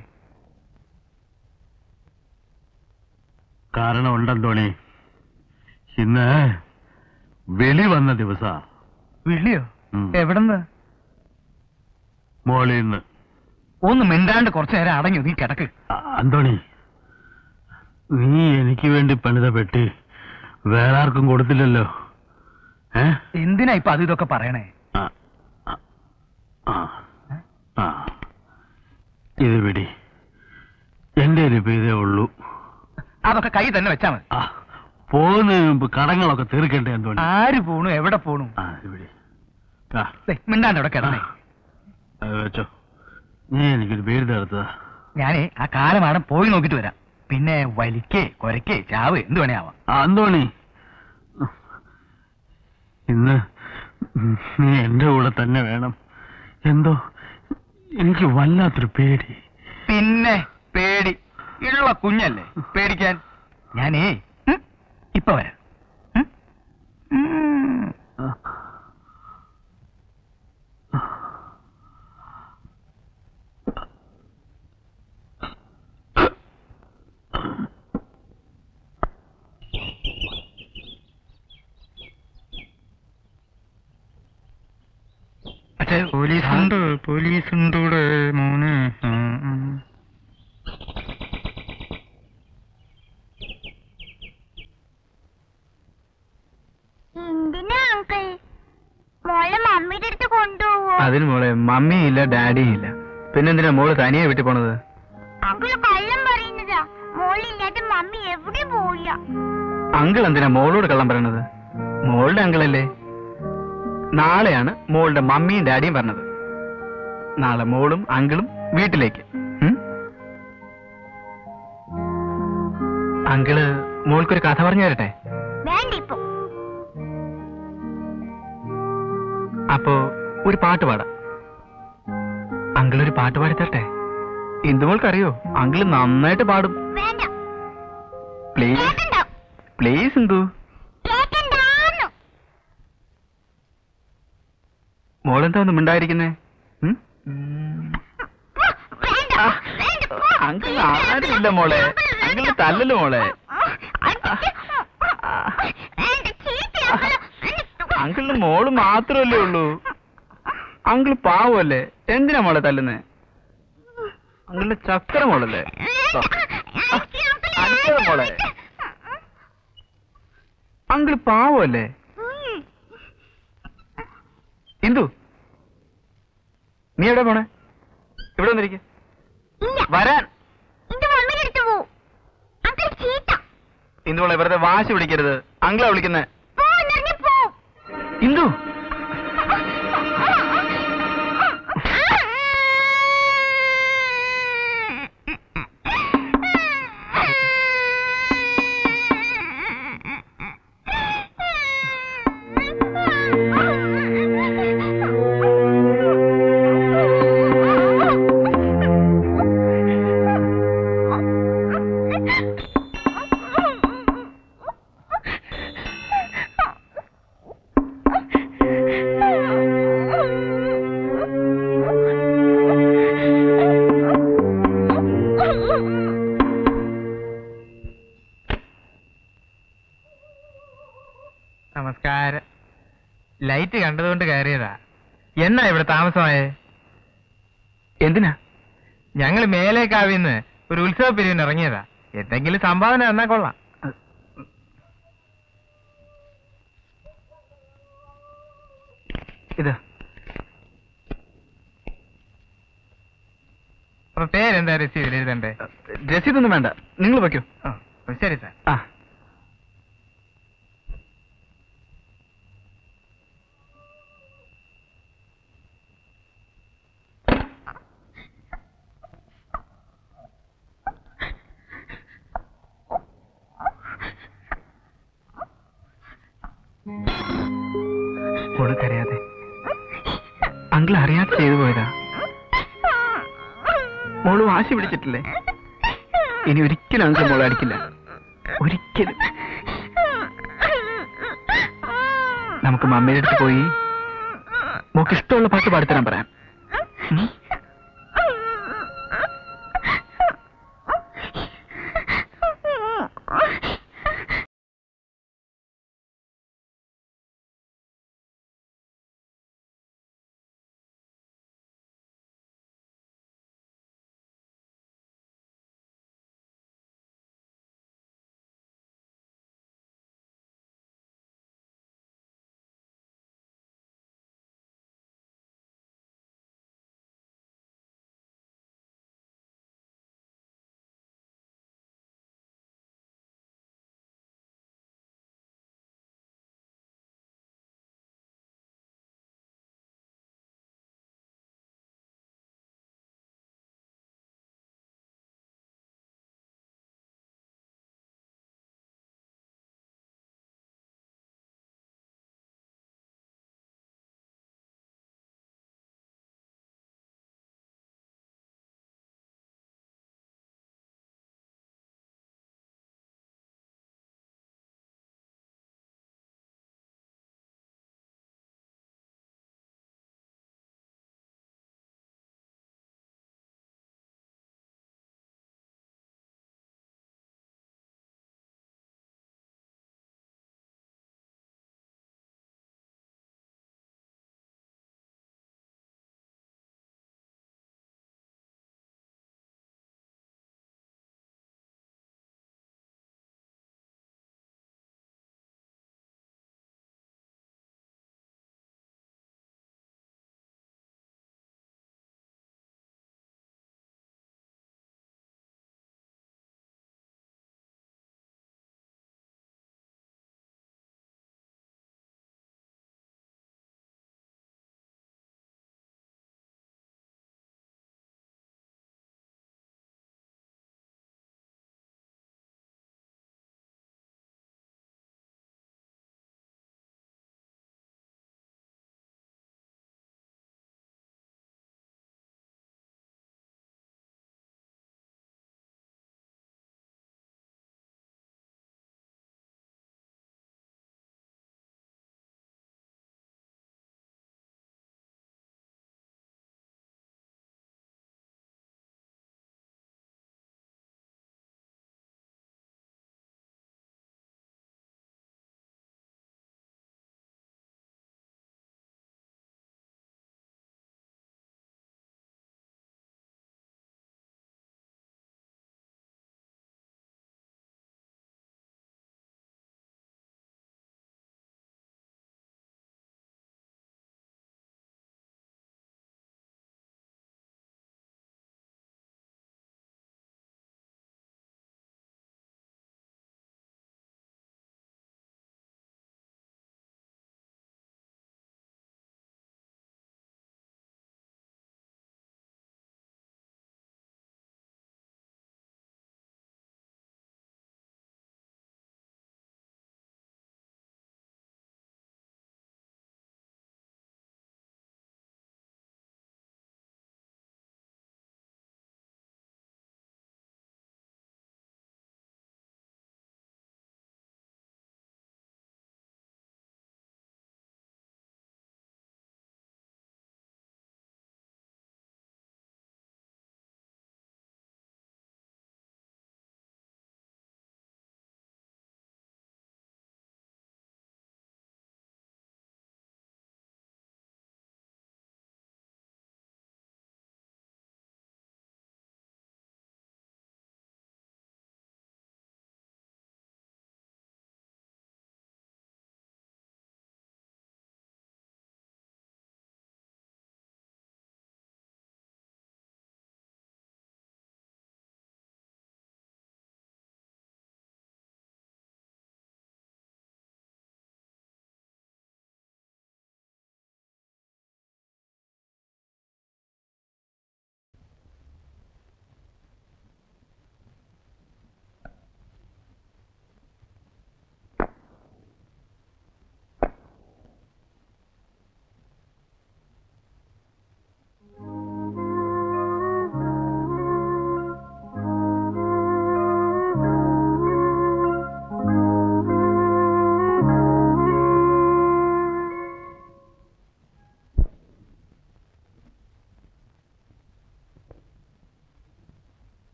കാരണമുണ്ടെന്തോണി ഇന്ന് വെളി വന്ന ദിവസ വിളിയോ ഉം. എവിടെന്ന് മോളിൽ നിന്ന് ഒന്ന് മിണ്ടാണ്ട് കുറച്ചു നേരം അടങ്ങി നീ കിടക്ക് അന്തോണി നീ എനിക്ക് വേണ്ടി പണിത പെട്ടി വേറെ ആർക്കും കൊടുത്തില്ലല്ലോ ഏ എന്തിനാ ഇപ്പൊ അത് ഇതൊക്കെ പറയണേ ആ, ആ, ആ, ആ. ഇത് പിടി എന്റെ ഇപ്പൊ ഇതേ ഉള്ളൂ അതൊക്കെ കൈ തന്നെ വെച്ചാ മതി ആ പോകുന്നതിന് മുമ്പ് കടങ്ങളൊക്കെ തീർക്കണ്ടേ എന്തോ ആര് പോണു എവിടെ പോണു ആ ഇവിടെ ആ ദേ, മിണ്ടാണ്ട് അവിടെ കിടന്നേ അത് വെച്ചോ നീ എനിക്കൊരു പേര് തേർത്തതാ ഞാനേ ആ കാലമാണ് പോയി നോക്കിട്ട് വരാം പിന്നെ വലിക്കേ കൊരക്കേ ചാവ് എന്ത് വേണേ ആവാം ആ, അന്തോണി ഇന്ന് നീ എന്റെ കൂടെ തന്നെ വേണം എന്തോ എനിക്ക് വല്ലാത്തൊരു പേടി പിന്നെ പേടി ഉള്ള കുഞ്ഞല്ലേ പേടിക്കാൻ ഞാനേ ഉം, ഇപ്പൊ വരാം ഉം? ഉം. പക്ഷേ പോലീസുണ്ട് പോലീസുണ്ട് ഇവിടെ മോനെ ഉം, ഉം. എന്തിനാ അങ്കിൾ മോളെ മമ്മിയുടെ അടുത്ത് കൊണ്ടുപോവോ അതിന് മോളെ മമ്മിയും ഇല്ല ഡാഡിയും ഇല്ല പിന്നെന്തിനാ മോള് തനിയെ വീട്ടിൽ പോണത് അങ്കിൾ കള്ളം പറയുന്നതാ മോളില്ലാതെ മമ്മി എവിടെ പോവില്ല അങ്കിൾ എന്തിനാ മോളോട് കള്ളം പറയണത് മോളുടെ അങ്കിളല്ലേ നാളെയാണ് മോളുടെ മമ്മിയും ഡാഡിയും പറഞ്ഞത് നാളെ മോളും അങ്കിളും വീട്ടിലേക്ക് ഉം? അങ്കിള് മോൾക്കൊരു കഥ പറഞ്ഞു തരട്ടെ വേണ്ട ഇപ്പൊ അപ്പോ ഒരു പാട്ട് പാടാം അങ്കിൾ ഒരു പാട്ട് പാടി തരട്ടെ ഇന്ദുമോൾക്കറിയോ അങ്കിള് നന്നായിട്ട് പാടും വേണ്ട പ്ലീസ് കേക്കണ്ട പ്ലീസ് ഇന്ദു കേക്കണ്ടാന്നു മോളെന്താ ഒന്നും മിണ്ടായിരിക്കുന്നേ ഉം? വേണ്ട ആ, വേണ്ട പോ. അങ്കിൾ ആരുമില്ല മോളെ അങ്കിളിന് തല്ലല്ലോ മോളെ വേണ്ട ചീത്തയാ അങ്കിളിന് മോള് മാത്രമല്ലേ ഉള്ളൂ അങ്കിൾ പാവല്ലേ എന്തിനാ മോളെ തല്ലുന്നേ അങ്കിളിന്റെ ചക്കര മോളല്ലേ അടിച്ചത് മോളെ അങ്കിൾ പാവല്ലേ ഇന്ദു നീ എവിടെ പോണേ ഇവിടെ വന്നിരിക്ക ഇല്ല വരാൻ എന്റെ മമ്മിയുടെ അടുത്ത് പോ അങ്കിൾ ചീത്ത ഇന്ദു മോളെ വെറുതെ വാശി പിടിക്കരുത് അങ്കിളാ വിളിക്കുന്നേ പോ എന്നറിഞ്ഞ പോ ഇന്ദു നമസ്കാരം ലൈറ്റ് കണ്ടതുകൊണ്ട് കയറിയതാ എന്നാ ഇവിടെ താമസമായേ എന്തിനാ ഞങ്ങൾ മേലേക്കാവിന്ന് ഒരു ഉത്സവ പിരിവിന് ഇറങ്ങിയതാ എന്തെങ്കിലും സംഭാവന തന്നാ കൊള്ളാം ഇത് അപ്പൊ പേരെന്താ രസീതിൽ എഴുതണ്ടേ രസീതൊന്നും വേണ്ട നിങ്ങൾ വയ്ക്കൂ ആ, ശരി സാർ ആ മോള് കരയാതെ അങ്കിൾ അറിയാതെ ചെയ്തു പോയതാ മോള് വാശി പിടിച്ചിട്ടില്ലേ ഇനി ഒരിക്കലും അങ്കിൾ മോളെ അടിക്കില്ല ഒരിക്കലും നമുക്ക് മമ്മിയുടെ അടുത്ത് പോയി മോക്ക് ഇഷ്ടമുള്ള പാട്ട് പാടിത്തരാൻ പറയാം ഉം?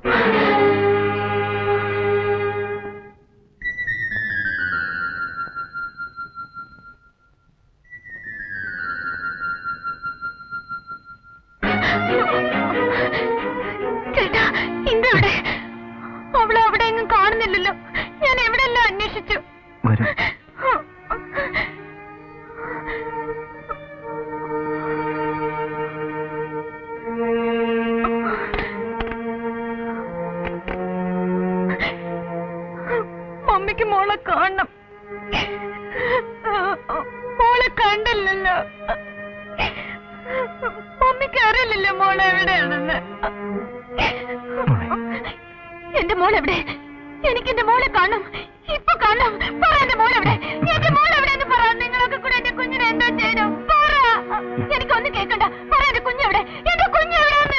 ചേട്ടാ ഇന്നെവിടെ അവളെ അവിടെ എങ്ങും കാണുന്നില്ലല്ലോ ഞാൻ എവിടെല്ലാം അന്വേഷിച്ചു വരും മമ്മിക്ക് മോളെ കാണണം മോളെ കണ്ടില്ലല്ലോ മമ്മിക്ക് അറിയില്ലല്ലോ മോളെ എവിടെയാണെന്ന് എന്റെ മോൾ എവിടെ എനിക്ക് എന്റെ മോളെ കാണണം ഇപ്പൊ കാണണം പറ എന്റെ മോൾ എവിടെ എന്റെ മോൾ എവിടെ എന്ന് പറ നിങ്ങളൊക്കെ കൂടെ എന്റെ കുഞ്ഞിനെ എന്തോ ചെയ്യണം പറ എനിക്കൊന്നും കേൾക്കണ്ട പറ എന്റെ കുഞ്ഞെവിടെ എന്റെ കുഞ്ഞെവിടെന്ന്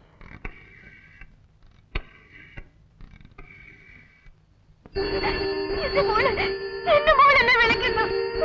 എന്റെ മോള് എന്റെ മോൾ എന്നെ വിളിക്കുന്നു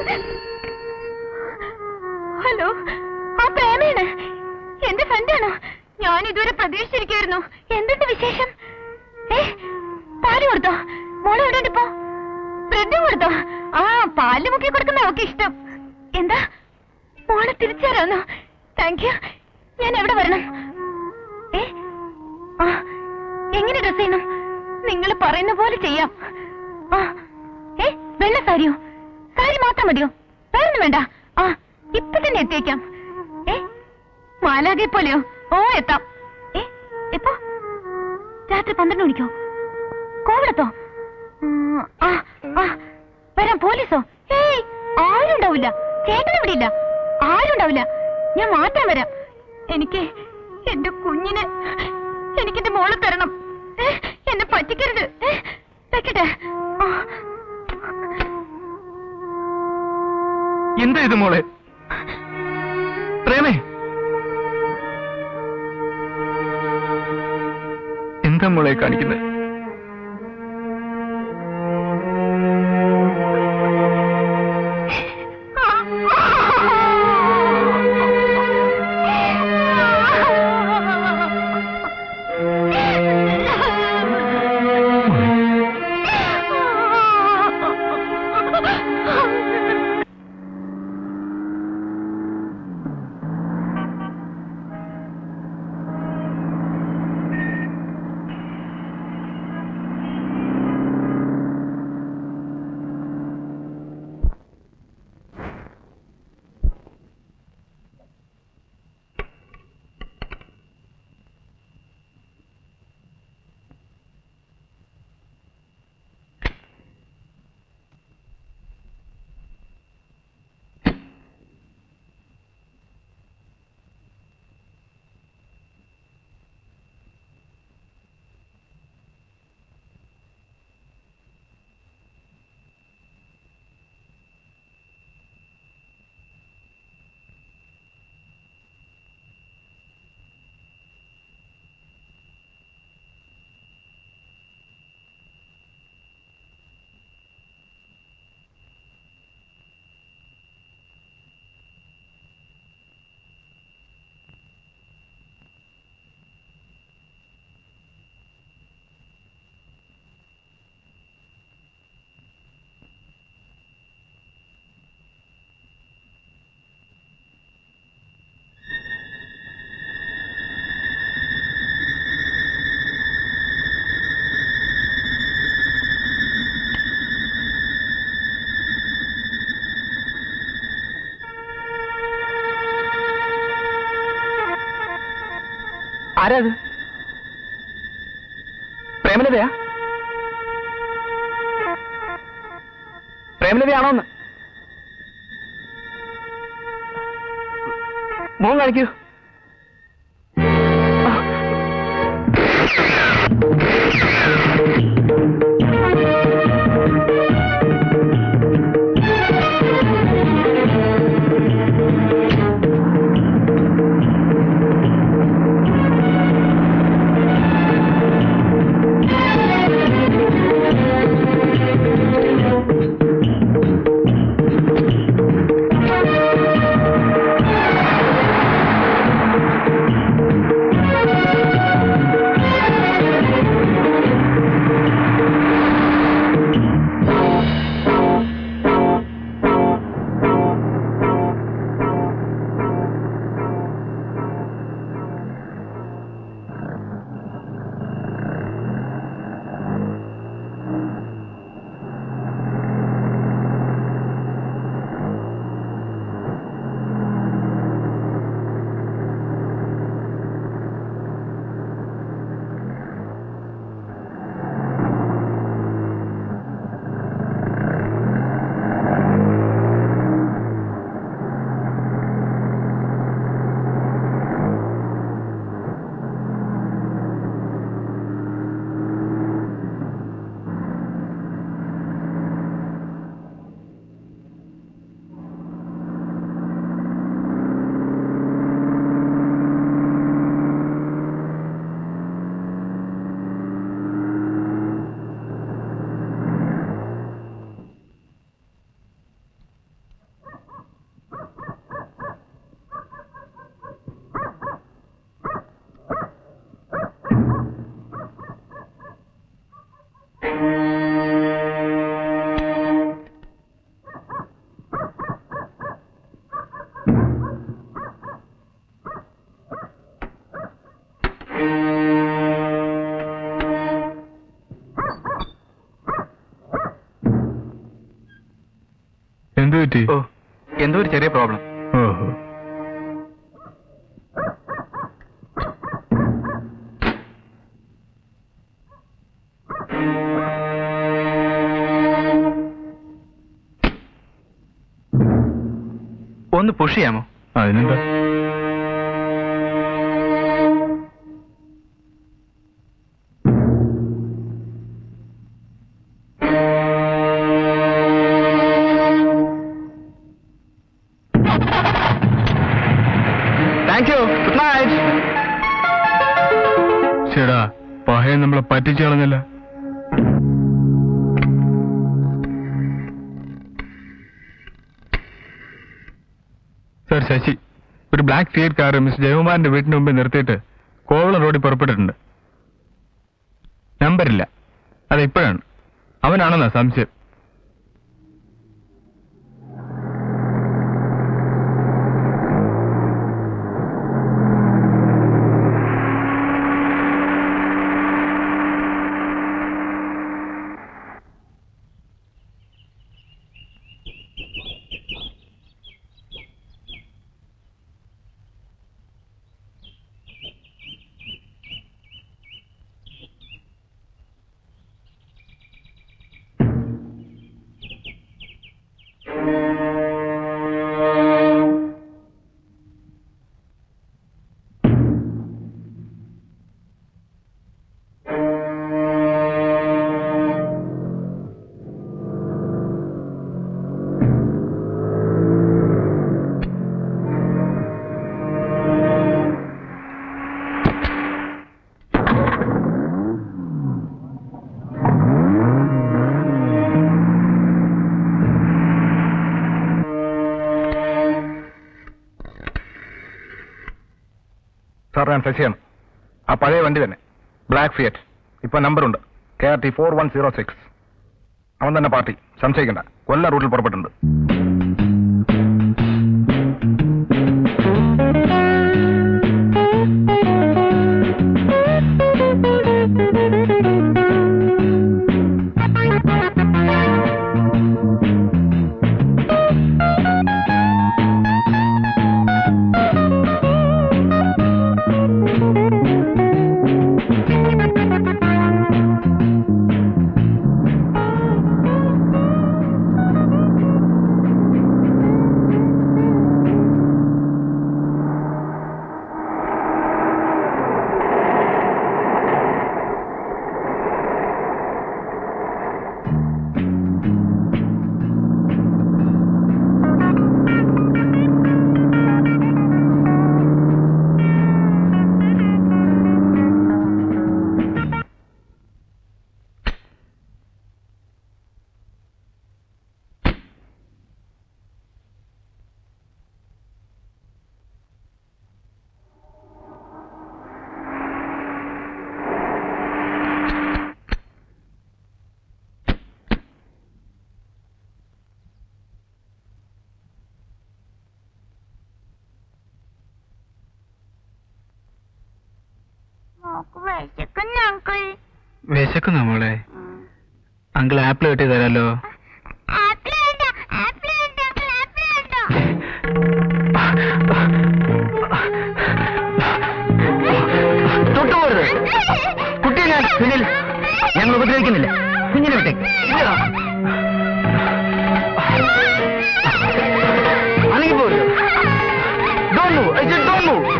ഹലോ ആ പ്രേമയാണ് എന്റെ ഫ്രണ്ടാണോ ഞാൻ ഇതുവരെ പ്രതീക്ഷിച്ചിരിക്കായിരുന്നു എന്തുണ്ട് വിശേഷം ഏ പാല് കൊടുത്തോ മോളെ എവിടെ ഇപ്പോ ബ്രെഡും കൊടുത്തോ ആ പാല് മുക്കി കൊടുക്കുന്ന ഒക്കെ ഇഷ്ടം എന്താ മോളെ തിരിച്ചറിയാന്നോ താങ്ക് യു ഞാൻ എവിടെ വരണം ഏ ആ എങ്ങനെ ഡ്രസ് ചെയ്യണം നിങ്ങൾ പറയുന്ന പോലെ ചെയ്യാം ആ ഏ വെള്ള സാരിയോ സാരി മാത്രം മതിയോ വേറൊന്നും വേണ്ട ആ ഇപ്പൊ തന്നെ എത്തിയേക്കാം ഏ മാലാകെ പോലെയോ ഓ എത്താം ഏ എപ്പോ രാത്രി പന്ത്രണ്ട് മണിക്കോ കോവിടത്തോ ഉം, ആ ആ വരാം പോലീസോ ഏയ് ആരും ഉണ്ടാവില്ല ചേട്ടൻ ഇവിടെ ഇല്ല ആരും ഉണ്ടാവില്ല ഞാൻ മാത്രം വരാം എനിക്ക് എന്റെ കുഞ്ഞിന് എനിക്ക് എന്റെ മോളെ തരണം ഏ, എന്നെ പറ്റിക്കരുത് ഏ, വെക്കട്ടെ ആ. എന്താ ഇത് മോളെ പ്രേമേ എന്താ മോളെ കാണിക്കുന്നത് ആരാ അത് പ്രേമലതയാ പ്രേമലതയാണോന്ന് മോൻ കാണിക്കൂ പറ്റി ഓ എന്തോ ഒരു ചെറിയ പ്രോബ്ലം ഓഹോ ഒന്ന് പുഷ് ചെയ്യാമോ അതിനെന്താ താങ്ക് യു ഗുഡ് നൈറ്റ് ചേടാ പഹയൻ നമ്മളെ പറ്റിച്ചു കളഞ്ഞല്ല സർ ശശി ഒരു ബ്ലാക്ക് ഫിയറ്റ് കാർ മിസ് ജയകുമാറിന്റെ വീടിന് മുമ്പിൽ നിർത്തിയിട്ട് കോവളം റോഡിൽ പുറപ്പെട്ടിട്ടുണ്ട് നമ്പറില്ല അത് ഇപ്പോഴാണ് അവനാണെന്നാ സംശയം സാർ ഞാൻ ശശിയാണ് ആ പഴയ വണ്ടി തന്നെ ബ്ലാക്ക് ഫിയറ്റ് ഇപ്പൊ നമ്പറുണ്ട് K R T four one zero six അവൻ തന്നെ പാർട്ടി സംശയിക്കണ്ട കൊല്ല റൂട്ടിൽ പുറപ്പെട്ടിട്ടുണ്ട് മോക്ക് വിശക്കുന്നു അങ്കിൾ വിശക്കുന്നു മോളെ അങ്കിൾ ആപ്പിൾ കെട്ടി തരാലോ ആപ്പിൾ വേണ്ട ആപ്പിൾ വേണ്ട അങ്കിൾ ആപ്പിൾ വേണ്ട തൊട്ടുപോകരുത് കുട്ടിയെ ഞാൻ സുനിൽ ഞങ്ങൾ ഉപദ്രവിക്കുന്നില്ല കുഞ്ഞിനെ വിട്ടേക്ക് അനങ്ങി പോരുത് Don't move. I said don't move.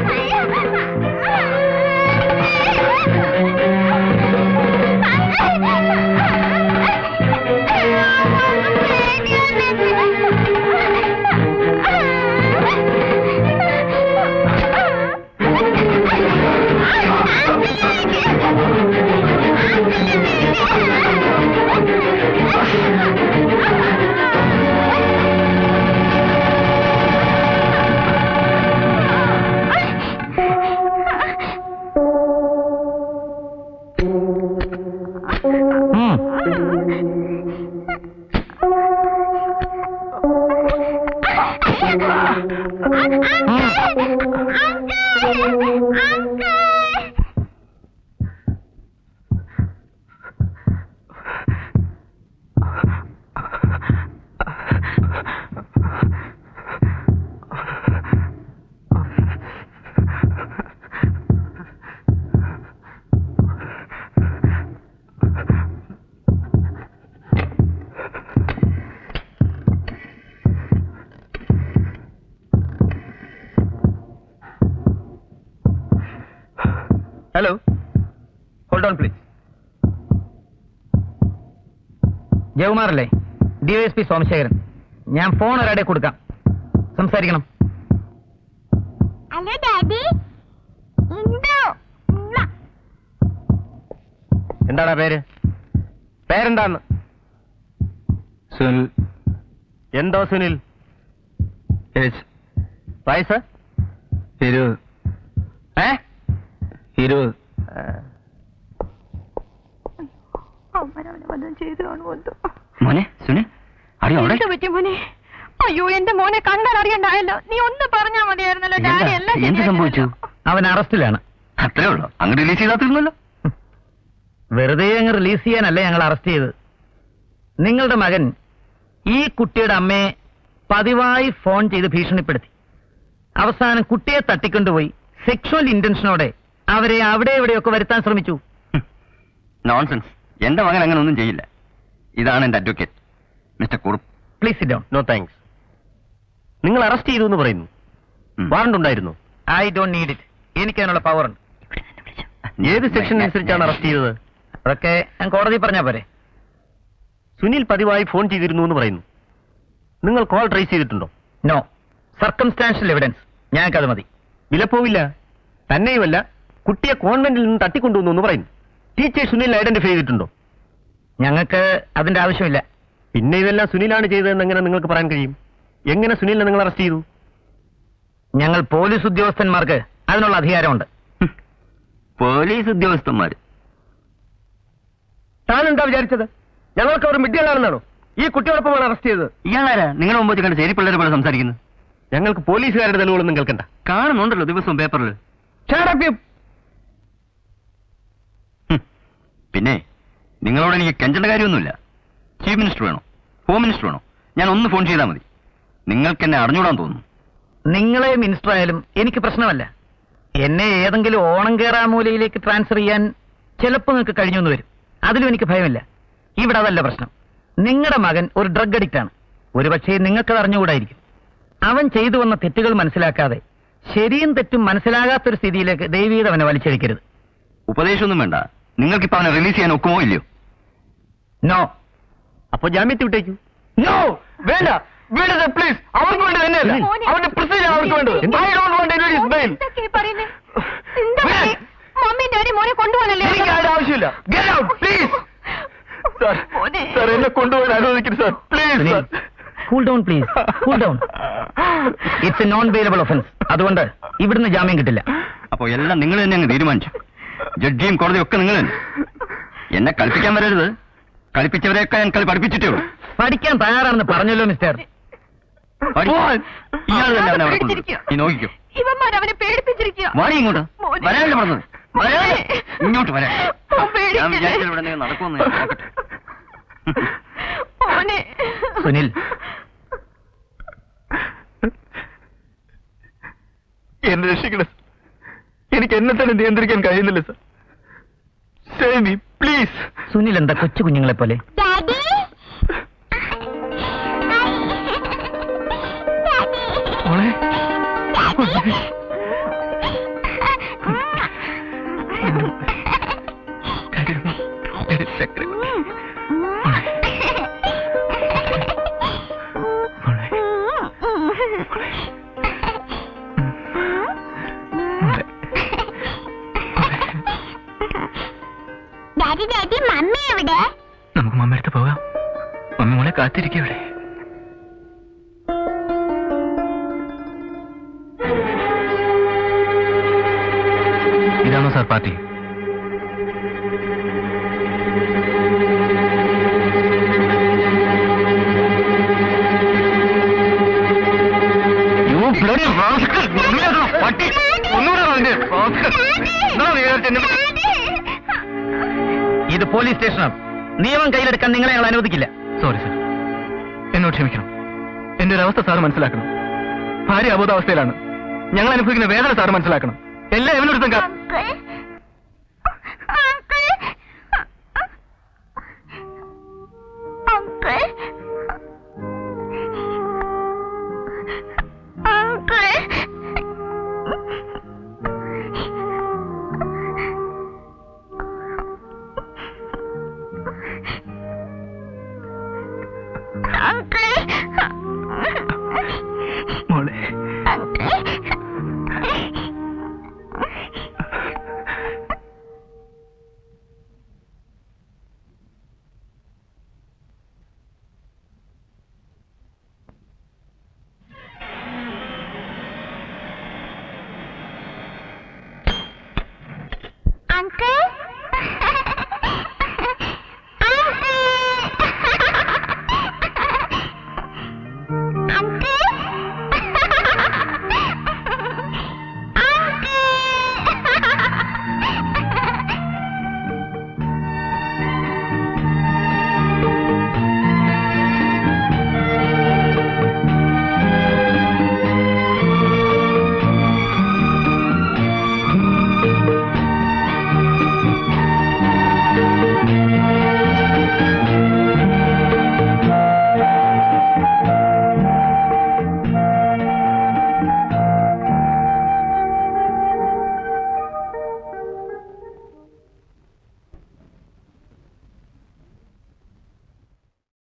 Hello hold on please ജയകുമാറല്ലേ ഡിവൈഎസ്പി സോമശേഖരൻ ഞാൻ ഫോൺ ഒരാടെ കൊടുക്കാം സംസാരിക്കണം ഹലോ ഡാഡി ഇന്തോ ഉമ്മ. എന്താടാ പേര് പേരെന്താന്ന് സുനിൽ എന്തോ സുനിൽ എച്ച് വയസ്സ് ഇരുപത് ഏ ഇരുപത് മോനെ സുനി അറിയോ അവിടെ എന്ത് പറ്റി മോനെ അയ്യോ എന്റെ മോനെ കണ്ടാൽ അറിയണ്ടായല്ലോ നീ ഒന്ന് പറഞ്ഞാ മതിയായിരുന്നല്ലോ ഡാഡി എല്ലാം എന്താ? എന്ത് ശരിയാക്കി സംഭവിച്ചു തരാം. അവൻ അറസ്റ്റിലാണ് അത്രേ ഉള്ളൂ അങ്ങ് റിലീസ് ചെയ്താൽ തീർന്നല്ലോ വെറുതെ അങ്ങ് റിലീസ് ചെയ്യാനല്ല ഞങ്ങൾ അറസ്റ്റ് ചെയ്തത് നിങ്ങളുടെ മകൻ ഈ കുട്ടിയുടെ അമ്മയെ പതിവായി ഫോൺ ചെയ്ത് ഭീഷണിപ്പെടുത്തി അവസാനം കുട്ടിയെ തട്ടിക്കൊണ്ടുപോയി സെക്ഷുവൽ ഇന്റൻഷനോടെ അവരെ അവിടെ എവിടെയൊക്കെ വരുത്താൻ ശ്രമിച്ചു നോൺസെൻസ് എന്റെ മകൻ അങ്ങനെ ഒന്നും ചെയ്യില്ല ഇതാണ് എന്റെ advocate mister Kurup please sit down no thanks നിങ്ങൾ അറസ്റ്റ് ചെയ്തു എന്ന് പറയുന്നു വാറണ്ട് ഉണ്ടായിരുന്നു ഐ ഡോണ്ട് നീഡ് ഇറ്റ് എനിക്ക് അതിനുള്ള പവർ ഉണ്ട് ഏത് സെക്ഷൻ അനുസരിച്ചാണ് അറസ്റ്റ് ചെയ്തത് അതൊക്കെ ഞാൻ കോടതി പറഞ്ഞാ പോരെ സുനിൽ പതിവായി ഫോൺ ചെയ്തിരുന്നു എന്ന് പറയുന്നു നിങ്ങൾ കോൾ ട്രേസ് ചെയ്തിട്ടുണ്ടോ നോ സർക്കംസ്റ്റാൻഷ്യൽ എവിഡൻസ് ഞങ്ങൾക്കത് മതി വിലപ്പോവില്ല തന്നെയുമല്ല കുട്ടിയെ കോൺവെന്റിൽ നിന്ന് തട്ടിക്കൊണ്ടുവന്നു എന്ന് പറയുന്നു ടീച്ചർ സുനിൽ ഐഡന്റിഫൈ ചെയ്തിട്ടുണ്ടോ ഞങ്ങൾക്ക് അതിന്റെ ആവശ്യമില്ല പിന്നെ ഇതെല്ലാം സുനിലാണ് ചെയ്തതെന്ന് എങ്ങനെ നിങ്ങൾക്ക് പറയാൻ കഴിയും എങ്ങനെ സുനിലിനെ നിങ്ങൾ അറസ്റ്റ് ചെയ്തു ഞങ്ങൾ പോലീസ് ഉദ്യോഗസ്ഥന്മാർക്ക് അതിനുള്ള അധികാരമുണ്ട് പോലീസ് ഉദ്യോഗസ്ഥന്മാർ താൻ എന്താ വിചാരിച്ചത് ഞങ്ങൾക്ക് അവർ മിഡിയലാണെന്നാണോ ഈ കുട്ടിയോടൊപ്പമാണ് അറസ്റ്റ് ചെയ്തത് ഇയാളാരാ നിങ്ങൾ മുമ്പ് കണ്ട് ശരി പിള്ളേരെ പോലെ സംസാരിക്കുന്നത് ഞങ്ങൾക്ക് പോലീസുകാരുടെ തെളിവുകളൊന്നും കേൾക്കണ്ട കാണുന്നുണ്ടല്ലോ ദിവസവും പേപ്പറിൽ പിന്നെ നിങ്ങളോട് എനിക്ക് കെഞ്ചേണ്ട കാര്യമൊന്നുമില്ല ചീഫ് മിനിസ്റ്റർ വേണോ ഹോം മിനിസ്റ്റർ വേണോ ഞാൻ ഒന്ന് ഫോൺ ചെയ്താൽ മതി നിങ്ങൾക്ക് എന്നെ അറിഞ്ഞൂടാൻ തോന്നുന്നു നിങ്ങളെ മിനിസ്റ്റർ ആയാലും എനിക്ക് പ്രശ്നമല്ല എന്നെ ഏതെങ്കിലും ഓണം കേറാമൂലയിലേക്ക് ട്രാൻസ്ഫർ ചെയ്യാൻ ചിലപ്പോൾ നിങ്ങൾക്ക് കഴിഞ്ഞു എന്ന് വരും അതിലും എനിക്ക് ഭയമില്ല ഇവിടെ അതല്ല പ്രശ്നം നിങ്ങളുടെ മകൻ ഒരു ഡ്രഗ് അഡിക്റ്റ് ആണ് ഒരുപക്ഷേ നിങ്ങൾക്കത് അറിഞ്ഞുകൂടായിരിക്കും അവൻ ചെയ്തു വന്ന തെറ്റുകൾ മനസ്സിലാക്കാതെ ശരിയും തെറ്റും മനസ്സിലാകാത്തൊരു സ്ഥിതിയിലേക്ക് ദൈവീത അവനെ വലിച്ചഴിക്കരുത് ഉപദേശമൊന്നും വേണ്ട നിങ്ങൾക്കിപ്പോ അവനെ റിലീസ് ചെയ്യാൻ ഒക്കുമോ ഇല്ലയോ നോ അപ്പൊ ജാമ്യത്തിൽ വിട്ടേക്കൂ നോ വേണ്ട വേണ്ടത് പ്ലീസ് അവർക്ക് വേണ്ടി തന്നെയല്ല മോനെ. അവന്റെ പ്രസിഡന്റ് അവർക്ക് വേണ്ടത് I don't want any bail എന്തൊക്കെയാ ഈ പറയുന്നെ? എന്താ മോനെ? മമ്മിയും ഡാഡി മോനെ കൊണ്ടുപോകാനല്ലേ എനിക്ക് ആരുടെ ആവശ്യമില്ല ഗെറ്റ് ഔട്ട് പ്ലീസ് സാർ മോനെ. സാർ എന്നെ കൊണ്ടുപോകാൻ അനുവദിക്കരുത് sir please cool down please cool down it's a non bailable offence അതുകൊണ്ട് ഇവിടുന്ന് ജാമ്യം കിട്ടില്ല അപ്പൊ എല്ലാം നിങ്ങൾ തന്നെ അങ്ങ് തീരുമാനിച്ചു ജഡ്ജിയും കോടതിയും ഒക്കെ നിങ്ങൾ തന്നെ എന്നെ കളിപ്പിക്കാൻ വരരുത് കളിപ്പിച്ചവരെയൊക്കെ ഞാൻ കളി പഠിപ്പിച്ചിട്ടേ ഉള്ളൂ പഠിക്കാൻ തയ്യാറാണെന്ന് പറഞ്ഞല്ലോ മിസ്റ്റർ പഠി- ഇയാൾ തന്നെ അവനെ അവിടെ കൊണ്ടുവരും. പേടിച്ചിരിക്കുക. നീ നോക്കിക്കോ ഇവന്മാർ അവനെ പേടിപ്പിച്ചിരിക്കുക വാടി ഇങ്ങോട്ട് മോനെ. വരാനല്ലേ പറഞ്ഞത് വരാൻ ഇങ്ങോട്ട് വരാൻ മോൻ പേടിക്കല്ലേ? ഞാൻ വിചാരിച്ചത് ഇവിടെ എന്തെങ്കിലും നടക്കുമെന്ന് ഞാൻ നോക്കട്ടെ മോനെ സുനിൽ എന്നെ രക്ഷിക്കണം എനിക്ക് എന്നെ തന്നെ നിയന്ത്രിക്കാൻ കഴിയുന്നില്ല sir save me please Sunil എന്താ കൊച്ചു കുഞ്ഞുങ്ങളെ പോലെ ഡാഡി മോളെ ഡാഡി ഡാഡി മമ്മി എവിടെ നമുക്ക് മമ്മയടുത്ത് പോകാം മമ്മി മോളെ കാത്തിരിക്കും ഇവിടെ ഇതാണോ sir party You bloody rascal! നിന്നെയൊക്കെ പട്ടി! ഒന്നുകൂടെ വാ നിന്നെ, rascal. എന്താ നീ വിചാരിച്ചത് എന്നെ പറ്റി? ഇത് പോലീസ് സ്റ്റേഷനാണ് നിയമം കയ്യിലെടുക്കാൻ നിങ്ങളെ ഞങ്ങൾ അനുവദിക്കില്ല സോറി സാർ എന്നോട് ക്ഷമിക്കണം എന്റെ ഒരു അവസ്ഥ സാർ മനസ്സിലാക്കണം ഭാര്യ അബോധാവസ്ഥയിലാണ് ഞങ്ങൾ അനുഭവിക്കുന്ന വേദന സാർ മനസ്സിലാക്കണം എല്ലാ എവനൊരുത്തം കാ അങ്കിൾ